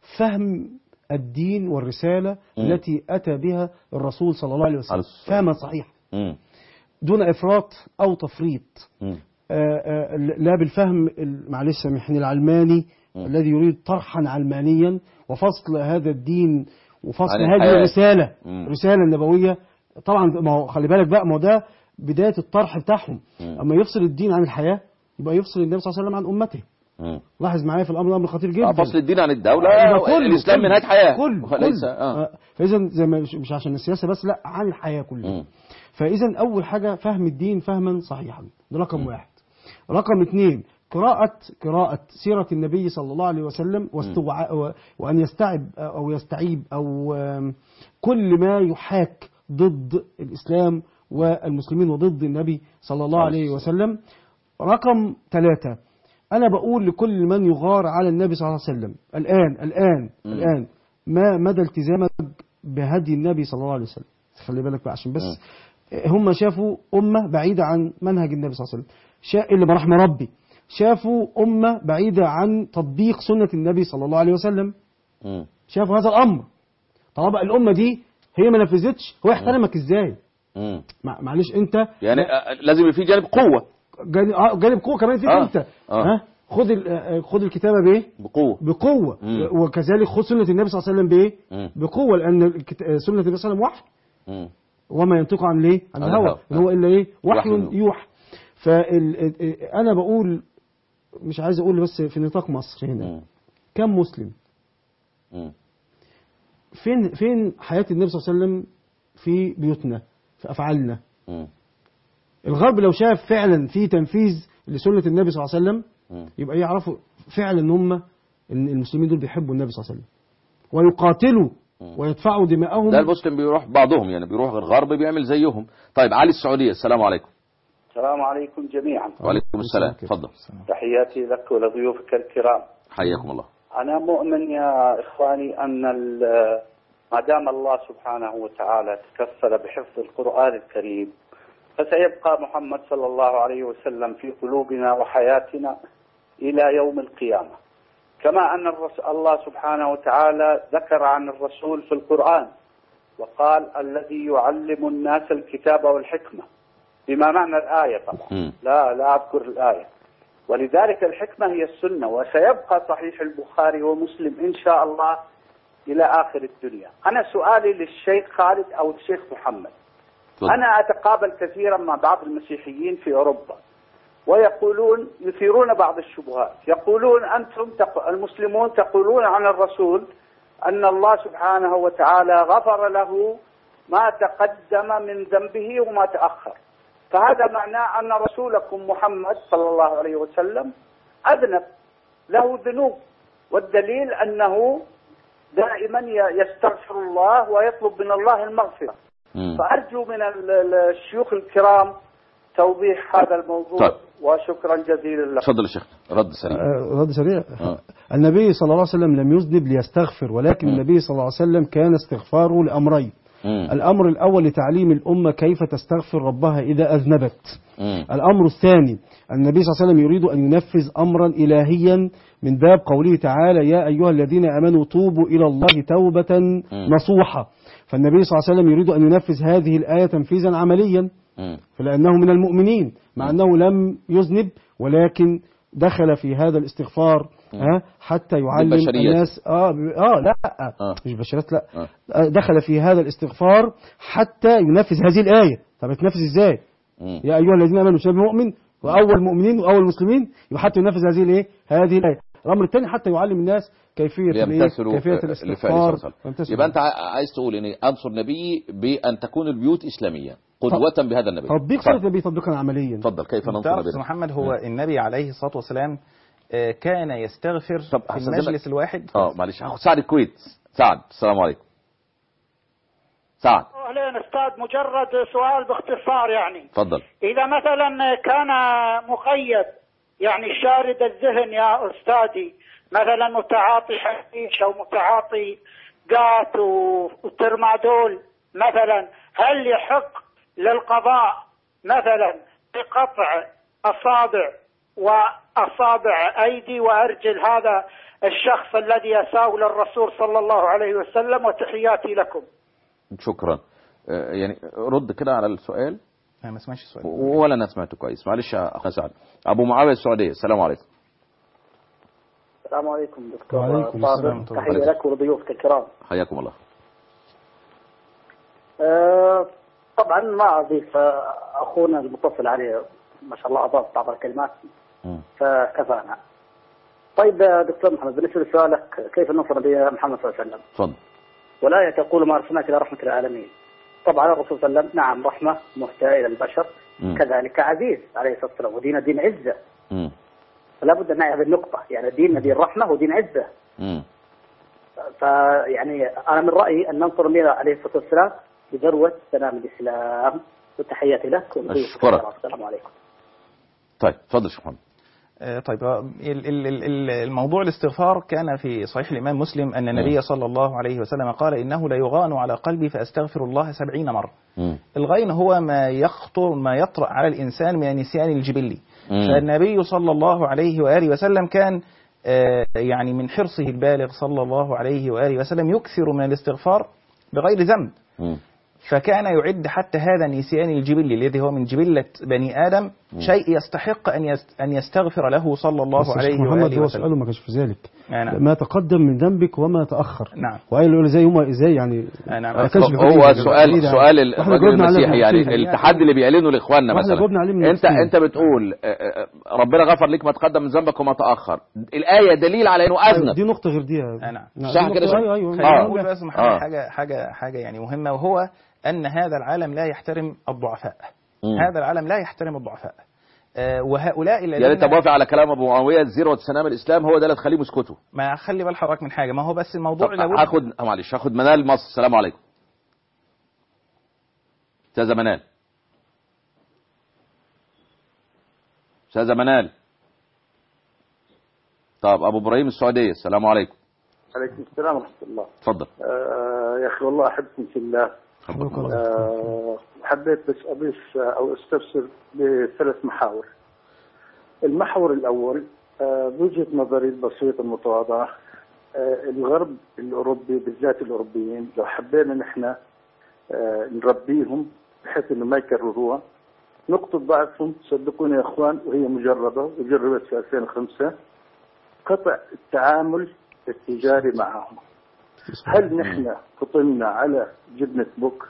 فهم الدين والرساله مم. التي اتى بها الرسول صلى الله عليه وسلم عليه الصلاة فهما صحيحا مم. دون افراط او تفريط مم. آه، آه، لا بالفهم ال- معلش سامحني العلماني مم. الذي يريد طرحا علمانيا وفصل هذا الدين وفصل عن هذه الحياة. الرسالة مم. الرسالة النبوية طبعا ما هو خلي بالك بقى ما هو ده بداية الطرح بتاعهم مم. أما يفصل الدين عن الحياة يبقى يفصل النبي صلى الله عليه وسلم عن أمته مم. لاحظ معايا في الأمر أمر خطير جدا آه، فصل الدين عن الدولة يبقى كله- الإسلام كله- من نهاية حياة كله ليس كله. آه. آه، فإذا زي ما مش مش عشان السياسة بس لا عن الحياة كلها مم. فإذا أول حاجة فهم الدين فهما صحيحا ده رقم واحد رقم اثنين قراءة قراءة سيرة النبي صلى الله عليه وسلم واستوعاء و- وأن يستعب أو يستعيب أو آم، كل ما يحاك ضد الإسلام والمسلمين وضد النبي صلى الله عليه وسلم رقم ثلاثة أنا بقول لكل من يغار على النبي صلى الله عليه وسلم الآن الآن مم. الآن ما مدى التزامك بهدي النبي صلى الله عليه وسلم خلي بالك بقى عشان بس هم شافوا أمة بعيدة عن منهج النبي صلى الله عليه وسلم شاء اللي برحم ربي شافوا أمة بعيدة عن تطبيق سنة النبي صلى الله عليه وسلم مم. شافوا هذا الأمر طالما الأمة دي هي ما نفذتش هو يحترمك ازاي مم. مع- معلش انت يعني آه، لازم يبقى في جانب قوة جانب, آه، جانب قوة كمان فيك آه. انت آه. ها خد ال- آه، خد الكتابة بايه بقوة بقوة مم. وكذلك خد سنة النبي صلى الله عليه وسلم بايه مم. بقوة لأن الكت- آه، سنة النبي صلى الله عليه وسلم وحي مم. وما ينطق عن ليه عن عن الهوى الهوى. إن هو إلا إيه وحي وحي. يوحى فأنا بقول مش عايز أقول بس في نطاق مصر هنا مم. كم مسلم مم. فين فين حياة النبي صلى الله عليه وسلم في بيوتنا في أفعالنا مم. الغرب لو شاف فعلا في تنفيذ لسنة النبي صلى الله عليه وسلم مم. يبقى يعرفوا فعلا ان هم ان المسلمين دول بيحبوا النبي صلى الله عليه وسلم ويقاتلوا ويدفعوا دماءهم ده المسلم بيروح بعضهم يعني بيروح الغرب بيعمل زيهم طيب علي السعودية السلام عليكم السلام عليكم جميعا وعليكم السلام كيف؟ تفضل تحياتي لك ولضيوفك الكرام حياكم الله أنا مؤمن يا إخواني أن ال- ما دام الله سبحانه وتعالى تكفل بحفظ القرآن الكريم فسيبقى محمد صلى الله عليه وسلم في قلوبنا وحياتنا إلى يوم القيامة كما أن الرس... الله سبحانه وتعالى ذكر عن الرسول في القرآن وقال الذي يعلم الناس الكتاب والحكمة بما معنى الآية طبعا مم. لا لا أذكر الآية ولذلك الحكمة هي السنة وسيبقى صحيح البخاري ومسلم إن شاء الله إلى آخر الدنيا أنا سؤالي للشيخ خالد أو الشيخ محمد تفضل. أنا أتقابل كثيرا مع بعض المسيحيين في أوروبا ويقولون يثيرون بعض الشبهات يقولون أنتم تق... المسلمون تقولون عن الرسول أن الله سبحانه وتعالى غفر له ما تقدم من ذنبه وما تأخر فهذا معناه أن رسولكم محمد صلى الله عليه وسلم أذنب له ذنوب والدليل أنه دائما ي- يستغفر الله ويطلب من الله المغفرة مم. فأرجو من ال- ال- الشيوخ الكرام توضيح هذا الموضوع طيب. وشكرا جزيلا لكم تفضل يا شيخ رد سريع آه، رد سريع آه. النبي صلى الله عليه وسلم لم يذنب ليستغفر ولكن مم. النبي صلى الله عليه وسلم كان استغفاره لأمرين مم. الأمر الأول لتعليم الأمة كيف تستغفر ربها إذا أذنبت مم. الأمر الثاني النبي صلى الله عليه وسلم يريد أن ينفذ أمرا إلهيا من باب قوله تعالى يا أيها الذين آمنوا توبوا إلى الله توبة نصوحة فالنبي صلى الله عليه وسلم يريد أن ينفذ هذه الآية تنفيذا عمليا مم. فلأنه من المؤمنين مع أنه لم يذنب ولكن دخل في هذا الاستغفار ها حتى يعلم بالبشرية. الناس اه ب- اه لا آه. مش بشرات لا آه. آه، دخل في هذا الاستغفار حتى ينفذ هذه الآية طب تنفذ ازاي مم. يا أيها الذين آمنوا شباب مؤمن وأول مؤمنين وأول مسلمين يبقى حتى ينفذ هذه الإيه هذه الآية الأمر الثاني حتى يعلم الناس كيفية الإيه ليمتثلوا كيفية آه، لفعل الاستغفار صلى الله عليه وسلم. ويمتثلوا. يبقى انت ع- عايز تقول ان انصر نبي بان تكون البيوت اسلاميه قدوه بهذا النبي تطبيق اتفضل. سنة النبي تطبيقا عمليا اتفضل كيف ننصر تعرف أستاذ نبينا محمد هو النبي عليه الصلاة والسلام آه، كان يستغفر طب في هستأذنك. المجلس الواحد اه معلش هاخد سعد الكويت سعد السلام عليكم سعد اهلين استاذ مجرد سؤال باختصار يعني اتفضل اذا مثلا كان مقيد يعني شارد الذهن يا استاذي مثلا متعاطي حشيش او متعاطي قات و- وترمادول مثلا هل يحق للقضاء مثلا بقطع اصابع واصابع ايدي وارجل هذا الشخص الذي يساوي للرسول صلى الله عليه وسلم وتحياتي لكم شكرا آه، يعني رد كده على السؤال أنا ما سمعتش السؤال ولا انا سمعته كويس معلش يا اخونا سعد ابو معاويه السعوديه السلام عليكم السلام عليكم دكتور وعليكم صابر السلام. تحية لك ولضيوفك الكرام حياكم الله آه، طبعا ما اضيف آه، اخونا المتصل عليه ما شاء الله اضاف بعض الكلمات مم. فكفانا طيب يا دكتور محمد بالنسبه لسؤالك كيف نصر نبي محمد صلى الله عليه وسلم اتفضل ولا تقول ما ارسلناك الى رحمه العالمين طبعا الرسول صلى الله عليه وسلم نعم رحمه مهداه الى البشر مم. كذلك عزيز عليه الصلاه والسلام ودين دين عزه مم. فلا بد ان نعي هذه النقطه يعني الدين دين رحمه ودين عزه مم. فيعني انا من رايي ان ننصر النبي عليه الصلاه والسلام بذروه سلام الاسلام وتحياتي لك ولضيوفك أشكرك. الكرام. السلام عليكم طيب اتفضل يا شيخ محمد آه، طيب آه، ال- ال- ال- ال- الموضوع الاستغفار كان في صحيح الإمام مسلم أن النبي صلى الله عليه وسلم قال إنه لا يغان على قلبي فأستغفر الله سبعين مرة مم. الغين هو ما يخطر ما يطرأ على الإنسان من النسيان الجبلي مم. فالنبي صلى الله عليه وآله وسلم كان آه، يعني من حرصه البالغ صلى الله عليه وآله وسلم يكثر من الاستغفار بغير ذنب مم. فكان يعد حتى هذا النسيان الجبلي الذي هو من جبلة بني آدم شيء يستحق أن يست- أن يستغفر له صلى الله بس عليه الشيخ محمد وآله هو وسلم سؤاله ما كانش في ذلك آه، نعم. ما تقدم من ذنبك وما تأخر نعم. وقال له زي هما ازاي يعني آه، نعم. ما كانش هو بيفكر في سؤال كده. سؤال واحنا الرجل جاوبنا عليه المسيحي يعني بنفسنا. التحدي اللي بيعلنه لاخواننا واحنا مثلا جاوبنا عليه من انت نفسنا. انت بتقول آه، آه، ربنا غفر لك ما تقدم من ذنبك وما تاخر الايه دليل على انه أيوة، اذنب دي نقطة غير دي آه، نعم. صح دي كده نقطة- صح؟ ايوه ايوه خلينا آه. نقول بس محمد آه. حاجة حاجة حاجة يعني مهمة وهو أن هذا العالم لا يحترم الضعفاء مم. هذا العالم لا يحترم الضعفاء آه، وهؤلاء الذين يعني انت موافق على كلام ابو معاويه ذروه سنام الاسلام هو ده اللي تخليه مسكته ما خلي بال حضرتك من حاجة ما هو بس طب الموضوع لابد هاخد آه، معلش هاخد منال مصر السلام عليكم استاذه منال استاذه منال طب ابو ابراهيم السعوديه السلام عليكم عليكم السلام ورحمه الله اتفضل آه يا اخي والله احبكم في الله حبك الله. آه حبيت بس اضيف آه، او استفسر بثلاث محاور المحور الاول آه بوجهه نظري البسيطه المتواضعه آه الغرب الاوروبي بالذات الاوروبيين لو حبينا نحن آه نربيهم بحيث انه ما يكرروها نقطة ضعفهم صدقوني يا اخوان وهي مجربة وجربت في 2005 قطع التعامل التجاري معهم هل نحن فطنا على جبنة بوك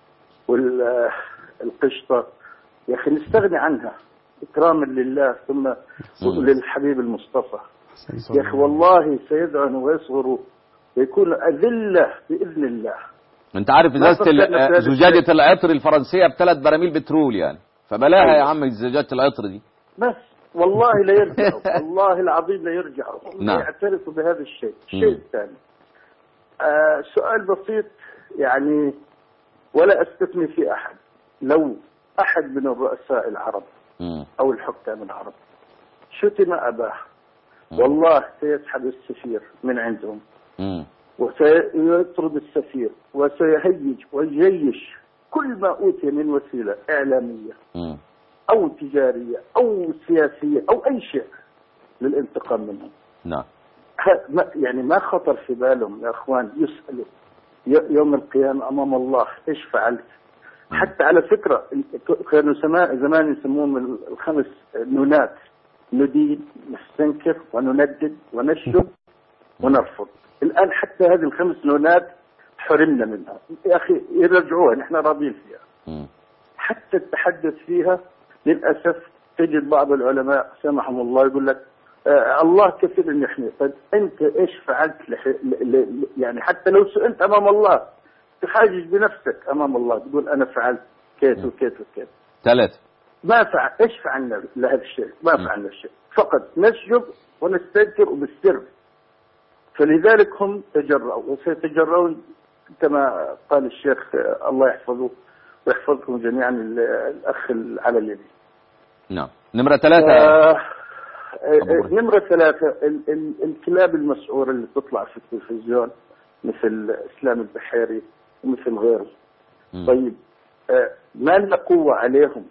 والقشطة يا أخي نستغني عنها إكراما لله ثم للحبيب المصطفى يا أخي والله سيدعن ويصغر ويكون أذلة بإذن الله انت عارف ما ازازه ال- فكرنا في هذا زجاجه الشيء. العطر الفرنسيه بثلاث براميل بترول يعني فبلاها يا أيوة. عم زجاجه العطر دي بس والله لا يرجعوا والله العظيم لا يرجعوا نعم. يعترفوا بهذا الشيء مم. الشيء الثاني آه سؤال بسيط يعني ولا استثني في احد لو احد من الرؤساء العرب مم. او الحكام العرب شتم اباه والله سيسحب السفير من عندهم مم. وسيطرد السفير وسيهيج ويجيش كل ما أوتي من وسيلة إعلامية مم. أو تجارية أو سياسية أو أي شيء للانتقام منهم نعم ه- ما- يعني ما خطر في بالهم يا اخوان يسالوا ي- يوم القيامه امام الله ايش فعلت؟ حتى على فكره ك- كانوا سما- زمان يسموهم ال- الخمس نونات ندين نستنكر ونندد ونشجب ونرفض الان حتى هذه الخمس نونات حرمنا منها يا اخي يرجعوها نحن راضين فيها مم. حتى التحدث فيها للاسف تجد بعض العلماء سامحهم الله يقول لك آه الله كفيل ان يحمي طيب انت ايش فعلت لح... ل... ل... يعني حتى لو سئلت امام الله تحاجج بنفسك امام الله تقول انا فعلت كيت وكيت وكيت ثلاثة ما فعل ايش فعلنا لهذا الشيء؟ ما م. فعلنا شيء فقط نسجب ونستنكر وبالسر فلذلك هم تجرؤوا وسيتجرؤون كما قال الشيخ آه، الله يحفظه ويحفظكم جميعا ال- الاخ على اليمين نعم نمرة ثلاثة آه، أبو آه، برهان. نمرة ثلاثة ال- ال- الكلاب المسعورة اللي تطلع في التلفزيون مثل إسلام البحيري ومثل غيره مم. طيب آه، ما لنا قوة عليهم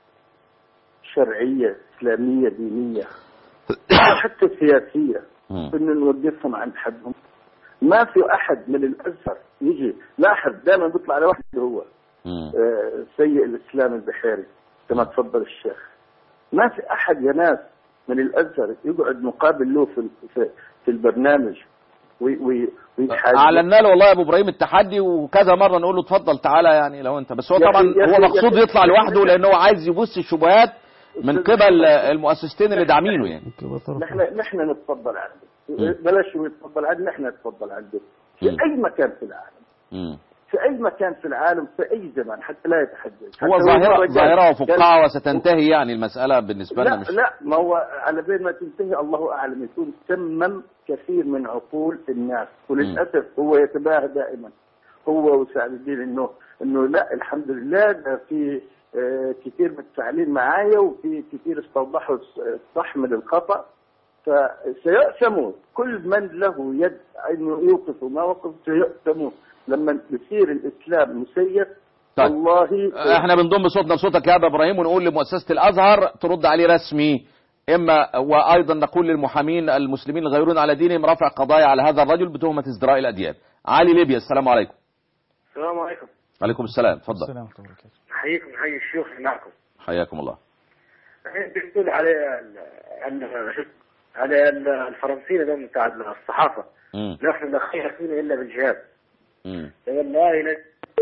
شرعية إسلامية دينية حتى سياسية مم. إن نوقفهم عند حدهم ما في أحد من الأزهر يجي لاحظ دائما بيطلع على واحد اللي هو مم. آه، سيء الاسلام البحيري كما تفضل الشيخ ما في احد يا ناس من الازهر يقعد مقابل له في في, في البرنامج وي- وي- ويتحاجج اعلنا له والله يا ابو ابراهيم التحدي وكذا مره نقول له اتفضل تعالى يعني لو انت بس هو يا طبعا أخي- يا هو أخي- مقصود يا أخي- يطلع لوحده لان هو عايز يبص الشبهات من قبل المؤسستين اللي داعمينه يعني كبر طرف. نحن نحن نتفضل عنده مم. بلاش هو يتفضل عندنا نحن نتفضل عنده في مم. اي مكان في العالم مم. في اي مكان في العالم في اي زمان حتى لا يتحدث هو حتى ظاهره قال- ظاهره قال- وفقاعه وستنتهي يعني المساله بالنسبه لنا لا مش لا ما هو على بين ما تنتهي الله اعلم يكون سمم كثير من عقول الناس وللاسف هو يتباهى دائما هو وسعد الدين انه انه لا الحمد لله ده في آه، كثير متفاعلين معايا وفي كثير استوضحوا الصح من الخطا فسيأثموا كل من له يد انه يوقف وما وقف سيأثموا لما يصير الاسلام مسير طيب. والله احنا بنضم صوتنا لصوتك يا ابو ابراهيم ونقول لمؤسسه الازهر ترد عليه رسمي اما وايضا نقول للمحامين المسلمين الغيرون على دينهم رفع قضايا على هذا الرجل بتهمه ازدراء الاديان علي ليبيا السلام عليكم السلام عليكم عليكم السلام اتفضل السلام ورحمة الله وبركاته حييكم حي الشيوخ اللي معكم حياكم الله الحين بيقول على ال- ال- على ال- الفرنسيين هذول بتاع الصحافه مم. نحن لا خير فينا الا بالجهاد مم. والله لا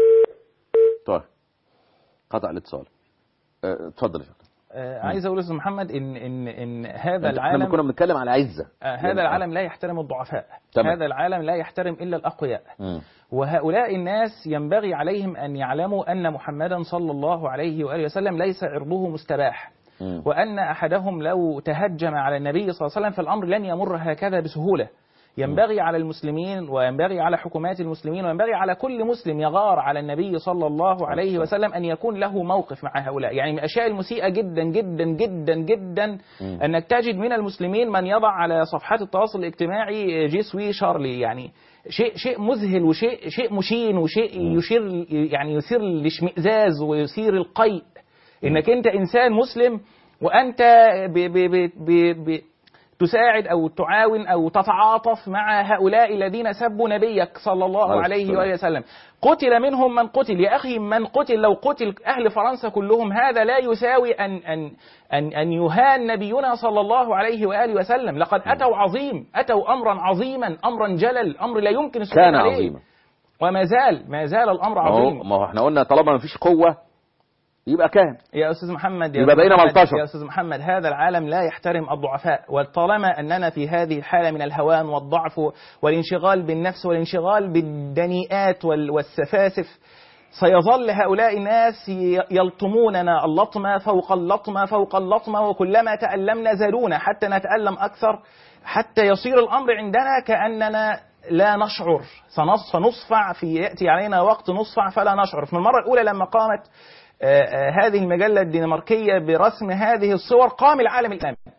طيب قطع الاتصال اه، اتفضل يا شيخ آه عايز اقول استاذ محمد ان ان ان هذا احنا العالم كنا بنتكلم على عزه آه هذا العالم لا يحترم الضعفاء تمام. هذا العالم لا يحترم الا الاقوياء مم. وهؤلاء الناس ينبغي عليهم أن يعلموا أن محمدا صلى الله عليه وآله وسلم ليس عرضه مستباح مم. وأن أحدهم لو تهجم على النبي صلى الله عليه وسلم فالأمر لن يمر هكذا بسهولة ينبغي على المسلمين وينبغي على حكومات المسلمين وينبغي على كل مسلم يغار على النبي صلى الله عليه وسلم أن يكون له موقف مع هؤلاء يعني من الأشياء المسيئة جدا جدا جدا جدا أنك تجد من المسلمين من يضع على صفحات التواصل الاجتماعي جيسوي شارلي يعني شيء شيء مذهل وشيء شيء مشين وشيء يشير يعني يثير الاشمئزاز ويثير القيء انك انت انسان مسلم وانت ب ب ب ب ب تساعد او تعاون او تتعاطف مع هؤلاء الذين سبوا نبيك صلى الله عليه عليه السلام. واله وسلم قتل منهم من قتل يا اخي من قتل لو قتل اهل فرنسا كلهم هذا لا يساوي ان ان ان ان يهان نبينا صلى الله عليه واله وسلم لقد اتوا عظيم اتوا امرا عظيما امرا جلل امر لا يمكن السكوت كان عليه عظيما وما زال ما زال الامر ما هو عظيم ما هو احنا قلنا طالما ما فيش قوه يبقى كان يا استاذ محمد يا يبقى أستاذ بقينا محمد- ملطشة. يا استاذ محمد هذا العالم لا يحترم الضعفاء وطالما اننا في هذه الحاله من الهوان والضعف والانشغال بالنفس والانشغال بالدنيئات وال- والسفاسف سيظل هؤلاء الناس ي- يلطموننا اللطمة فوق اللطمة فوق اللطمة وكلما تألمنا زادونا حتى نتألم أكثر حتى يصير الأمر عندنا كأننا لا نشعر سنص- سنصفع في يأتي علينا وقت نصفع فلا نشعر في المرة الأولى لما قامت آه، آه، هذه المجلة الدنماركية برسم هذه الصور قام العالم الإسلامي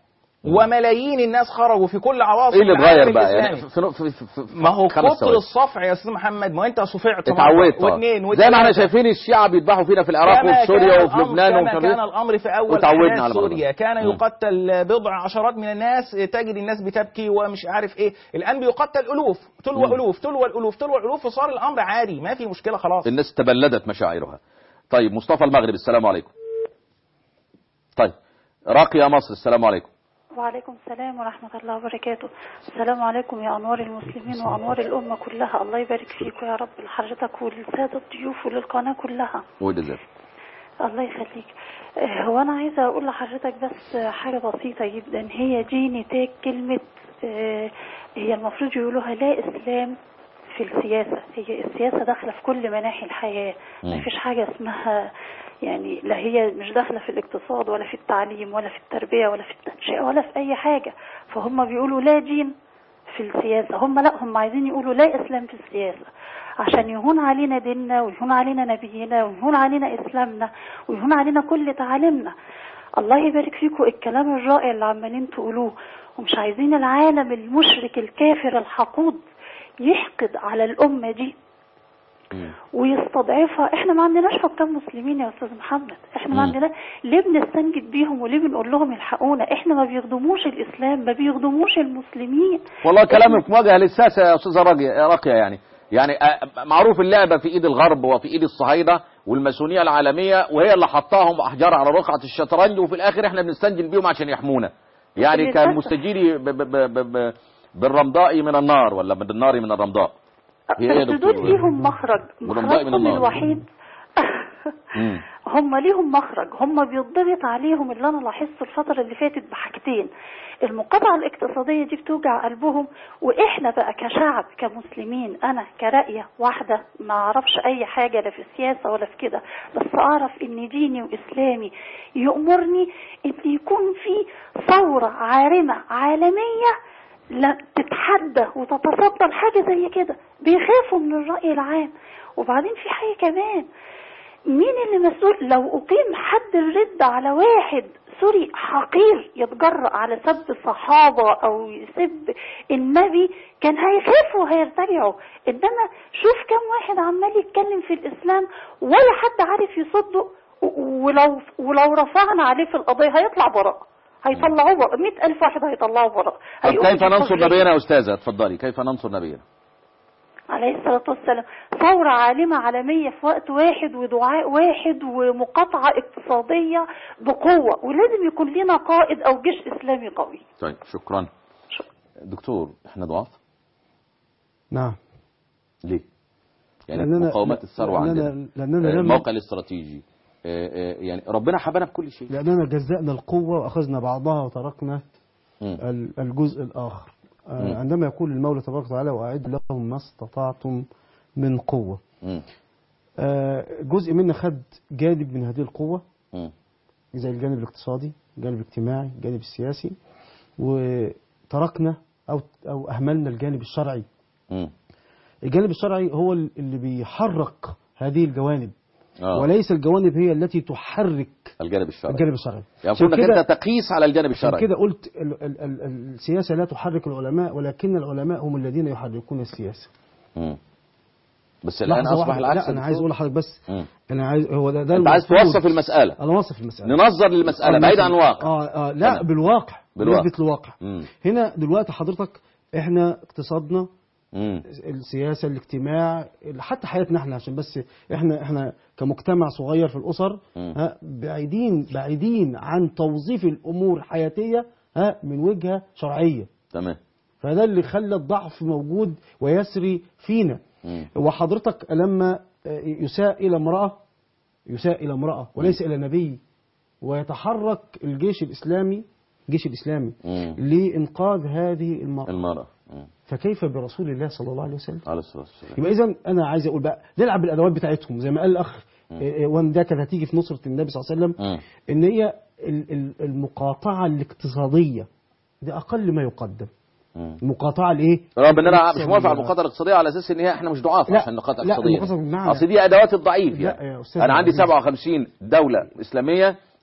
وملايين الناس خرجوا في كل عواصم ايه اللي العالم اتغير بقى الإسلامي. يعني في في في في ما هو خمس كتر ثواني. الصفع يا استاذ محمد ما انت صفعت مرة اتعودت طبعا. واثنين زي ما احنا وثلاثة. شايفين الشيعة بيذبحوا فينا في العراق كما وفي سوريا كان وفي الأمر- لبنان كما وفي كان أمريكا. الامر في اول وتعودنا أحداث على بعض سوريا الوقت. كان مم. يقتل بضع عشرات من الناس تجد الناس بتبكي ومش عارف ايه الان بيقتل الوف تلو مم. الوف تلو الالوف تلو الالوف وصار الامر عادي ما في مشكله خلاص الناس تبلدت مشاعرها طيب مصطفى المغرب السلام عليكم طيب راقية مصر السلام عليكم وعليكم السلام ورحمة الله وبركاته السلام عليكم يا أنوار المسلمين وأنوار الأمة كلها الله يبارك فيكم يا رب لحضرتك وللسادة الضيوف وللقناة كلها وجزاك الله يخليك آه، هو أنا عايزة أقول لحضرتك بس حاجة بسيطة جدا هي دي نتاج كلمة آه، هي المفروض يقولوها لا إسلام في السياسة هي السياسة داخلة في كل مناحي الحياة ما مم. فيش حاجة اسمها يعني لا هي مش داخلة في الاقتصاد ولا في التعليم ولا في التربية ولا في التنشئة ولا في أي حاجة فهم بيقولوا لا دين في السياسة هم لا هم عايزين يقولوا لا إسلام في السياسة عشان يهون علينا ديننا ويهون علينا نبينا ويهون علينا إسلامنا ويهون علينا كل تعاليمنا الله يبارك فيكم الكلام الرائع اللي عمالين تقولوه ومش عايزين العالم المشرك الكافر الحقود يحقد على الأمة دي ويستضعفها احنا ما عندناش حكام مسلمين يا استاذ محمد احنا ما مم. عندنا ليه بنستنجد بيهم وليه بنقول لهم الحقونا احنا ما بيخدموش الاسلام ما بيخدموش المسلمين والله كلامك موجه للساسة يا أستاذة راقية راقية يعني يعني آه، معروف اللعبة في إيد الغرب وفي إيد الصهاينة والماسونية العالمية وهي اللي حطاهم أحجار على رقعة الشطرنج وفي الآخر إحنا بنستنجد بيهم عشان يحمونا يعني للأسف. كان مستجيري ب- ب- ب- ب- بالرمضاء من النار ولا من النار من الرمضاء هي إيه يا بس دكتور؟ دول ليهم مخرج ورمضاء من مخرجهم النار. الوحيد مم. هم ليهم مخرج هم بيضغط عليهم اللي انا لاحظته الفتره اللي فاتت بحاجتين المقاطعه الاقتصاديه دي بتوجع قلبهم واحنا بقى كشعب كمسلمين انا كرأية واحده ما اعرفش اي حاجه لا في السياسه ولا في كده بس اعرف ان ديني واسلامي يأمرني ان يكون في ثوره عارمه عالميه لا تتحدى وتتصدى لحاجه زي كده بيخافوا من الرأي العام وبعدين في حاجه كمان مين اللي مسؤول لو أقيم حد الرد على واحد سوري حقير يتجرأ على سب صحابة أو يسب النبي كان هيخافوا وهيرتجعوا إنما شوف كم واحد عمال يتكلم في الإسلام ولا حد عارف يصده و- ولو ولو رفعنا عليه في القضية هيطلع براء هيطلعوه براء مئة ألف واحد هيطلعوا براء طب هيقولوا كيف دي ننصر حرية. نبينا يا أستاذة اتفضلي كيف ننصر نبينا عليه الصلاة والسلام ثورة عالمة عالمية في وقت واحد ودعاء واحد ومقاطعة اقتصادية بقوة ولازم يكون لنا قائد أو جيش إسلامي قوي طيب شكرا دكتور احنا ضعاف نعم ليه يعني لأننا- مقاومات الثروة لأننا- عندنا لأننا آه، لم- الموقع الاستراتيجي آه، آه، يعني ربنا حبنا بكل شيء لأننا جزأنا القوة وأخذنا بعضها وتركنا مم. ال- الجزء الآخر آه، مم. عندما يقول المولى تبارك وتعالى وأعد لهم ما استطعتم من قوة مم. آه، جزء منا خد جانب من هذه القوة مم. زي الجانب الاقتصادي الجانب الاجتماعي الجانب السياسي وتركنا أو أو أهملنا الجانب الشرعي مم. الجانب الشرعي هو اللي بيحرك هذه الجوانب آه. وليس الجوانب هي التي تحرك الجانب الشرعي الجانب الشرعي يعني عشان المفروض انك كده- انت تقيس على الجانب عشان الشرعي كده قلت ال ال ال السياسة لا تحرك العلماء ولكن العلماء هم الذين يحركون السياسة مم. بس الان لحظة اصبح واحدة. العكس لا أنا عايز أقول لحضرتك بس مم. أنا عايز هو ده, ده انت عايز المفروض. توصف المسألة أنا واصف المسألة ننظر للمسألة آه، بعيد عن مثلاً. الواقع آه آه لا تمام. بالواقع بالواقع. نثبت الواقع مم. هنا دلوقتي حضرتك احنا اقتصادنا مم. السياسة الاجتماع حتى حياتنا احنا عشان بس احنا احنا كمجتمع صغير في الأسر مم. ها بعيدين بعيدين عن توظيف الأمور الحياتية ها من وجهة شرعية تمام فده اللي خلى الضعف موجود ويسري فينا مم. وحضرتك لما يساء إلى امرأة يساء إلى امرأة وليس إلى نبي ويتحرك الجيش الإسلامي الجيش الإسلامي مم. لإنقاذ هذه المرأة المرأة مم. فكيف برسول الله صلى الله عليه وسلم عليه الصلاة والسلام يبقى اذا انا عايز اقول بقى نلعب بالادوات بتاعتهم زي ما قال الاخ إيه، وان ده كانت هتيجي في نصره النبي صلى الله عليه وسلم مم. ان هي ال- ال- المقاطعه الاقتصاديه دي اقل ما يقدم مم. المقاطعه الايه رغم ان انا مش الاقتصادية. موافق على المقاطعه الاقتصاديه على اساس ان هي احنا مش ضعاف لا، عشان نقاطع لا، اقتصاديه المقاطعة بمعنى- اصل دي ادوات الضعيف لا يعني يا أستاذ انا عندي العزيز. 57 دوله اسلاميه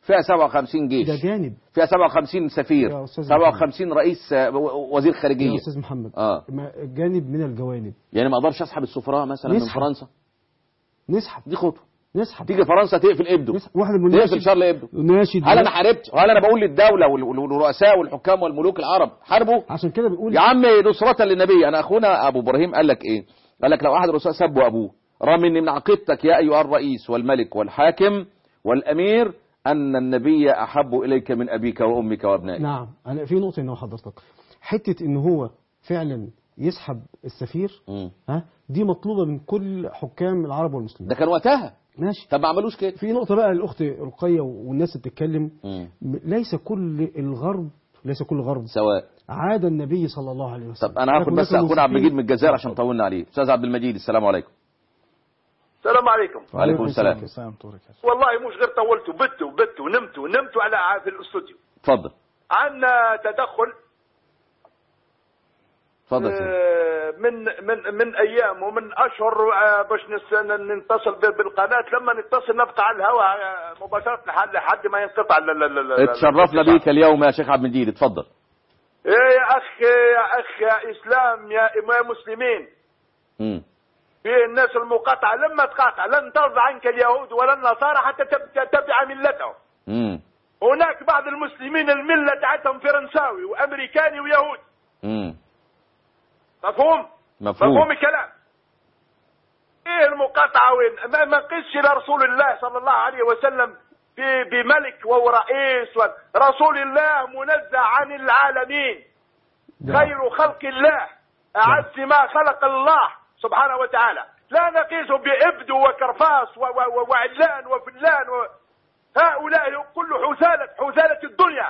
فيها 57 جيش ده جانب فيها 57 سفير يا أستاذ 57 رئيس آه، و- وزير يا خارجيه استاذ محمد اه ما- جانب من الجوانب يعني ما اقدرش اسحب السفراء مثلا من نسحب. فرنسا نسحب دي خطوه نسحب تيجي فرنسا تقفل ابده نسحب واحد تقفل مناشد شارل ابده ناشد هل انا حاربت هل انا بقول للدوله وال- وال- والرؤساء والحكام والملوك العرب حاربوا عشان كده بنقول يا عم نصرة للنبي انا اخونا ابو ابراهيم قال لك ايه قال لك لو احد الرؤساء سبوا ابوه رغم ان من عقيدتك يا ايها الرئيس والملك والحاكم والامير ان النبي احب اليك من ابيك وامك وابنائك نعم انا في نقطه ان حضرتك حته ان هو فعلا يسحب السفير مم. ها دي مطلوبه من كل حكام العرب والمسلمين ده كان وقتها ماشي طب ما عملوش كده في نقطه بقى الاخت رقيه والناس اللي بتتكلم مم. م- ليس كل الغرب ليس كل غرب سواء عاد النبي صلى الله عليه وسلم طب انا هاخد لكن بس هناك اخونا عبد المجيد مسلمين- من الجزائر عشان طولنا عليه استاذ عبد المجيد السلام عليكم السلام عليكم وعليكم السلام السلام عليكم والله مش غير طولتوا بتوا بتوا نمتوا نمتوا على في الاستوديو اتفضل عندنا تدخل اتفضل يا سيدي. آه، من من من ايام ومن اشهر آه، باش نس- ن- نتصل ب- بالقناه لما نتصل نقطع الهواء آه، مباشره لحد لحد ما ينقطع ال- ال- ال- ال- اتشرفنا الاتصال. بيك اليوم يا شيخ عبد المجيد اتفضل ايه يا اخ يا اخ يا اسلام يا يا مسلمين مم. في الناس المقاطعه لما تقاطع لن ترضى عنك اليهود ولا النصارى حتى تب- تتبع ملتهم مم. هناك بعض المسلمين المله تاعتهم فرنساوي وامريكاني ويهود مم. مفهوم مفهوم مفهوم الكلام ايه المقاطعه وين ما ما قيسش الى رسول الله صلى الله عليه وسلم ب- بملك وهو رئيس و- رسول الله منزه عن العالمين خير خلق الله اعز ما خلق الله سبحانه وتعالى لا نقيس بابد وكرفاس و- و- و- وعلان وفلان و... هؤلاء كل حثالة حثالة الدنيا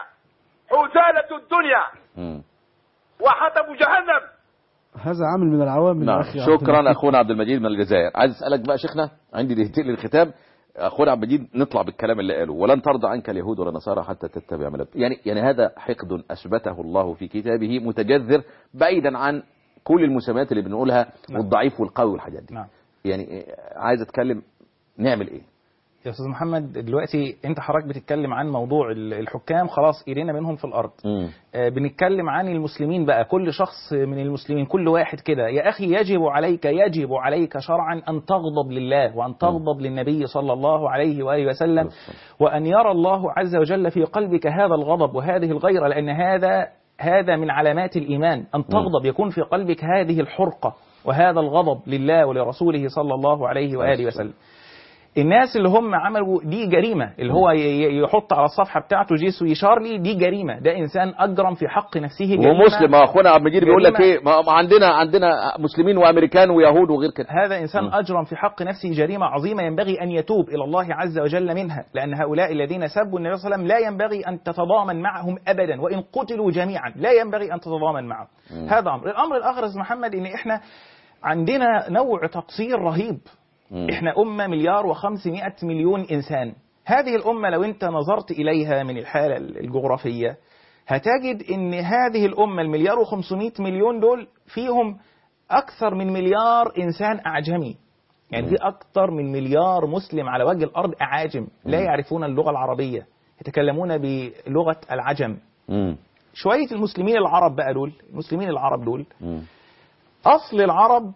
حثالة الدنيا مم. وحطب جهنم هذا عامل من العوامل نعم يا أخي عبد شكرا المجيد. اخونا عبد المجيد من الجزائر عايز اسالك بقى شيخنا عندي دقيقتين للختام اخونا عبد المجيد نطلع بالكلام اللي قاله ولن ترضى عنك اليهود ولا النصارى حتى تتبع ملك يعني يعني هذا حقد اثبته الله في كتابه متجذر بعيدا عن كل المسميات اللي بنقولها نعم. والضعيف والقوي والحاجات دي نعم يعني إيه، عايز اتكلم نعمل ايه يا استاذ محمد دلوقتي انت حضرتك بتتكلم عن موضوع ال- الحكام خلاص ايدينا منهم في الارض مم. آه، بنتكلم عن المسلمين بقى كل شخص من المسلمين كل واحد كده يا أخي يجب عليك يجب عليك شرعا أن تغضب لله وأن تغضب للنبي صلى الله عليه وآله وسلم وأن يرى الله عز وجل في قلبك هذا الغضب وهذه الغيرة لأن هذا هذا من علامات الإيمان أن تغضب يكون في قلبك هذه الحرقة وهذا الغضب لله ولرسوله صلى الله عليه وآله وسلم الناس اللي هم عملوا دي جريمة اللي هو ي- ي- يحط على الصفحة بتاعته جيسو يشارلي دي جريمة ده إنسان أجرم في حق نفسه جريمة ومسلم ما اخونا عبد المجيد بيقول لك جريمة. ايه ما ما عندنا عندنا مسلمين وامريكان ويهود وغير كده هذا إنسان أجرم في حق نفسه جريمة عظيمة ينبغي أن يتوب إلى الله عز وجل منها لأن هؤلاء الذين سبوا النبي صلى الله عليه وسلم لا ينبغي أن تتضامن معهم أبدا وإن قتلوا جميعا لا ينبغي أن تتضامن معهم هذا أمر الأمر الآخر يا أستاذ محمد إن إحنا عندنا نوع تقصير رهيب مم. إحنا أمة مليار وخمسمائة مليون إنسان هذه الأمة لو أنت نظرت إليها من الحالة الجغرافية هتجد ان هذه الامه المليار و500 مليون دول فيهم اكثر من مليار انسان اعجمي يعني في اكثر من مليار مسلم على وجه الارض اعاجم لا يعرفون اللغه العربيه يتكلمون بلغه العجم مم. شويه المسلمين العرب بقى دول المسلمين العرب دول مم. اصل العرب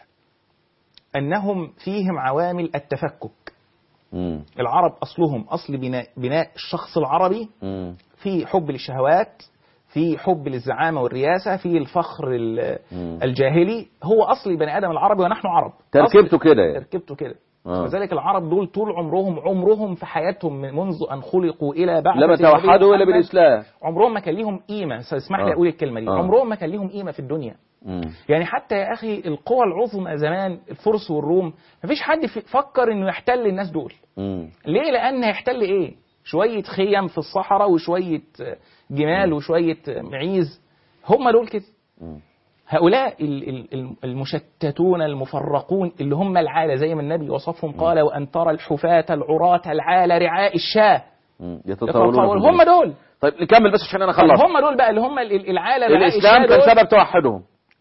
انهم فيهم عوامل التفكك مم. العرب اصلهم اصل بناء بناء الشخص العربي مم. في حب للشهوات في حب للزعامة والرياسة في الفخر ال- مم. الجاهلي هو أصل البني آدم العربي ونحن عرب تركيبته أصل- كده يعني. تركيبته كده آه. وذلك العرب دول طول عمرهم عمرهم في حياتهم من منذ أن خلقوا إلى بعد لما توحدوا إلا بالإسلام عمرهم ما كان ليهم قيمة اسمح لي آه. أقول الكلمة دي آه. عمرهم ما كان ليهم قيمة في الدنيا مم. يعني حتى يا أخي القوى العظمى زمان الفرس والروم مفيش حد في- فكر إنه يحتل الناس دول مم. ليه؟ لأن هيحتل إيه؟ شوية خيم في الصحراء وشوية جمال وشوية معيز هم دول كده مم. هؤلاء ال- ال- ال- المشتتون المفرقون اللي هم العالة زي ما النبي وصفهم قال وأن ترى الحفاة العراة العالة رعاء الشاة مم. يتطاولون يتطاولون في هم الدنيا. دول طيب نكمل بس عشان انا طب خلص هم دول بقى اللي هم ال- ال- العالة رعاء الاسلام الشاة كان دول سبب توحدهم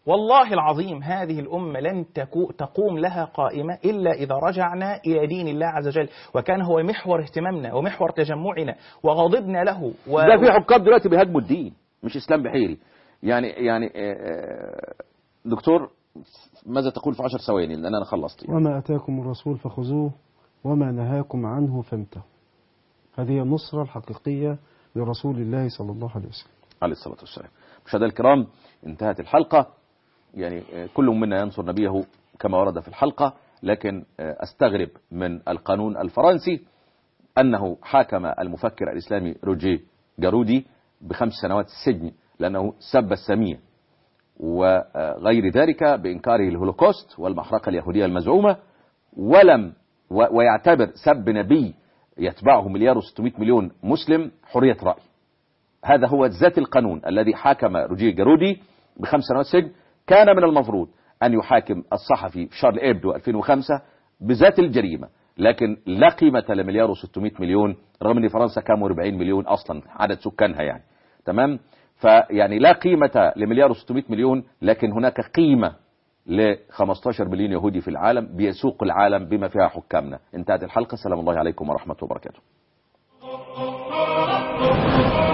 والله العظيم هذه الأمة لن تكو تقوم لها قائمة إلا إذا رجعنا إلى دين الله عز وجل وكان هو محور اهتمامنا ومحور تجمعنا وغضبنا له و... ده في حكام دلوقتي بيهاجموا الدين مش اسلام بحيري يعني يعني آه، آه، دكتور ماذا تقول في عشر ثواني لان انا خلصت وما أتاكم الرسول فخذوه وما نهاكم عنه فانتهوا هذه النصرة الحقيقية لرسول الله صلى الله عليه وسلم عليه الصلاه والسلام مشاهدينا الكرام انتهت الحلقه يعني آه، كل منا ينصر نبيه كما ورد في الحلقه لكن آه، استغرب من القانون الفرنسي انه حاكم المفكر الاسلامي روجيه جارودي بخمس سنوات السجن لانه سب الساميه وغير ذلك بإنكاره الهولوكوست والمحرقة اليهودية المزعومة ولم و- ويعتبر سب نبي يتبعه مليار و600 مليون مسلم حرية رأي هذا هو ذات القانون الذي حاكم روجيه جارودي بخمس سنوات سجن كان من المفروض أن يحاكم الصحفي شارل إبدو 2005 بذات الجريمة لكن لا قيمة لمليار و600 مليون رغم أن فرنسا كانوا 40 مليون أصلا عدد سكانها يعني تمام فيعني لا قيمة لمليار و600 مليون لكن هناك قيمة ل 15 مليون يهودي في العالم بيسوق العالم بما فيها حكامنا انتهت الحلقة سلام الله عليكم ورحمة وبركاته